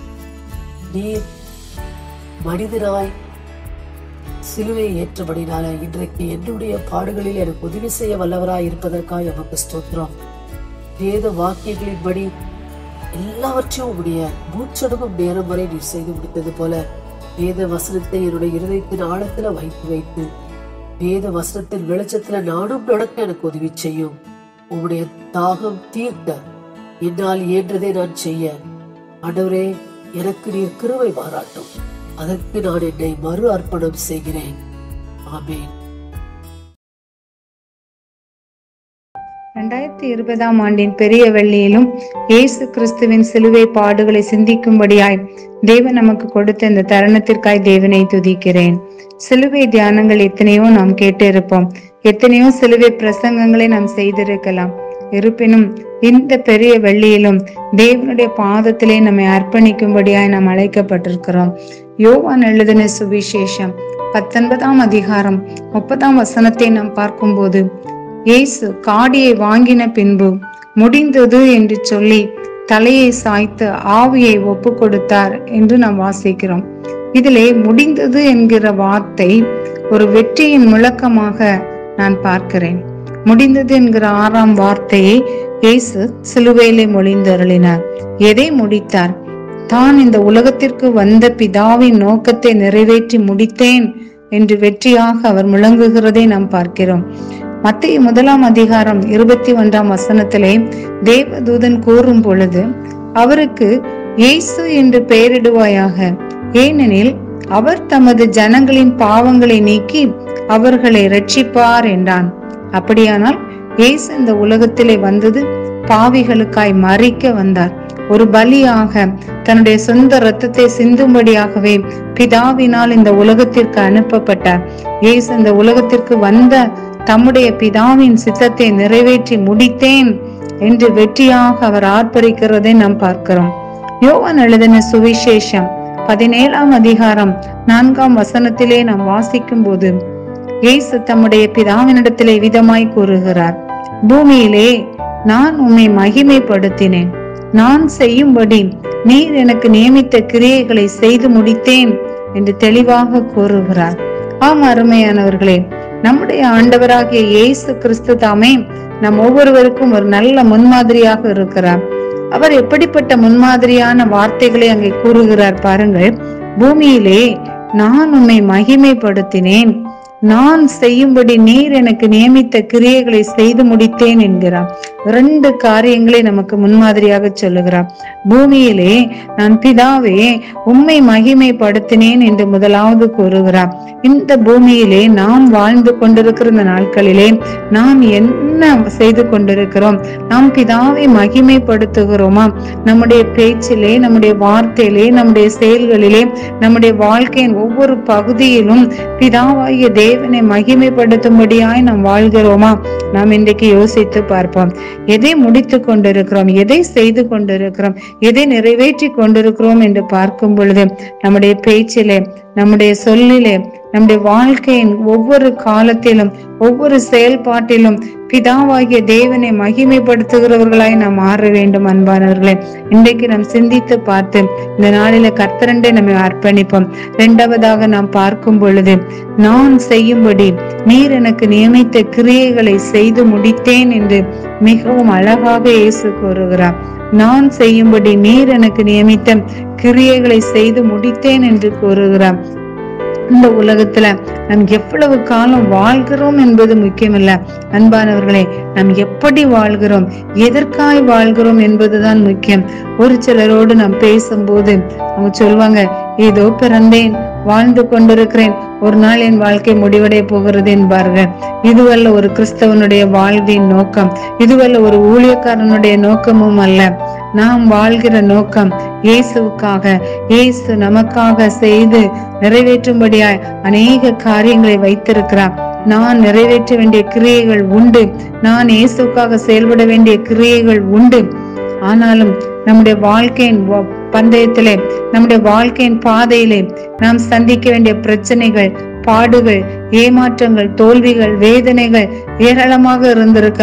நீர் மனிதனாய் சிலுவையை ஏற்றபடினால இன்றைக்கு என்னுடைய பாடுகளில் எனக்கு உதவி செய்ய வல்லவராய் இருப்பதற்காக எமக்கு ஸ்தோத்திரம் வேத வாக்கியங்களின்படி எல்லாவற்றையும் உடைய மூச்சடங்கும் நேரம் வரை நீர் செய்து முடித்தது போல வேத வசனத்தை என்னுடைய இருதயத்தின் ஆழத்துல வைத்து வைத்து வேத வசனத்தின் வெளிச்சத்துல நானும் நடக்க எனக்கு உதவி செய்யும் உம்முடைய தாகம் தீர்க்க என்னால் இயன்றதை நான் செய்ய ஆண்டவரே எனக்கு நீ கிருவை பாராட்டும் அதற்கு நான் என்னை மறு அர்ப்பணம் செய்கிறேன் ஆமென் ரெண்டாயிரத்தி இருபதாம் ஆண்டின் பெரிய வெள்ளியிலும் இயேசு கிறிஸ்துவின் சிலுவை பாடுகளை சிந்திக்கும்படியாய் தேவன் நமக்கு கொடுத்த இந்த தருணத்திற்காய் தேவனை துதிக்கிறேன் சிலுவை தியானங்கள் எத்தனையோ நாம் கேட்டிருப்போம் எத்தனையோ சிலுவை பிரசங்கங்களை நாம் செய்திருக்கலாம் இருப்பினும் இந்த பெரிய வெள்ளியிலும் தேவனுடைய பாதத்திலே நம்மை அர்ப்பணிக்கும்படியாய் நாம் அழைக்கப்பட்டிருக்கிறோம் யோவான் எழுதின சுவிசேஷம் பத்தொன்பதாம் அதிகாரம் முப்பதாம் வசனத்தை நாம் பார்க்கும்போது இயேசு காடியை வாங்கின பின்பு முடிந்தது என்று சொல்லி தலையை சாய்த்து ஆவியை ஒப்பு கொடுத்தார் என்று நாம் வாசிக்கிறோம் இதிலே முடிந்தது என்கிற வார்த்தை ஒரு வெற்றியின் முழக்கமாக நான் பார்க்கிறேன் முடிந்தது என்கிற ஆறாம் வார்த்தையை இயேசு சிலுவையிலே மொழிந்தருளினார் எதை முடித்தார் தான் இந்த உலகத்திற்கு வந்த பிதாவின் நோக்கத்தை நிறைவேற்றி முடித்தேன் என்று வெற்றியாக அவர் முழங்குகிறதை நாம் பார்க்கிறோம் மத்திய முதலாம் அதிகாரம் இருபத்தி ஒன்றாம் வசனத்திலே தேவதூதன் கூறும் பொழுது அவருக்கு இயேசு என்று பெயரிடுவாயாக ஏனெனில் அவர் தமது ஜனங்களின் பாவங்களை நீக்கி அவர்களை ரட்சிப்பார் என்றான் அப்படியானால் இயேசு இந்த உலகத்திலே வந்தது பாவிகளுக்காய் மறிக்க வந்தார் ஒரு பலியாக தன்னுடைய சொந்த இரத்தத்தை சிந்தும்படியாகவே பிதாவினால் இந்த உலகத்திற்கு அனுப்பப்பட்டார் இயேசு இந்த உலகத்திற்கு வந்த தம்முடைய பிதாவின் சித்தத்தை நிறைவேற்றி முடித்தேன் என்று வெற்றியாக அவர் ஆர்ப்பரிக்கிறதை நாம் பார்க்கிறோம் யோவான் எழுதின சுவிசேஷம் பதினேழாம் அதிகாரம் நான்காம் வசனத்திலே நாம் வாசிக்கும் போது இயேசு தம்முடைய பிதாவினிடத்திலே விதமாய் கூறுகிறார் பூமியிலே நான் உம்மை மகிமைப்படுத்தினேன் நான் செய்யும்படி நீர் எனக்கு நியமித்த கிரியைகளை செய்து முடித்தேன் என்று தெளிவாக கூறுகிறார் ஆம் அருமையானவர்களே நம்முடைய ஆண்டவராகிய இயேசு கிறிஸ்து தாமே நம் ஒவ்வொருவருக்கும் ஒரு நல்ல முன்மாதிரியாக இருக்கிறார் அவர் எப்படிப்பட்ட முன்மாதிரியான வார்த்தைகளை அங்கே கூறுகிறார் பாருங்கள் பூமியிலே நான் உம்மை மகிமைப்படுத்தினேன் நான் செய்யும்படி நீர் எனக்கு நியமித்த கிரியைகளை செய்து முடித்தேன் என்கிறார் இரண்டு காரியங்களை நமக்கு முன்மாதிரியாக சொல்லுகிறார் பூமியிலே நான் பிதாவே உம்மை மகிமைப்படுத்தினேன் என்று முதலாவது கூறுகிறார் இந்த பூமியிலே நாம் வாழ்ந்து கொண்டிருக்கிற இந்த நாட்களிலே நாம் என்ன செய்து கொண்டிருக்கிறோம் நாம் பிதாவை மகிமைப்படுத்துகிறோமா நம்முடைய பேச்சிலே நம்முடைய வார்த்தையிலே நம்முடைய செயல்களிலே நம்முடைய வாழ்க்கையின் ஒவ்வொரு பகுதியிலும் பிதாவாகிய தேவனை மகிமைப்படுத்தும்படியாய் நாம் வாழ்கிறோமா நாம் இன்றைக்கு யோசித்து பார்ப்போம் எதை முடித்து கொண்டிருக்கிறோம் எதை செய்து கொண்டிருக்கிறோம் எதை நிறைவேற்றி கொண்டிருக்கிறோம் என்று பார்க்கும் பொழுது நம்முடைய பேச்சிலே நம்முடைய சொல்லிலே நம்முடைய வாழ்க்கையின் ஒவ்வொரு காலத்திலும் ஒவ்வொரு செயல்பாட்டிலும் பிதாவாகிய தேவனை மகிமைப்படுத்துகிறவர்களாய் நாம் மாற வேண்டும் அன்பானவர்களே இன்றைக்கு நாம் சிந்தித்து பார்த்து இந்த நாளில கர்த்தரண்டை நம்ம அர்ப்பணிப்போம் இரண்டாவதாக நாம் பார்க்கும் பொழுது நான் செய்யும்படி நீர் எனக்கு நியமித்த கிரியைகளை செய்து முடித்தேன் என்று மிகவும் அழகாக இயேசு கூறுகிறார் நான் செய்யும்படி நீர் எனக்கு நியமித்த கிரியைகளை செய்து முடித்தேன் என்று கூறுகிறார் இந்த உலகத்துல நாம் எவ்வளவு காலம் வாழ்கிறோம் என்பது முக்கியமில்ல அன்பானவர்களே நாம் எப்படி வாழ்கிறோம் எதற்காய் வாழ்கிறோம் என்பதுதான் முக்கியம் ஒரு சிலரோடு நாம் பேசும்போது அவங்க சொல்லுவாங்க ஏதோ பிறந்தேன் வாழ்ந்து கொண்டிருக்கிறேன் ஒரு நாள் என் வாழ்க்கை முடிவடைய போகிறது என்பார்கள் இதுவல்ல ஒரு கிறிஸ்தவனுடைய வாழ்வின் நோக்கம் இதுவல்ல ஒரு ஊழியக்காரனுடைய நோக்கமும் அல்ல நாம் வாழ்கிற நோக்கம் இயேசுவுக்காக இயேசு நமக்காக செய்து நிறைவேற்றும்படியாய் அநேக காரியங்களை வைத்திருக்கிறார் நான் நிறைவேற்ற வேண்டிய கிரியைகள் உண்டு நான் இயேசுக்காக செயல்பட வேண்டிய கிரியைகள் உண்டு ஆனாலும் நம்முடைய வாழ்க்கையின் வ- பந்தயத்திலே நம்முடைய வாழ்க்கையின் பாதையிலே நாம் சந்திக்க வேண்டிய பிரச்சனைகள் பாடுகள் ஏமாற்றங்கள் தோல்விகள் வேதனைகள் ஏராளமாக இருந்திருக்கலாம்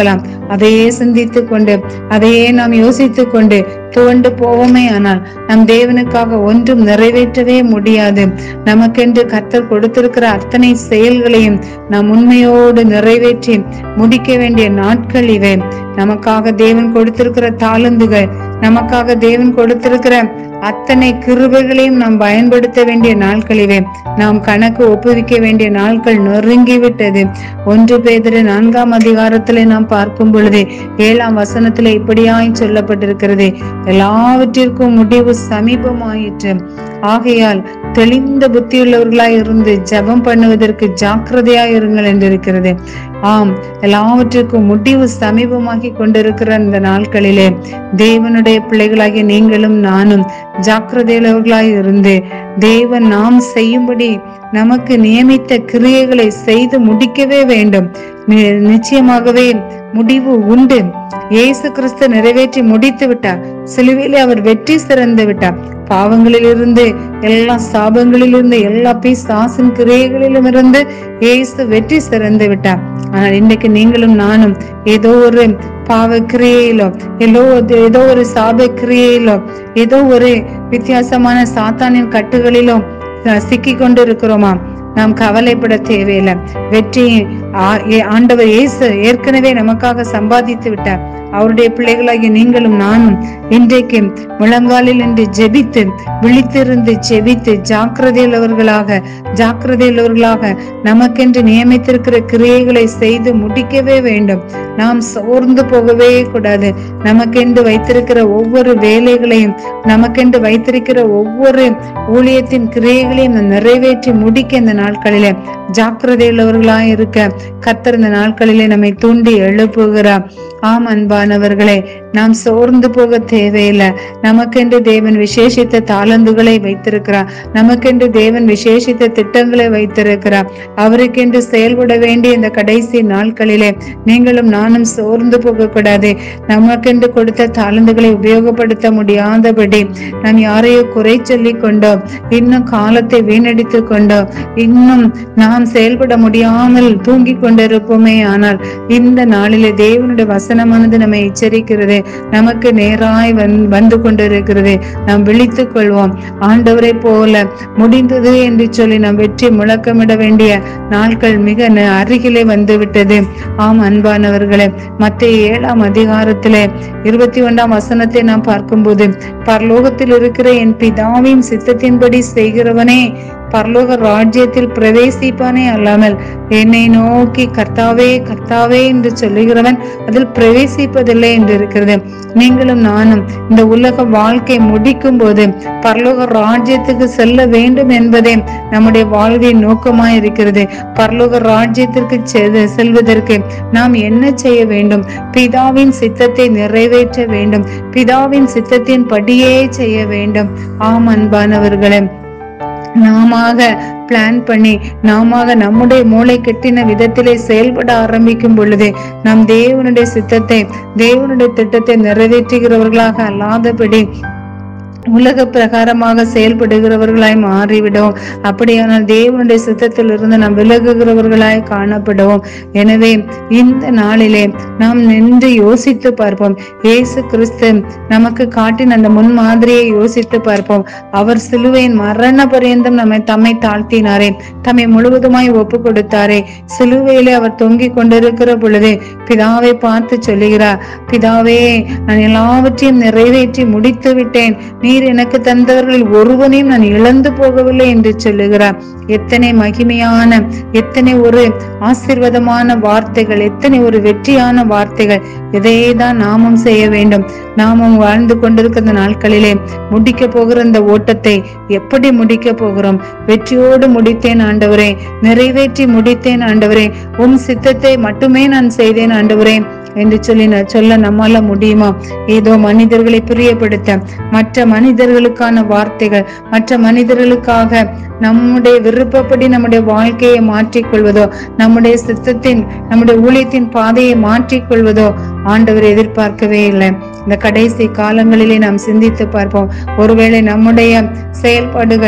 அதையே சிந்தித்துக் கொண்டு அதையே நாம் யோசித்துக் கொண்டு துவண்டு போவோமே ஆனால் நம் தேவனுக்காக ஒன்றும் நிறைவேற்றவே முடியாது நமக்கென்று கர்த்தர் கொடுத்திருக்கிற அத்தனை செயல்களையும் நாம் உண்மையோடு நிறைவேற்றி முடிக்க வேண்டிய நாட்கள் இவை நமக்காக தேவன் கொடுத்திருக்கிற தாளந்துகள் நமக்காக தேவன் கொடுத்திருக்கிற அத்தனை கிருபைகளையும் நாம் பயன்படுத்த வேண்டிய நாட்கள் இவை நாம் கணக்கு ஒப்புவிக்க வேண்டிய நாட்கள் நொறுங்கி விட்டது ஒன்று பேதிரு நான்காம் அதிகாரத்திலே நாம் பார்க்கும் பொழுது ஏழாம் வசனத்திலே இப்படியாய் சொல்லப்பட்டிருக்கிறது எல்லாவற்றிற்கும் முடிவு சமீபமாயிற்று ஆகையால் தெளிந்த புத்தியுள்ளவர்களாய் இருந்து ஜெபம் பண்ணுவதற்கு ஜாக்கிரதையாய் இருங்கள் என்று இருக்கிறது ஆம் எல்லாவற்றிற்கும் முடிவு சமீபமாகி கொண்டிருக்கிற இந்த நாட்களிலே தேவனுடைய பிள்ளைகளாகிய நீங்களும் நானும் ஜாக்கிரதையுள்ளவர்களாய் இருந்து தேவன் நாம் செய்யும்படி நமக்கு நியமித்த கிரியைகளை செய்து முடிக்கவே வேண்டும் நி- நிச்சயமாகவே முடிவு உண்டு இயேசு கிறிஸ்து நிறைவேற்றி முடித்து விட்டார் சிலுவையிலே அவர் வெற்றி சிறந்து விட்டார் பாவங்களிலிருந்து எல்லா சாபங்களிலிருந்து எல்லா பிசாசின் கிரியைகளிலும் இருந்து இயேசு வெற்றி சிறந்து விட்டார் ஆனால் இன்றைக்கு நீங்களும் நானும் ஏதோ ஒரு பாவ கிரியையிலோ ஏதோ ஒரு- ஏதோ ஒரு சாப கிரியையிலோ ஏதோ ஒரு வித்தியாசமான சாத்தானின் கட்டுகளிலோ சிக்கி கொண்டு இருக்கிறோமா நாம் கவலைப்பட தேவையில்லை வெற்றி ஆ- ஏ- ஆண்டவர் இயேசு ஏற்கனவே நமக்காக சம்பாதித்து விட்டார் அவருடைய பிள்ளைகளாகிய நீங்களும் நானும் இன்றைக்கு முழங்காலில் என்று ஜெபித்து விழித்திருந்து ஜெபித்து ஜாக்கிரதையுள்ளவர்களாக ஜாக்கிரதையுள்ளவர்களாக நமக்கென்று நியமித்திருக்கிற கிரியைகளை செய்து முடிக்கவே வேண்டும் நாம் சோர்ந்து போகவே கூடாது நமக்கென்று வைத்திருக்கிற ஒவ்வொரு வேலைகளையும் நமக்கென்று வைத்திருக்கிற ஒவ்வொரு ஊழியத்தின் கிரியைகளையும் நாம் நிறைவேற்றி முடிக்க இந்த நாட்களிலே ஜாக்கிரதையுள்ளவர்களாய் இருக்க கத்தர் இந்த நாட்களிலே நம்மை தூண்டி எழுப்புகிறார் ஆம் அன்பானவர்களே நாம் சோர்ந்து போக தேவையில்லை நமக்கென்று தேவன் விசேஷித்த தாளந்துகளை வைத்திருக்கிறார் நமக்கென்று தேவன் விசேஷித்த திட்டங்களை வைத்திருக்கிறார் அவருக்கென்று செயல்பட வேண்டிய இந்த கடைசி நாட்களிலே நீங்களும் நானும் சோர்ந்து போக கூடாது நமக்கென்று கொடுத்த தாளந்துகளை உபயோகப்படுத்த முடியாதபடி நாம் யாரையோ குறை சொல்லி கொண்டோ இன்னும் காலத்தை வீணடித்து கொண்டோ இன்னும் நாம் செயல்பட முடியாமல் தூங்கி கொண்டிருப்போமே ஆனால் இந்த நாளிலே தேவனுடைய வசனமானது நம்மை எச்சரிக்கிறது நமக்கு நேராய் வந்- வந்து கொண்டிருக்கிறது நாம் விழித்துக் கொள்வோம் ஆண்டவரை போல முடிந்தது என்று சொல்லி நாம் வெற்றி முழக்கமிட வேண்டிய நாட்கள் மிக ந- அருகிலே வந்து விட்டது ஆம் அன்பானவர்களே மத்திய ஏழாம் அதிகாரத்திலே இருபத்தி ஒன்றாம் வசனத்தை நாம் பார்க்கும்போது பரலோகத்தில் இருக்கிற என் பிதாவின் சித்தத்தின்படி செய்கிறவனே பரலோக ராஜ்யத்தில் பிரவேசிப்பானே அல்லாமல் என்னை நோக்கி கர்த்தாவே கர்த்தாவே என்று சொல்லுகிறவன் அதில் பிரவேசிப்பதில்லை என்று இருக்கிறது நீங்களும் நானும் இந்த உலக வாழ்க்கை முடிக்கும் போது பரலோக ராஜ்யத்துக்கு செல்ல வேண்டும் என்பதே நம்முடைய வாழ்வின் நோக்கமாய் இருக்கிறது பரலோக ராஜ்யத்திற்கு செ- செல்வதற்கு நாம் என்ன செய்ய வேண்டும் பிதாவின் சித்தத்தை நிறைவேற்ற வேண்டும் பிதாவின் சித்தத்தின் படியே செய்ய வேண்டும் ஆம் அன்பானவர்களே நாமாக பிளான் பண்ணி நாமாக நம்முடைய மூளை கெட்டின விதத்திலே செயல்பட ஆரம்பிக்கும் பொழுது நாம் தேவனுடைய சித்தத்தை தேவனுடைய திட்டத்தை நிறைவேற்றுகிறவர்களாக அல்லாதபடி உலக பிரகாரமாக செயல்படுகிறவர்களாய் மாறிவிடும் அப்படியானால் தேவனுடைய சித்தத்தில் இருந்து நாம் விலகுகிறவர்களாய் காணப்படுவோம் எனவே இந்த நாளிலே நாம் நின்று யோசித்து பார்ப்போம் இயேசு கிறிஸ்து நமக்கு காட்டின அந்த முன்மாதிரியை யோசித்து பார்ப்போம் அவர் சிலுவையின் மரண பரியந்தம் நம்மை தம்மை தாழ்த்தினாரே தம்மை முழுவதுமாய் ஒப்பு கொடுத்தாரே சிலுவையிலே அவர் தொங்கிக் கொண்டிருக்கிற பொழுது பிதாவை பார்த்து சொல்லுகிறார் பிதாவே நான் எல்லாவற்றையும் நிறைவேற்றி முடித்து விட்டேன் நீர் எனக்கு தந்தவர்களில் ஒருவனையும் நான் இழந்து போகவில்லை என்று சொல்லுகிறார் எத்தனை மகிமையான எத்தனை ஒரு ஆசீர்வாதமான வார்த்தைகள் எத்தனை ஒரு வெற்றியான வார்த்தைகள் இதையே தான் நாமும் செய்ய வேண்டும் நாமும் வாழ்ந்து கொண்டிருக்கிற நாட்களிலே முடிக்க போகிற இந்த ஓட்டத்தை எப்படி முடிக்க போகிறோம் வெற்றியோடு முடித்தேன் ஆண்டவரே நிறைவேற்றி முடித்தேன் ஆண்டவரே உம் சித்தத்தை மட்டுமே நான் செய்தேன் ஆண்டவரே என்று சொல்லி நான் சொல்ல நம்மால முடியுமா ஏதோ மனிதர்களை பிரியப்படுத்த மற்ற மனிதர்களுக்கான வார்த்தைகள் மற்ற மனிதர்களுக்காக நம்முடைய விருப்பப்படி நம்முடைய வாழ்க்கையை மாற்றிக்கொள்வதோ நம்முடைய சித்தத்தின் நம்முடைய ஊழியத்தின் பாதையை மாற்றிக்கொள்வதோ ஆண்டவர் எதிர்பார்க்கவே இல்லை இந்த கடைசி காலங்களிலே நாம் சிந்தித்து பார்ப்போம் ஒருவேளை நம்முடைய செயல்பாடுகள்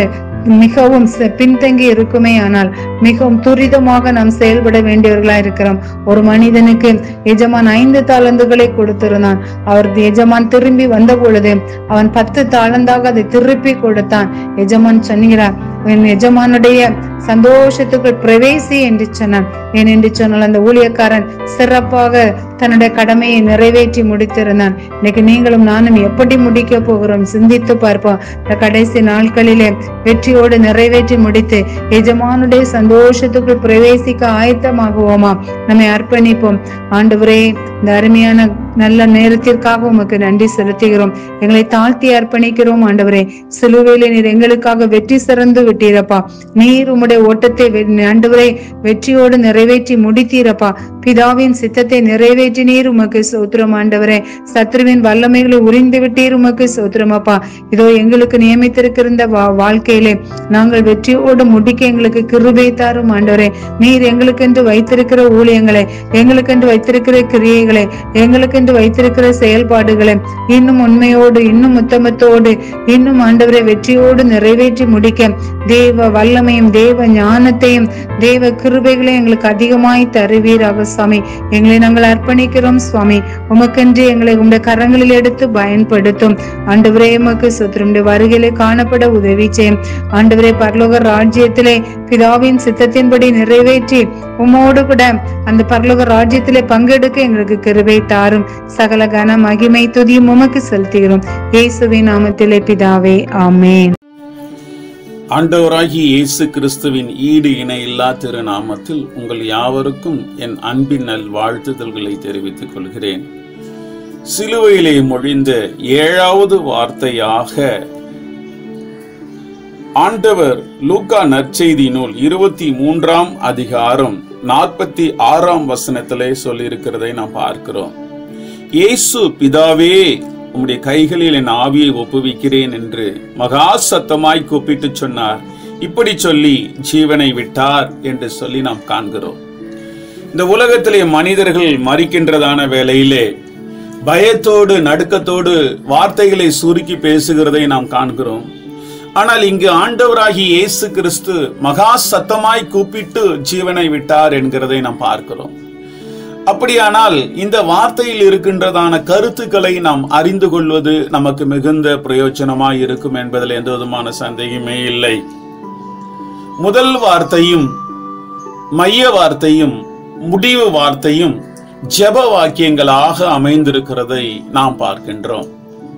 மிகவும் ச- பின்தங்கி இருக்குமே ஆனால் மிகவும் துரிதமாக நாம் செயல்பட வேண்டியவர்களா இருக்கிறோம் ஒரு மனிதனுக்கு எஜமான் ஐந்து தாளந்துகளை கொடுத்திருந்தான் அவர் எஜமான் திரும்பி வந்த பொழுது அவன் பத்து தாளந்தாக அதை திருப்பி கொடுத்தான் எஜமான் சொன்கிறார் என் எஜமானுடைய சந்தோஷத்துக்குள் பிரவேசி என்று சொன்னான் ஏன் என்று சொன்னால் அந்த ஊழியக்காரன் சிறப்பாக தன்னுடைய கடமையை நிறைவேற்றி முடித்திருந்தான் இன்னைக்கு நீங்களும் நானும் எப்படி முடிக்க போகிறோம் சிந்தித்து பார்ப்போம் இந்த கடைசி நாட்களிலே வெற்றியோடு நிறைவேற்றி முடித்து எஜமானுடைய சந்தோஷத்துக்குள் பிரவேசிக்க ஆயத்தமாகுவோமா நம்மை அர்ப்பணிப்போம் ஆண்டவரே இந்த அருமையான நல்ல நேரத்திற்காக உமக்கு நன்றி செலுத்துகிறோம் எங்களை தாழ்த்தி அர்ப்பணிக்கிறோம் ஆண்டவரே சிலுவையிலே நீர் எங்களுக்காக வெற்றி சிறந்து விட்டீரப்பா நீர் உம்முடைய ஓட்டத்தை வெ- ஆண்டவரே வெற்றியோடு நிறைவேற்றி முடித்தீரப்பா பிதாவின் சித்தத்தை நிறைவேற்றி நீர் உமக்கு சோத்திரம் ஆண்டவரே சத்ருவின் வல்லமைகளை உறிந்து விட்டீர் உமக்கு சோத்திரமப்பா இதோ எங்களுக்கு நியமித்திருக்கிற இந்த வா- வாழ்க்கையிலே நாங்கள் வெற்றியோடு முடிக்க எங்களுக்கு கிருபை தாரும் ஆண்டவரே நீர் எங்களுக்கென்று வைத்திருக்கிற ஊழியங்களை எங்களுக்கென்று வைத்திருக்கிற கிரியைகளை எங்களுக்கென்று வைத்திருக்கிற செயல்பாடுகளை இன்னும் உண்மையோடு இன்னும் உத்தமத்தோடு இன்னும் ஆண்டவரை வெற்றியோடு நிறைவேற்றி முடிக்க தேவ வல்லமையும் தேவ ஞானத்தையும் தேவ கிருபைகளையும் எங்களுக்கு அதிகமாய் தருவீராக சுவாமி எங்களை நாங்கள் அர்ப்பணிக்கிறோம் சுவாமி உமக்கென்று எங்களை உங்களுடைய கரங்களில் எடுத்து பயன்படுத்தும் ஆண்டவரே உமக்கு சுத்திரமுடைய வருகையிலே காணப்பட உதவி செய்யும் ஆண்டவரே பரலோக ராஜ்யத்திலே பிதாவின் சித்தத்தின்படி நிறைவேற்றி உமோடு கூட அந்த பரலோக ராஜ்யத்திலே பங்கெடுக்க எங்களுக்கு கிருபை தாரும் சகல கன மகிமை துதியும் உமக்கு செலுத்துகிறோம் இயேசுவின் நாமத்திலே பிதாவே ஆமென் ஆண்டவராகிய இயேசு கிறிஸ்துவின் ஈடு இணையில்லா திருநாமத்தில் உங்கள் யாவருக்கும் என் அன்பின் நல் வாழ்த்துதல்களை தெரிவித்துக் கொள்கிறேன் சிலுவையிலே மொழிந்த ஏழாவது வார்த்தையாக ஆண்டவர் லூக்கா நற்செய்தி நூல் இருபத்தி மூன்றாம் அதிகாரம் நாற்பத்தி ஆறாம் வசனத்திலே சொல்லியிருக்கிறதை நாம் பார்க்கிறோம் இயேசு பிதாவே உம்முடைய கைகளில் என் ஆவியை ஒப்புவிக்கிறேன் என்று மகா சத்தமாய் கூப்பிட்டு சொன்னார் இப்படி சொல்லி ஜீவனை விட்டார் என்று சொல்லி நாம் காண்கிறோம் இந்த உலகத்திலே மனிதர்கள் மறிக்கின்றதான வேளையிலே பயத்தோடு நடுக்கத்தோடு வார்த்தைகளை சுருக்கி பேசுகிறதை நாம் காண்கிறோம் ஆனால் இங்கு ஆண்டவராகி இயேசு கிறிஸ்து மகா சத்தமாய் கூப்பிட்டு ஜீவனை விட்டார் என்கிறதை நாம் பார்க்கிறோம் அப்படியானால் இந்த வார்த்தையில் இருக்கின்றதான கருத்துக்களை நாம் அறிந்து கொள்வது நமக்கு மிகுந்த பிரயோஜனமாய் இருக்கும் என்பதில் எந்த விதமான சந்தேகமே இல்லை முதல் வார்த்தையும் மைய வார்த்தையும் முடிவு வார்த்தையும் ஜெப வாக்கியங்களாக அமைந்திருக்கிறதை நாம் பார்க்கின்றோம்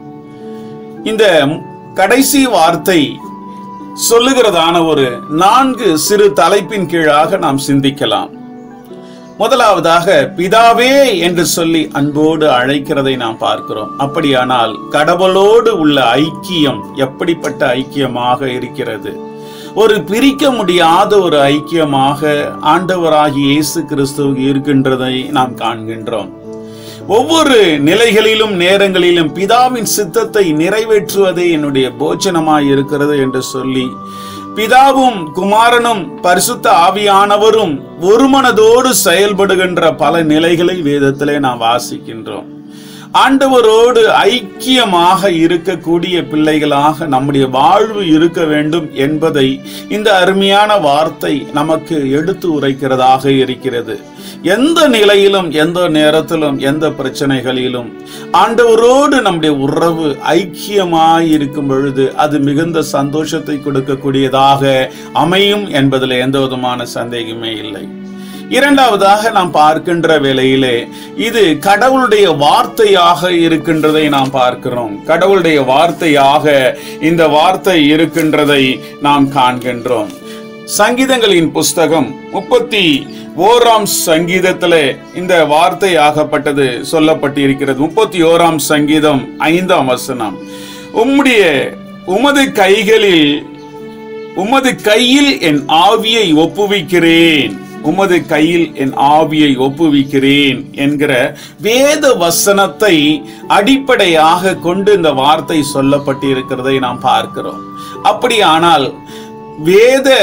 இந்த கடைசி வார்த்தை சொல்லுகிறதான ஒரு நான்கு சிறு தலைப்பின் கீழாக நாம் சிந்திக்கலாம் முதலாவதாக பிதாவே என்று சொல்லி அன்போடு அழைக்கிறதை நாம் பார்க்கிறோம் அப்படியானால் கடவுளோடு உள்ள ஐக்கியம் எப்படிப்பட்ட ஐக்கியமாக இருக்கிறது ஒரு பிரிக்க முடியாத ஒரு ஐக்கியமாக ஆண்டவராகி இயேசு கிறிஸ்து இருக்கின்றதை நாம் காண்கின்றோம் ஒவ்வொரு நிலைகளிலும் நேரங்களிலும் பிதாவின் சித்தத்தை நிறைவேற்றுவதே என்னுடைய போஜனமாய் இருக்கிறது என்று சொல்லி பிதாவும் குமாரனும் பரிசுத்த ஆவியானவரும் ஒரு மனதோடு செயல்படுகின்ற பல நிலைகளை வேதத்திலே நாம் வாசிக்கின்றோம் ஆண்டவரோடு ஐக்கியமாக இருக்கக்கூடிய பிள்ளைகளாக நம்முடைய வாழ்வு இருக்க வேண்டும் என்பதை இந்த அருமையான வார்த்தை நமக்கு எடுத்து உரைக்கிறதாக இருக்கிறது எந்த நிலையிலும் எந்த நேரத்திலும் எந்த பிரச்சனைகளிலும் ஆண்டவரோடு நம்முடைய உறவு ஐக்கியமாய் இருக்கும் பொழுது அது மிகுந்த சந்தோஷத்தை கொடுக்கக்கூடியதாக அமையும் என்பதில் எந்த விதமான சந்தேகமே இல்லை இரண்டாவதாக நாம் பார்க்கின்ற வேளையிலே இது கடவுளுடைய வார்த்தையாக இருக்கின்றதை நாம் பார்க்கிறோம் கடவுளுடைய வார்த்தையாக இந்த வார்த்தை இருக்கின்றதை நாம் காண்கின்றோம் சங்கீதங்களின் புஸ்தகம் முப்பத்தி ஓராம் சங்கீதத்திலே இந்த வார்த்தை ஆகப்பட்டது சொல்லப்பட்டு இருக்கிறது முப்பத்தி ஓராம் சங்கீதம் ஐந்தாம் வசனம் உம்முடைய உமது கைகளில் உமது கையில் என் ஆவியை ஒப்புவிக்கிறேன் உமது கையில் என் ஆவியை ஒப்புவிக்கிறேன் என்கிற வேத வசனத்தை அடிப்படையாக கொண்டு இந்த வார்த்தை சொல்லப்பட்டிருக்கிறதை நாம் பார்க்கிறோம் அப்படியானால் வேத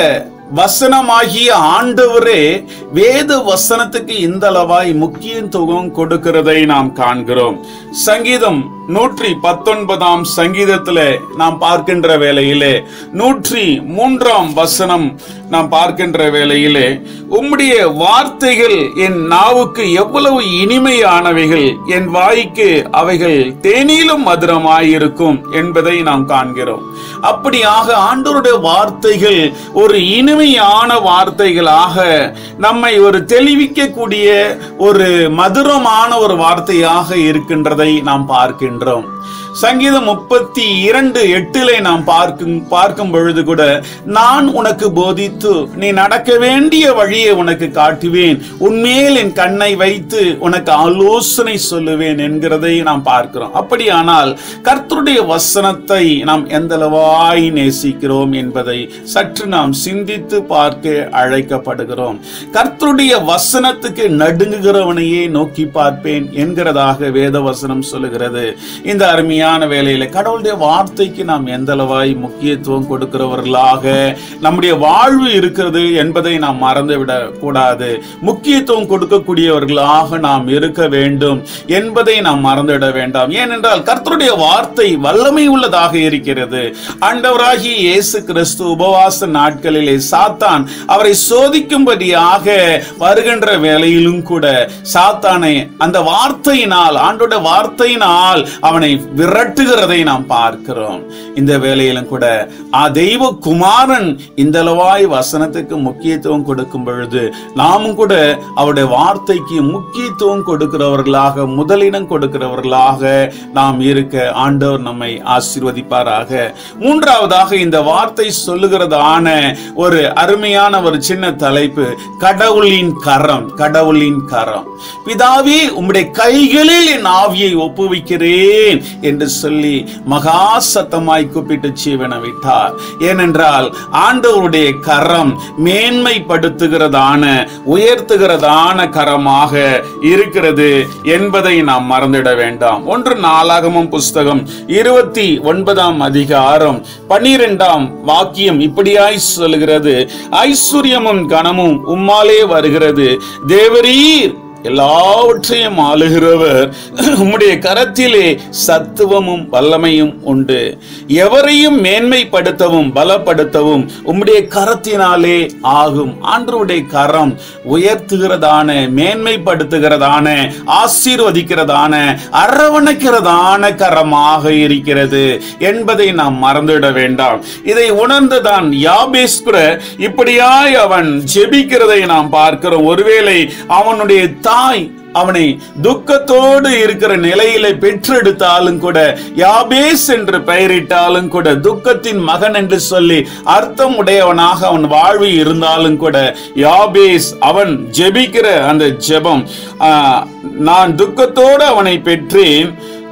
வசனமாகிய ஆண்டவரே வேத வசனத்துக்கு இந்த அளவாய் முக்கியத்துவம் கொடுக்கிறதை நாம் காண்கிறோம் சங்கீதம் நூற்றி பத்தொன்பதாம் சங்கீதத்துல நாம் பார்க்கின்ற வேளையிலே நூற்றி மூன்றாம் வசனம் நாம் பார்க்கின்ற வேளையிலே உம்முடைய வார்த்தைகள் என் நாவுக்கு எவ்வளவு இனிமையானவைகள் என் வாய்க்கு அவைகள் தேனிலும் மதுரமாயிருக்கும் என்பதை நாம் காண்கிறோம் அப்படியாக ஆண்டவருடைய வார்த்தைகள் ஒரு இனிமையான வார்த்தைகளாக நம்மை ஒரு தெளிவிக்கக்கூடிய ஒரு மதுரமான ஒரு வார்த்தையாக இருக்கின்றதை நாம் பார்க்கின்றோம் சங்கீதம் முப்பத்தி இரண்டு எட்டிலே நாம் பார்க்கும் பார்க்கும் பொழுது கூட நான் உனக்கு போதித்து நீ நடக்க வேண்டிய வழியை உனக்கு காட்டுவேன் உன்மேல் என் கண்ணை வைத்து உனக்கு ஆலோசனை சொல்லுவேன் என்கிறதை நாம் பார்க்கிறோம் அப்படியானால் கர்த்தருடைய வசனத்தை நாம் எந்தளவாய் நேசிக்கிறோம் என்பதை சற்று நாம் சிந்தித்து பார்க்க அழைக்கப்படுகிறோம் கர்த்தருடைய வசனத்துக்கு நடுங்குகிறவனையே நோக்கி பார்ப்பேன் என்கிறதாக வேத வசனம் சொல்லுகிறது இந்த அருமையான வேலையில கடவுளுடைய வார்த்தைக்கு நாம் எந்த அளவாய் முக்கியத்துவம் கொடுக்கிறவர்களாக நம்முடைய வாழ்வு இருக்கிறது என்பதை நாம் மறந்துவிடக் கூடாது முக்கியத்துவம் கொடுக்கக்கூடியவர்களாக நாம் இருக்க வேண்டும் என்பதை நாம் மறந்துவிட வேண்டாம் ஏனென்றால் கர்த்தருடைய வார்த்தை வல்லமை உள்ளதாக இருக்கிறது ஆண்டவராகிய இயேசு கிறிஸ்து உபவாச நாட்களிலே சாத்தான் அவரை சோதிக்கும்படியாக வருகின்ற வேளையிலும் கூட சாத்தானை அந்த வார்த்தையினால் ஆண்டோட வார்த்தையினால் அவனை விரட்டுகிறதை நாம் பார்க்கிறோம் இந்த வேளையிலும் கூட ஆ தெய்வ குமாரன் இந்த அளவாய் வசனத்துக்கு முக்கியத்துவம் கொடுக்கும் பொழுது நாமும் கூட அவருடைய வார்த்தைக்கு முக்கியத்துவம் கொடுக்கிறவர்களாக முதலிடம் கொடுக்கிறவர்களாக நாம் இருக்க ஆண்டவர் நம்மை ஆசீர்வதிப்பாராக மூன்றாவதாக இந்த வார்த்தை சொல்லுகிறதான ஒரு அருமையான ஒரு சின்ன தலைப்பு கடவுளின் கரம் கடவுளின் கரம் பிதாவே உம்முடைய கைகளில் என் ஆவியை ஒப்புவிக்கிறேன் என்று சொல்லி மகா சத்தமாய் கூப்பிட்டு சீவன விட்டார் ஏனென்றால் ஆண்டவருடைய கரம் மேன்மைப்படுத்துகிறதான உயர்த்துகிறதான கரமாக இருக்கிறது என்பதை நாம் மறந்திட வேண்டாம் ஒன்று நாளாகமும் புஸ்தகம் இருபத்தி ஒன்பதாம் அதிகாரம் பன்னிரெண்டாம் வாக்கியம் இப்படியாய் சொல்லுகிறது ஐஸ்வர்யமும் கனமும் உம்மாலே வருகிறது தேவரீர் எல்லாவற்றையும் ஆளுகிறவர் உம்முடைய கரத்திலே சத்துவமும் வல்லமையும் உண்டு எவரையும் மேன்மைப்படுத்தவும் பலப்படுத்தவும் உம்முடைய கரத்தினாலே ஆகும் ஆண்டருடைய கரம் உயர்த்துகிறதான மேன்மைப்படுத்துகிறதான ஆசீர்வதிக்கிறதான அரவணைக்கிறதான கரமாக இருக்கிறது என்பதை நாம் மறந்துவிட வேண்டாம் இதை உணர்ந்துதான் யாபேஸ் கூட இப்படியாய் அவன் ஜெபிக்கிறதை நாம் பார்க்கிறோம் ஒருவேளை அவனுடைய தாய் அவனை துக்கத்தோடு இருக்கிற நிலையில பெற்றெடுத்தாலும் கூட யாபேஸ் என்று பெயரிட்டாலும் கூட துக்கத்தின் மகன் என்று சொல்லி அர்த்தம் உடையவனாக அவன் வாழ்வு இருந்தாலும் கூட யாபேஸ் அவன் ஜெபிக்கிற அந்த ஜெபம் ஆஹ், நான் துக்கத்தோடு அவனை பெற்றேன்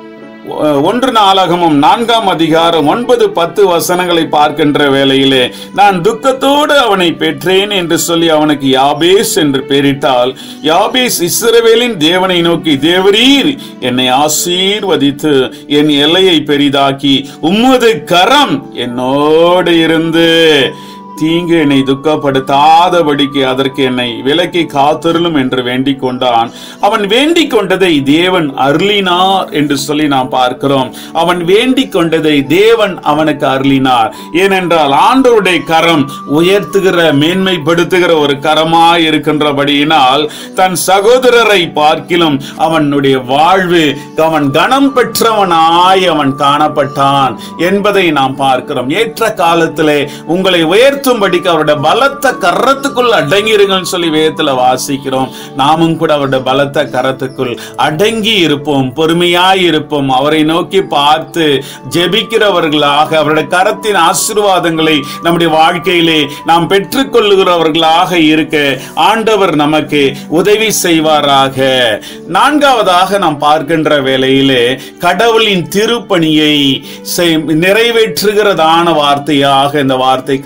ஒன்று நாளாகமும் நான்காம் அதிகாரம் ஒன்பது பத்து வசனங்களை பார்க்கின்ற வேளையிலே நான் துக்கத்தோடு அவனை பெற்றேன் என்று சொல்லி அவனுக்கு யாபேஸ் என்று பெயரிட்டால் யாபேஸ் இஸ்ரவேலின் தேவனை நோக்கி தேவரீர் என்னை ஆசீர்வதித்து என் எல்லையை பெரிதாக்கி உம்மது கரம் என்னோடு இருந்து தீங்கு என்னை துக்கப்படுத்தாதபடிக்கு அதற்கு என்னை விலக்கி காத்திருளும் என்று வேண்டிக் கொண்டான் அவன் வேண்டிக் கொண்டதை தேவன் அருளினார் என்று சொல்லி நாம் பார்க்கிறோம் அவன் வேண்டிக் கொண்டதை தேவன் அவனுக்கு அருளினார் ஏனென்றால் ஆண்டவருடைய கரம் உயர்த்துகிற மேன்மைப்படுத்துகிற ஒரு கரமாய் இருக்கின்றபடியினால் தன் சகோதரரை பார்க்கிலும் அவனுடைய வாழ்வு அவன் கனம் பெற்றவனாய் அவன் காணப்பட்டான் என்பதை நாம் பார்க்கிறோம் ஏற்ற காலத்திலே உங்களை உயர்த்தும்படிக்கு அவருடைய பலத்த கரத்துக்குள் அடங்கிருங்கன்னு சொல்லி வேதத்துல வாசிக்கிறோம் நாமும் கூட அவருடைய பலத்த கரத்துக்குள் அடங்கி இருப்போம் பொறுமையாய் இருப்போம் அவரை நோக்கி பார்த்து ஜெபிக்கிறவர்களாக அவருடைய கரத்தின் ஆசீர்வாதங்களை நம்முடைய வாழ்க்கையிலே நாம் பெற்றுக்கொள்ளுகிறவர்களாக இருக்க ஆண்டவர் நமக்கு உதவி செய்வாராக நான்காவதாக நாம் பார்க்கின்ற வேளையிலே கடவுளின் திருப்பணியை செய்- நிறைவேற்றுகிறதான வார்த்தையாக இந்த வார்த்தை காணப்படுகிறது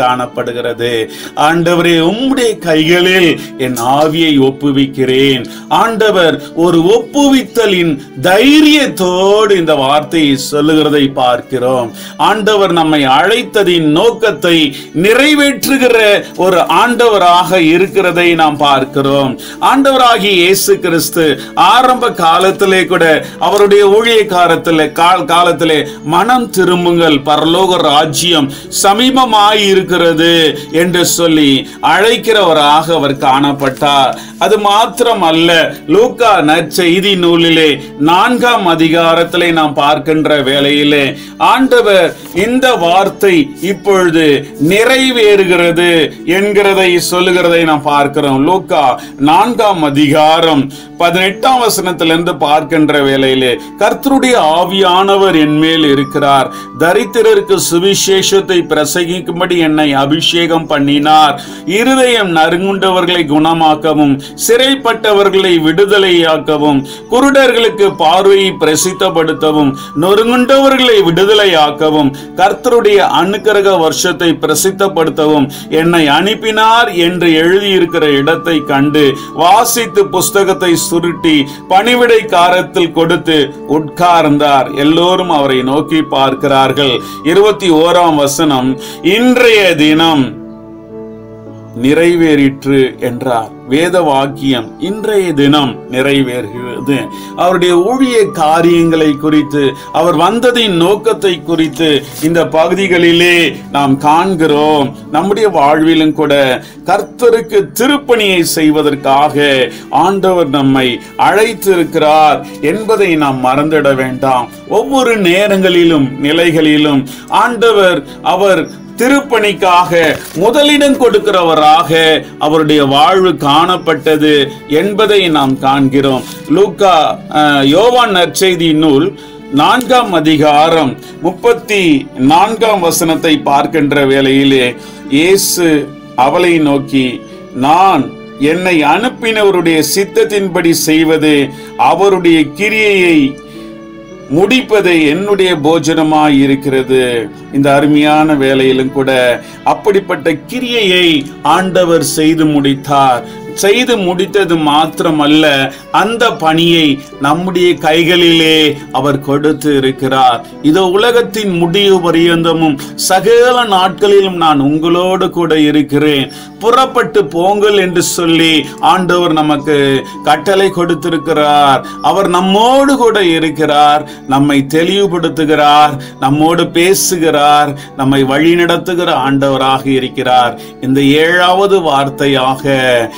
சொல்லப்படுகிறது ஆண்டவரே உம்முடைய கைகளில் என் ஆவியை ஒப்புவிக்கிறேன் ஆண்டவர் ஒரு ஒப்புவித்தலின் தைரியத்தோடு இந்த வார்த்தையை சொல்லுகிறதை பார்க்கிறோம் ஆண்டவர் நம்மை அழைத்ததின் நோக்கத்தை நிறைவேற்றுகிற ஒரு ஆண்டவராக இருக்கிறதை நாம் பார்க்கிறோம் ஆண்டவராகிய இயேசு கிறிஸ்து ஆரம்ப காலத்திலே கூட அவருடைய ஊழிய காலத்திலே கால் காலத்திலே மனம் திரும்புங்கள் பரலோக ராஜ்யம் சமீபமாய் இருக்கிறது என்று சொல்லி அழைக்கிறவராக அவர் காணப்பட்டார் அது மாத்திரம் அல்ல லூக்கா நற்செய்தி நூலிலே நான்காம் அதிகாரத்திலே நாம் பார்க்கின்ற வேளையிலே ஆண்டவர் இந்த வார்த்தை இப்பொழுது நிறைவேறுகிறது என்கிறதை சொல்லுகிறதை நாம் பார்க்கிறோம் லூக்கா நான்காம் அதிகாரம் பதினெட்டாம் வசனத்திலிருந்து பார்க்கின்ற வேளையிலே கர்த்தருடைய ஆவியானவர் என் மேல் இருக்கிறார் தரித்திரருக்கு சுவிசேஷத்தை பிரசங்கிக்கும்படி என்னை அபிஷேகம் பண்ணினார் இருதயம் நறுங்குண்டவர்களை குணமாக்கவும் சிறைப்பட்டவர்களை விடுதலையாக்கவும் குருடர்களுக்கு பார்வையை பிரசித்தப்படுத்தவும் நொறுங்குண்டவர்களை விடுதலையாக்கவும் கர்த்தருடைய அனுக்கிரக வருஷத்தை பிரசித்தப்படுத்தவும் என்னை அனுப்பினார் என்று எழுதியிருக்கிற இடத்தை கண்டு வாசித்து புஸ்தகத்தை சுருட்டி பணிவிடை காரத்தில் கொடுத்து உட்கார்ந்தார் எல்லோரும் அவரை நோக்கி பார்க்கிறார்கள் இருபத்தி ஓராம் வசனம் இன்றைய தினம் நிறைவேறிற்று என்றார் வேத வாக்கியம் இன்றைய தினம் நிறைவேறுகிறது அவருடைய ஊழிய காரியங்களை குறித்து அவர் வந்ததின் நோக்கத்தை குறித்து இந்த பகுதிகளிலே நாம் காண்கிறோம் நம்முடைய வாழ்விலும் கூட கர்த்தருக்கு திருப்பணியை செய்வதற்காக ஆண்டவர் நம்மை அழைத்திருக்கிறார் என்பதை நாம் மறந்திட வேண்டாம் ஒவ்வொரு நேரங்களிலும் நிலைகளிலும் ஆண்டவர் அவர் திருப்பணிக்காக முதலிடம் கொடுக்கிறவராக அவருடைய வாழ்வு காணப்பட்டது என்பதை நாம் காண்கிறோம் லூக்கா அஹ், யோவான் நற்செய்தி நூல் நான்காம் அதிகாரம் முப்பத்தி நான்காம் வசனத்தை பார்க்கின்ற வேளையிலே இயேசு அவளை நோக்கி நான் என்னை அனுப்பினவருடைய சித்தத்தின்படி செய்வது அவருடைய கிரியையை முடிப்பது என்னுடைய போஜனமாய் இருக்கிறது இந்த அருமையான வேலையிலும் கூட அப்படிப்பட்ட கிரியையை ஆண்டவர் செய்து முடித்தார் செய்து முடித்தது மாத்திரமல்ல அந்த பணியை நம்முடைய கைகளிலே அவர் கொடுத்து இருக்கிறார் இதோ உலகத்தின் முடிவு பரியந்தமும் சகல நாட்களிலும் நான் உங்களோடு கூட இருக்கிறேன் புறப்பட்டு போங்கள் என்று சொல்லி ஆண்டவர் நமக்கு கட்டளை கொடுத்திருக்கிறார் அவர் நம்மோடு கூட இருக்கிறார் நம்மை தெளிவுபடுத்துகிறார் நம்மோடு பேசுகிறார் நம்மை வழிநடத்துகிற ஆண்டவராக இருக்கிறார் இந்த ஏழாவது வார்த்தையாக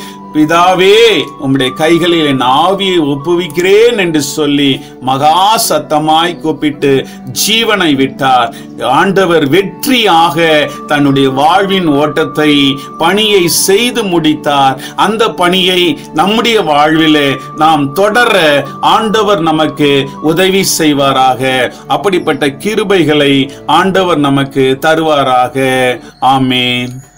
பிதாவே உம்முடைய கைகளில் என் ஆவியை ஒப்புவிக்கிறேன் என்று சொல்லி மகா சத்தமாய் கூப்பிட்டு ஜீவனை விட்டார் ஆண்டவர் வெற்றியாக தன்னுடைய வாழ்வின் ஓட்டத்தை பணியை செய்து முடித்தார் அந்த பணியை நம்முடைய வாழ்விலே நாம் தொடர ஆண்டவர் நமக்கு உதவி செய்வாராக அப்படிப்பட்ட கிருபைகளை ஆண்டவர் நமக்கு தருவாராக ஆமேன்